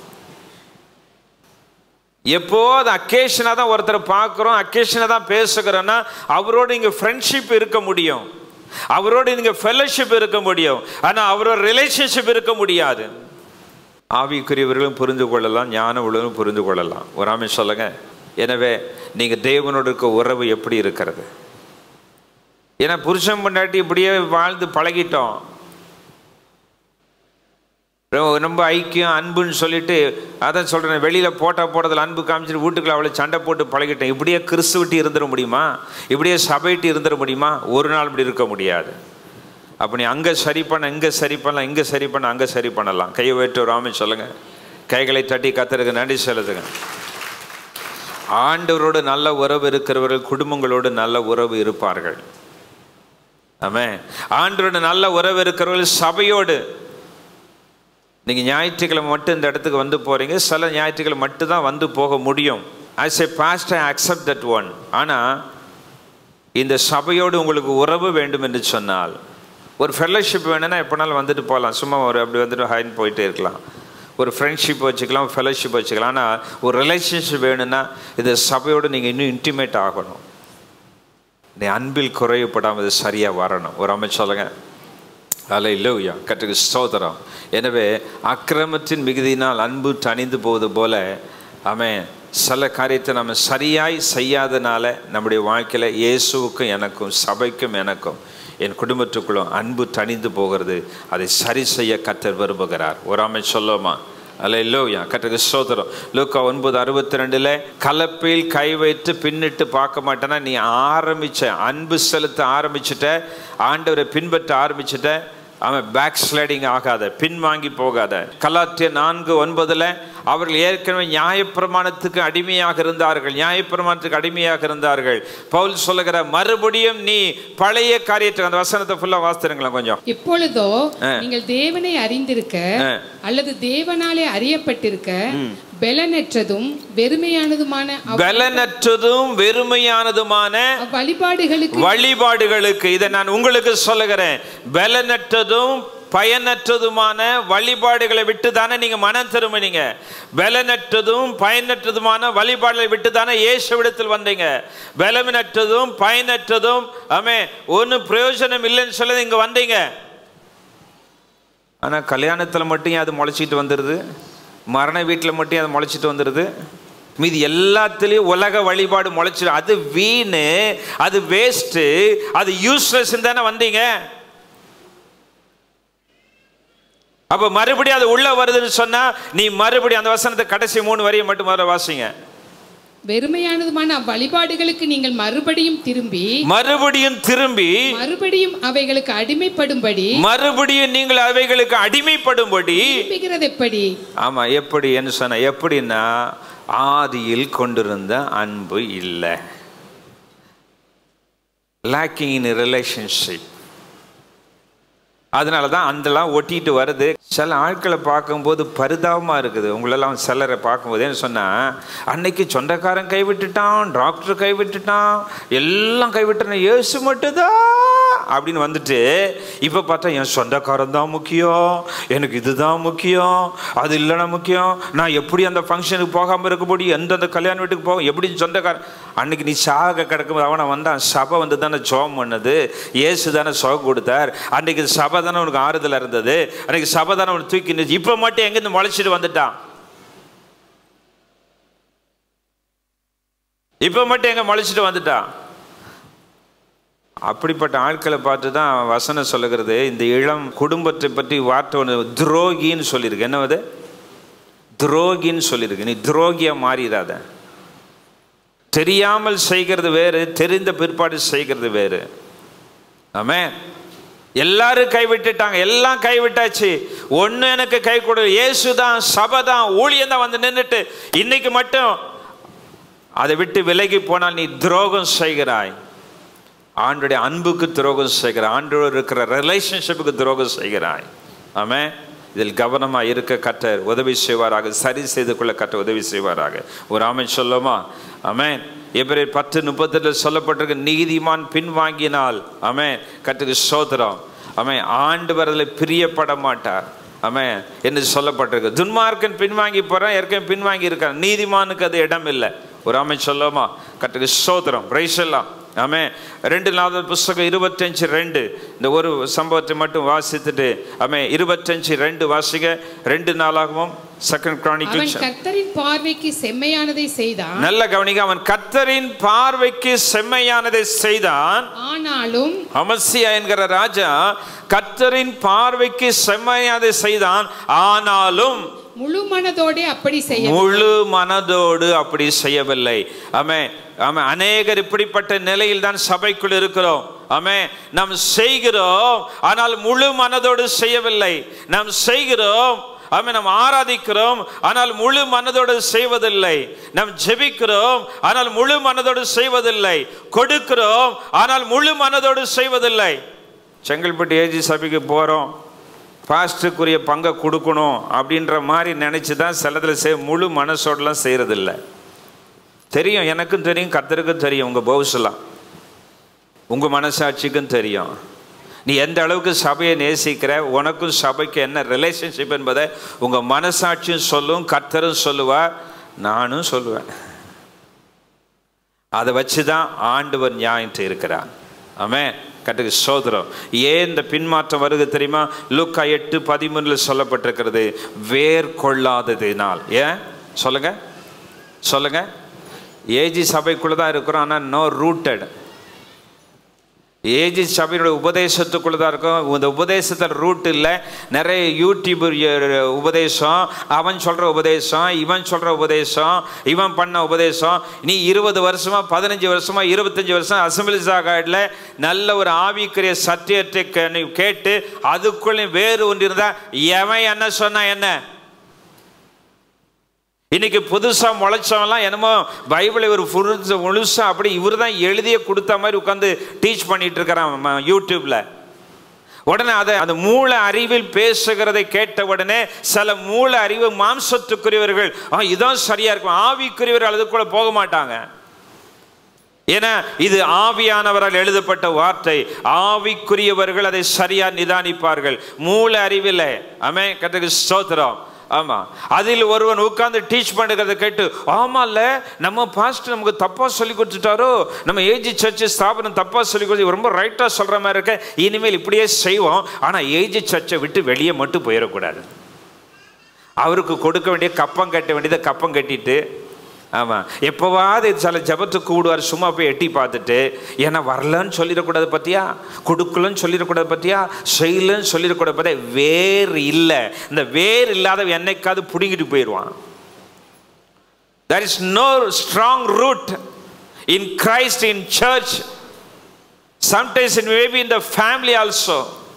எப்போ அது அக்கேஷனாக தான் ஒருத்தரை பார்க்குறோம் அக்கேஷனாக தான் பேசுகிறோன்னா அவரோடு இங்கே ஃப்ரெண்ட்ஷிப் இருக்க முடியும் அவரோடு இங்கே ஃபெலோஷிப் இருக்க முடியும் ஆனால் அவரோட ரிலேஷன்ஷிப் இருக்க முடியாது ஆவிக்குரியவர்களும் புரிந்து கொள்ளலாம் ஞான உள்ளவரும் புரிந்து கொள்ளலாம் ஒரு ஆமை சொல்லுங்க எனவே நீங்கள் தேவனோடு இருக்க உறவு எப்படி இருக்கிறது ஏன்னா புருஷன் பொண்டாட்டி இப்படியே வாழ்ந்து பழகிட்டோம் ரொம்ப- ரொம்ப ஐக்கியம் அன்புன்னு சொல்லிட்டு அதான் சொல்கிறேன் வெளியில் போட்டா போடுறதுல அன்பு காமிச்சிட்டு வீட்டுக்குள்ள அவளை சண்டை போட்டு பழகிட்டேன் இப்படியே கிறிஸ்துவிட்டு இருந்துட முடியுமா இப்படியே சபைட்டு இருந்துட முடியுமா ஒரு நாள் இப்படி இருக்க முடியாது அப்போ நீ அங்கே சரி பண்ண இங்கே சரி பண்ணலாம் இங்கே சரி பண்ண அங்கே சரி பண்ணலாம் கையை வைட்டு ராமன் சொல்லுங்கள் கைகளை தட்டி கத்துறதுக்கு நன்றி செலுத்துங்க ஆண்டவரோடு நல்ல உறவு இருக்கிறவர்கள் குடும்பங்களோடு நல்ல உறவு இருப்பார்கள் ஆமென் ஆண்டவரோடு நல்ல உறவு இருக்கிறவர்கள் சபையோடு நீங்கள் ஞாயிற்றுக்கிழமை மட்டும் இந்த இடத்துக்கு வந்து போகிறீங்க சில ஞாயிற்றுக்கிழமை மட்டும் தான் வந்து போக முடியும் as a past I accept that one ஆனால் இந்த சபையோடு உங்களுக்கு உறவு வேண்டும் என்று சொன்னால் ஒரு ஃபெல்லோஷிப் வேணும்னா எப்போனாலும் வந்துட்டு போகலாம் சும்மா ஒரு அப்படி வந்துட்டு ஹைன் போயிட்டே இருக்கலாம் ஒரு ஃப்ரெண்ட்ஷிப் வச்சுக்கலாம் ஃபெலோஷிப் வச்சுக்கலாம் ஆனால் ஒரு ரிலேஷன்ஷிப் வேணும்னா இந்த சபையோடு நீங்கள் இன்னும் இன்டிமேட் ஆகணும் நீ அன்பில் குறைவுபடாமல் இது சரியாக வரணும் ஒரு அமைச்சு சொல்லுங்க அல்ல இல்லையா கற்றுக்கு ஸ்தோத்திரம் எனவே அக்கிரமத்தின் மிகுதியினால் அன்பு தணிந்து போவது போல அவன் சில காரியத்தை நம்ம சரியாய் செய்யாதனால நம்முடைய வாழ்க்கையில் இயேசுவுக்கும் எனக்கும் சபைக்கும் எனக்கும் என் குடும்பத்துக்குள்ளும் அன்பு தணிந்து போகிறது அதை சரி செய்ய கத்தர் விரும்புகிறார் ஒரு அமை சொல்லுமா அல்ல இல்லையா கற்றுக்கு ஸ்தோத்திரம் லூக்கா ஒன்பது அறுபத்தி ரெண்டில் கலப்பையில் கை வைத்து பின்னிட்டு பார்க்க மாட்டேன்னா நீ ஆரம்பிச்ச அன்பு செலுத்த ஆரம்பிச்சிட்ட ஆண்டவரை பின்பற்ற ஆரம்பிச்சிட்ட அவன் பேக் ஸ்லைடிங் ஆகாத பின்வாங்கி போகாத கலாத்திய நான்கு ஒன்பதுல அவர்கள் ஏற்கனவே நியாயப்பிரமாணத்துக்கு அடிமையாக இருந்தார்கள் நியாயப்பிரமாணத்துக்கு அடிமையாக இருந்தார்கள் பவுல் சொல்லுகிற மறுபடியும் நீ பழைய காரியத்துக்கு அந்த வசனத்தை ஃபுல்லா வாசித்துருங்களேன் கொஞ்சம் இப்பொழுதோ ஆ. நீங்கள் தேவனை அறிந்திருக்க ஆ. அல்லது தேவனாலே அறியப்பட்டிருக்க பெலனற்றதும் வெறுமையானதுமான அவ்- பலனற்றதும் வெறுமையானதுமான அவ்வழிபாடுகளுக்கு வழிபாடுகளுக்கு இதை நான் உங்களுக்கு சொல்லுகிறேன் பலனற்றதும் பயனற்றதுமான வழிபாடுகளை விட்டு தானே நீங்க மனம் திரும்பினீங்க பலனற்றதும் பயனற்றதுமான வழிபாடுகளை விட்டு தானே இயேசுவிடத்தில் வந்தீங்க பலமினற்றதும் பயனற்றதும் ஆமே ஒன்றும் பிரயோஜனம் இல்லைன்னு சொல்லி இங்க வந்தீங்க ஆனா கல்யாணத்துல மட்டும் ஏன் அது முளைச்சிட்டு வந்துடுது மரண வீட்டில் மட்டும் ஏன் அது முளைச்சிட்டு வந்துடுது மீதி எல்லாத்துலேயும் உலக வழிபாடு முளைச்சிடும் அது வீணு அது வேஸ்ட்டு அது யூஸ்லெஸ் தானே வந்தீங்க அப்போ மறுபடியும் அது உள்ள வருதுன்னு சொன்னா நீ மறுபடியும் அந்த வசனத்தை கடைசி மூணு வரியை மட்டும் முதல்ல வாசிங்க வெறுமையானதுமான அவ்வழிபாடுகளுக்கு நீங்கள் மறுபடியும் திரும்பி மறுபடியும் திரும்பி மறுபடியும் அவைகளுக்கு அடிமைப்படும்படி மறுபடியும் நீங்கள் அவைகளுக்கு அடிமைப்படும்படி விரும்புகிறது எப்படி ஆமா எப்படி என்று சொன்ன எப்படின்னா ஆதியில் கொண்டிருந்த அன்பு இல்லை லேக்கிங் இன் ரிலேஷன்ஷிப் அதனால தான் அந்தலாம் ஒட்டிட்டு வருது சில ஆட்களை பார்க்கும்போது பரிதாபமாக இருக்குது உங்களெல்லாம் சிலரை பார்க்கும்போது என்ன சொன்னால் அன்னைக்கு சொந்தக்காரன் கைவிட்டுட்டான் டாக்டர் கைவிட்டுட்டான் எல்லாம் கைவிட்டுறான் இயேசு மட்டும்தான் அப்படின்னு வந்துட்டு இப்போ பார்த்தா என் சொந்தக்காரன் தான் முக்கியம் எனக்கு இதுதான் முக்கியம் அது இல்லைனா முக்கியம் நான் எப்படி அந்த ஃபங்க்ஷனுக்கு போகாமல் இருக்க முடியும் எந்தெந்த கல்யாண வீட்டுக்கு போக எப்படி சொந்தக்காரன் அன்னைக்கு நீ சாக கிடக்கும் அவனை வந்தான் சபை வந்து தானே ஜோம் பண்ணது இயேசு தானே சோகம் கொடுத்தார் அன்னைக்கு சபை தானே உனக்கு ஆறுதலாக இருந்தது அன்னைக்கு சபை தானே உனக்கு தூக்கி நிறுத்தி இப்போ மட்டும் எங்கேருந்து முளைச்சிட்டு வந்துட்டான் இப்போ மட்டும் எங்க முளைச்சிட்டு வந்துட்டான் அப்படிப்பட்ட ஆட்களை பார்த்து தான் வசனம் சொல்லுகிறது இந்த இளம் குடும்பத்தை பற்றி வார்த்தை ஒன்று துரோகின்னு சொல்லியிருக்கு என்னவது துரோகின்னு சொல்லியிருக்கு நீ துரோகியா மாறிடாத தெரியாமல் செய்கிறது வேறு தெரிந்த பிற்பாடு செய்கிறது வேறு ஆமே எல்லாரும் கைவிட்டுட்டாங்க எல்லாம் கைவிட்டாச்சு ஒன்று எனக்கு கை கொடு இயேசு தான் சபை தான் ஊழியம் தான் வந்து நின்றுட்டு இன்னைக்கு மட்டும் அதை விட்டு விலகி போனால் நீ துரோகம் செய்கிறாய் ஆண்டுடைய அன்புக்கு துரோகம் செய்கிறாய் ஆண்டோடு இருக்கிற ரிலேஷன்ஷிப்புக்கு துரோகம் செய்கிறாய் ஆமே இதில் கவனமாக இருக்க கத்தர் உதவி செய்வாராக சரி செய்து கொள்ள கத்த உதவி செய்வாராக ஒரு ஆமென் சொல்லுமா ஆமென் எபிரேர் பத்து முப்பத்தெட்டு சொல்லப்பட்டிருக்க நீதிமான் பின்வாங்கினால் ஆமென் கத்துக்கு சோதரம் ஆமென் ஆண்டு வரதில் பிரியப்பட மாட்டார் ஆமென் என்று சொல்லப்பட்டிருக்கு துன்மார்க்கன் பின்வாங்கி போறான் ஏற்கனவே பின்வாங்கி இருக்கான் நீதிமானுக்கு அது இடம் இல்லை ஒரு ஆமென் சொல்லுமா கத்துக்கு சோதரம் பிரைஸ் எல்லாம் ஆமே ரெண்டு நாள் புஸ்தகம் இருபத்தஞ்சு ரெண்டு இந்த ஒரு சம்பவத்தை மட்டும் வாசித்துட்டு ஆமே இருபத்தஞ்சு ரெண்டு வாசிக்க ரெண்டு நாளாகவும் செகண்ட் அவன் கிரானிக்கல் கர்த்தரின் பார்வைக்கு செம்மையானதை செய்தான் நல்ல கவனிக்க அவன் கர்த்தரின் பார்வைக்கு செம்மையானதை செய்தான் ஆனாலும் அமசியா என்கிற ராஜா கர்த்தரின் பார்வைக்கு செம்மையானதை செய்தான் ஆனாலும் முழு மனதோடே அப்படி செய்ய முழு மனதோடு அப்படி செய்யவில்லை ஆமே ஆமே அநேகர் இப்படிப்பட்ட நிலையில் தான் சபைக்குள் இருக்கிறோம் ஆமே நாம் செய்கிறோம் ஆனால் முழு மனதோடு செய்யவில்லை நாம் செய்கிறோம் ஆமே நாம் ஆராதிக்கிறோம் ஆனால் முழு மனதோடு செய்வதில்லை நாம் ஜெபிக்கிறோம் ஆனால் முழு மனதோடு செய்வதில்லை கொடுக்கிறோம் ஆனால் முழு மனதோடு செய்வதில்லை செங்கல்பட்டு ஏஜி சபைக்கு போகிறோம் பாஸ்ட்டுக்குரிய பங்கை கொடுக்கணும் அப்படின்ற மாதிரி நினச்சி தான் சிலதில் செய் முழு மனசோடலாம் செய்கிறதில்ல தெரியும் எனக்கும் தெரியும் கத்தருக்கும் தெரியும் உங்கள் பவுசலாம் உங்கள் மனசாட்சிக்கும் தெரியும் நீ எந்த அளவுக்கு சபையை நேசிக்கிற உனக்கும் சபைக்கு என்ன ரிலேஷன்ஷிப் என்பதை உங்கள் மனசாட்சியும் சொல்லும் கர்த்தரும் சொல்லுவார் நானும் சொல்லுவேன் அதை வச்சு தான் ஆண்டவர் நியாயத்தை இருக்கிறார் ஆமென் கட்டுக்கு சோதரம் ஏன் இந்த பின்மாற்றம் வருது தெரியுமா லூக்கா எட்டு பதிமூணுல சொல்லப்பட்டிருக்கிறது வேர் கொள்ளாததினால் ஏன் சொல்லுங்க சொல்லுங்க ஏஜி சபைக்குள்ள தான் இருக்கிறோம் ஆனால் நோ ரூட்டட் ஏஜி சபையோட உபதேசத்துக்குள்ள தான் இருக்கும் இந்த உபதேசத்தில் ரூட் இல்லை நிறைய யூடியூப் உபதேசம் அவன் சொல்கிற உபதேசம் இவன் சொல்கிற உபதேசம் இவன் பண்ண உபதேசம் நீ இருபது வருஷமா பதினஞ்சு வருஷமா இருபத்தஞ்சு வருஷம் அசம்பிளிஸ் ஆகாடில் நல்ல ஒரு ஆவிக்குரிய சத்தியத்தை கே- நீ கேட்டு அதுக்குள்ளே வேறு ஒன்று இருந்தால் எவன் என்ன சொன்னா என்ன இன்னைக்கு புதுசா முளைச்சவன்லாம் என்னமோ பைபிளை ஒரு புரிஞ்ச முழுசா அப்படி இவர் தான் எழுதிய கொடுத்த மாதிரி உட்காந்து டீச் பண்ணிட்டு இருக்கிறான் ம- யூடியூப்ல உடனே அதை அந்த மூல அறிவில் பேசுகிறதை கேட்ட உடனே சில மூல அறிவு மாம்சத்துக்குரியவர்கள் ஆ இதான் சரியா இருக்கும் ஆவிக்குரியவர்கள் அதுக்குள்ள போக மாட்டாங்க ஏன்னா இது ஆவியானவரால் எழுதப்பட்ட வார்த்தை ஆவிக்குரியவர்கள் அதை சரியா நிதானிப்பார்கள் மூல அறிவில் அமே கத்துக்கு ஸ்தோத்திரம் ஆமா அதில் ஒருவன் உட்கார்ந்து டீச் பண்ணுறதை கேட்டு ஆமால்ல நம்ம பாஸ்ட் நமக்கு தப்பா சொல்லி கொடுத்துட்டாரோ நம்ம ஏஜி சர்ச் ஸ்தாபனம் தப்பா சொல்லி கொடுத்து ரொம்ப ரைட்டா சொல்ற மாதிரி இருக்க இனிமேல் இப்படியே செய்வோம் ஆனா ஏஜி சர்ச்சை விட்டு வெளியே மட்டும் போயிடக்கூடாது அவருக்கு கொடுக்க வேண்டிய கப்பம் கட்ட வேண்டியதை கப்பம் கட்டிட்டு ஆமாம் எப்போவாது சில ஜபத்துக்கு கூடுவார் சும்மா போய் எட்டி பார்த்துட்டு ஏன்னா வரலன்னு சொல்லிடக்கூடாது பத்தியா கொடுக்கலன்னு சொல்லிடக்கூடாது பத்தியா செய்யலன்னு சொல்லிடக்கூடாது பார்த்தியா வேர் இல்லை இந்த வேர் இல்லாத என்னைக்காவது பிடுங்கிட்டு போயிடுவான் There is no strong root in Christ in church. Sometimes it may be in the family also.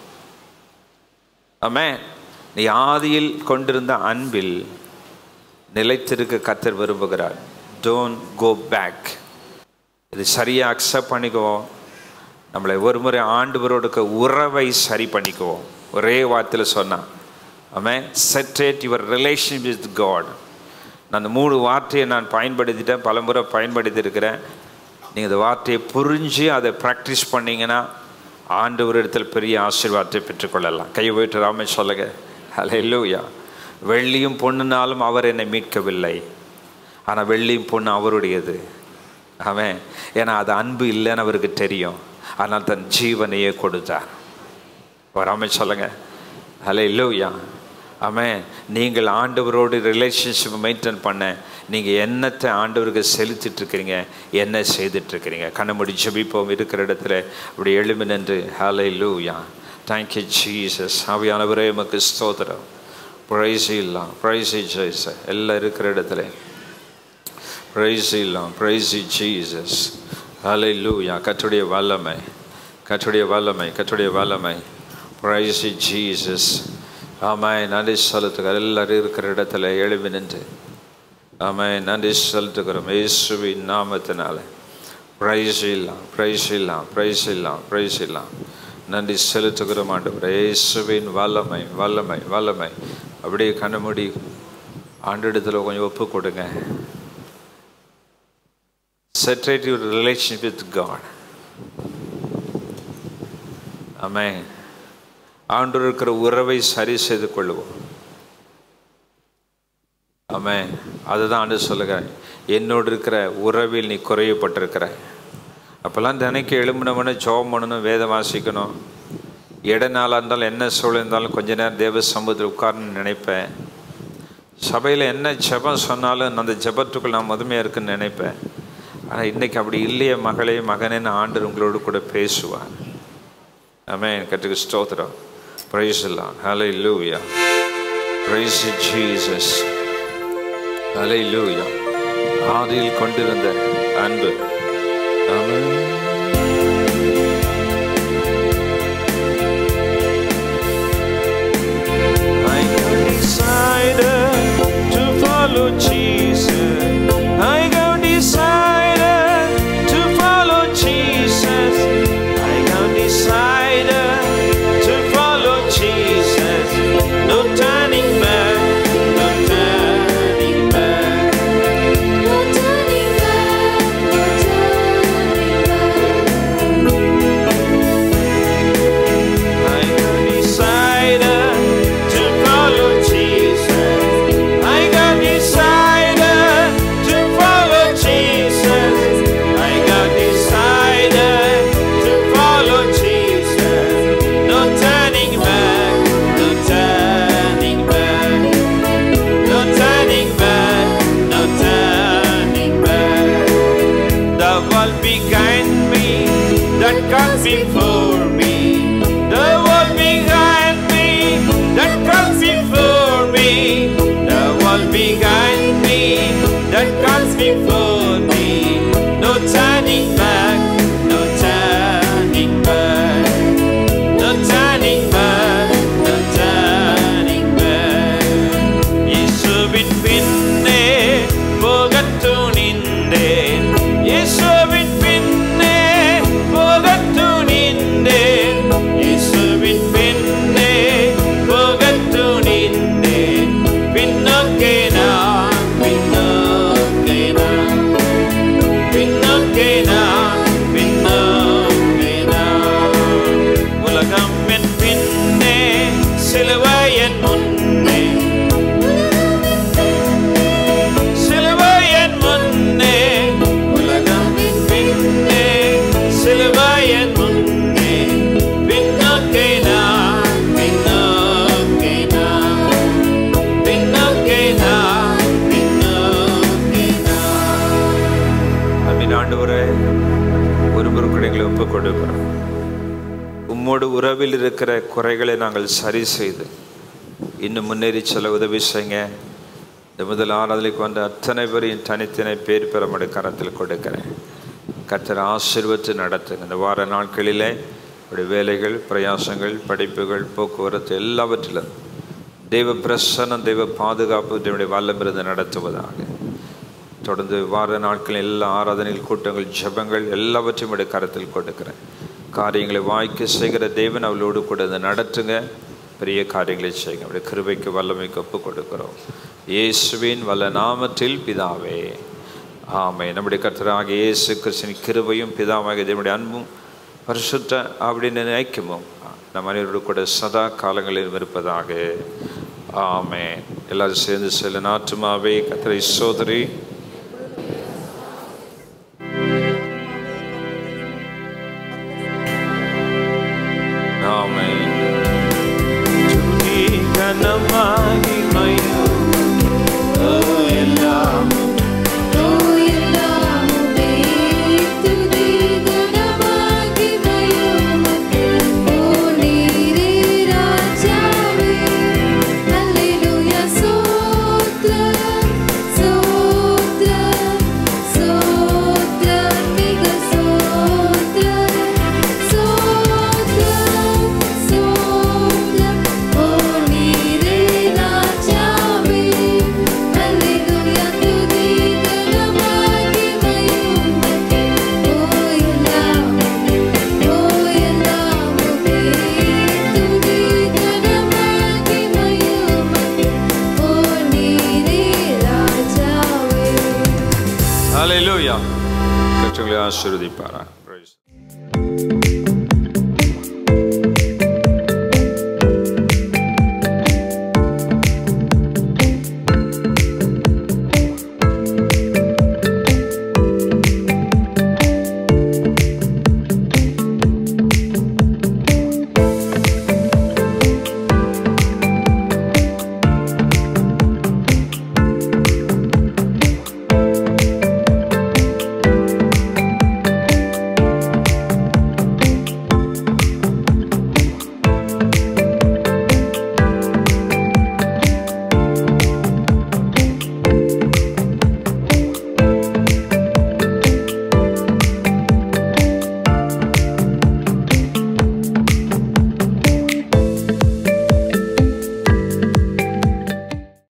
Amen. நீ ஆதியில் கொண்டிருந்த அன்பில் நிலைத்திருக்க கத்தர் விரும்புகிறார் டோன்ட் கோ பேக் இது சரியாக அக்செப்ட் பண்ணிக்குவோம் நம்மளை ஒரு முறை ஆண்டவரோடுக்கு உறவை சரி பண்ணிக்குவோம் ஒரே வார்த்தையில் சொன்னான் ஆமாம் set right your relation with God நான் அந்த மூணு வார்த்தையை நான் பயன்படுத்திட்டேன் பல முறை பயன்படுத்தியிருக்கிறேன் நீங்கள் இந்த வார்த்தையை புரிஞ்சு அதை ப்ராக்டிஸ் பண்ணீங்கன்னா ஆண்டவர் இடத்துல பெரிய ஆசீர்வாதத்தை பெற்றுக்கொள்ளலாம் கை போயிட்டு ராமே சொல்லுங்க ஹலே இல்லையா வெள்ளியும் பொண்ணுனாலும் அவர் என்னை மீட்கவில்லை ஆனால் வெள்ளியும் பொண்ணு அவருடையது அவன் ஏன்னா அது அன்பு இல்லைன்னு அவருக்கு தெரியும் ஆனால் தன் ஜீவனையே கொடுத்தார் வராம சொல்லுங்க ஹலே இல்லையா ஆமென் நீங்கள் ஆண்டவரோடு ரிலேஷன்ஷிப் மெயின்டைன் பண்ண நீங்கள் என்னத்தை ஆண்டவருக்கு செலுத்திட்டு இருக்கிறீங்க என்ன செய்துட்டு இருக்கிறீங்க கண்ணமுடி ஜெபிப்போம் இருக்கிற இடத்துல அப்படி எழுமி நின்று ஹலே லூயா தேங்க்யூ ஜீசஸ் ஆவியானவரே எமக்கு ஸ்தோத்திரம் ப்ரைஸ் இல்லாம் ப்ரைஸ் ஜெய்ஸ் எல்லாம் இருக்கிற இடத்துல ப்ரைஸ் இல்லாம் ப்ரைஸ் ஜீசஸ் ஹலே லூயா கற்றுடைய வல்லமை கற்றுடைய வல்லமை கற்றுடைய வல்லமை ப்ரைஸ் ஜீசஸ் ஆமாய் நன்றி செலுத்துகிற எல்லாரும் இருக்கிற இடத்துல எழுவி நின்று ஆமாய் நன்றி செலுத்துகிறோம் இயேசுவின் நாமத்தினால ப்ரைஸ் இல்லாம் ப்ரைஸ் இல்லாம் ப்ரைஸ் இல்லாம் ப்ரைஸ் இல்லாம் நன்றி செலுத்துகிறோம் ஆண்டவர் இயேசுவின் வல்லமை வல்லமை வல்லமை அப்படியே கண்ணமுடி ஆண்டிடத்தில் கொஞ்சம் ஒப்பு கொடுங்க set right your relation with God ஆமென் ஆண்டவர் இருக்கிற உறவை சரி செய்து கொள்வோம் ஆமென் அதுதான் ஆண்டு சொல்லுகிறேன் என்னோடு இருக்கிற உறவில் நீ குறையப்பட்டிருக்கிற அப்போல்லாம் தினைக்கு எழும்பினவனு ஜோம் பண்ணணும் வேதம் வாசிக்கணும் இட நாளாக இருந்தாலும் என்ன சூழல் இருந்தாலும் கொஞ்ச நேரம் தேவ சமூகத்தில் உட்காரணும்னு நினைப்பேன் சபையில் என்ன ஜெபம் சொன்னாலும் அந்த ஜெபத்துக்குள் நான் முதுமையாக இருக்குன்னு நினைப்பேன் ஆனால் இன்றைக்கி அப்படி இல்லையே மகளே மகனேன்னு ஆண்டு உங்களோடு கூட பேசுவார் ஆமென் கற்றுக்கு ஸ்தோத்திரம் பிரைஸ் எல்லாம் ஹலை லூயா பிரைஸ் ஜீசஸ் ஹலை லூயா ஆதியில் கொண்டிருந்த அன்பு ஆமென் I have decided to follow Jesus. I have decided to follow Jesus. I have decided to follow Jesus. No turning back, no turning back. No turning back, no turning back. I have decided to follow Jesus. I got decided to follow Jesus. I got decided to follow Jesus. No turning back, no turning back. No turning back, no turning back. The world behind me, that comes before me. The world behind me, that comes before me. The world behind me, that comes before me. No turning back, no turning back. No turning back, no turning back. இயேசுவின் பின்னே போகத்து நின்றேன் இயேசுவின் பின்னே போகத்து நின்றேன் இயேசுவின் பின்னே போகத்து நின்றேன் பின்னோக்கே நான் பின்னோக்கே நான் பின்னோக்கே நான் பின்னோக்கே நான் உலகம் என் பின்னே சிலுவை என் முன்னே சிலுவை என் முன்னே உலகம் என் பின்னே சிலுவை என் முன்னே பின்னோக்கே நான் பின்னோக்கே நான் பின்னோக்கே நான் பின்னோக்கே நான் அன்பின் ஆண்டவரே ஒரு முறுக்கடைகளை ஒப்புக் கொடுக்கிறோம் உம்மோடு உறவில் இருக்கிற குறைகளை நாங்கள் சரி செய்து இன்னும் முன்னேறி செல்ல உதவி செய்யுங்க இந்த முதல் ஆராதனைக்கு வந்த அத்தனை பேரையும் தனித்தனை பேர் பெற முடிய கரத்தில் கொடுக்கிறேன் கர்த்தர் ஆசீர்வத்து நடத்துங்க இந்த வார நாட்களிலே உடைய வேலைகள் பிரயாசங்கள் படிப்புகள் போக்குவரத்து எல்லாவற்றிலும் தெய்வ பிரசன்னம் தெய்வ பாதுகாப்பு தேவனுடைய வல்லமிருந்து நடத்துவதாக தொடர்ந்து வார நாட்கள் எல்லா ஆராதனைகள் கூட்டங்கள் ஜெபங்கள் எல்லாவற்றையும் உடைய கரத்தில் கொடுக்கிறேன் காரியங்களை வாய்க்கு செய்கிற தேவன் அவளோடு கூட இதை நடத்துங்க பெரிய காரியங்களை செய்யுங்க அவருடைய கிருபைக்கு வல்லமைக்கு ஒப்பு கொடுக்கிறோம் இயேசுவின் வல்ல நாமத்தில் பிதாவே ஆமை நம்முடைய கர்த்தராக இயேசு கிறிஸ்தின் கிருபையும் பிதாவாக தேவனுடைய அன்பும் பரிசுத்த அப்படின்னு நினைக்குமோ நம் அனைவரோடு கூட சதா காலங்களில் இருப்பதாக ஆமே எல்லாரும் சேர்ந்து செல்ல நாட்டுமாவே கத்திரை சோதரி ஆமே துதி கனமாகி மயம் எல்லாம் ஹalleluya கர்த்தர்களை ஆசீர்வதிப்பாரா Praise.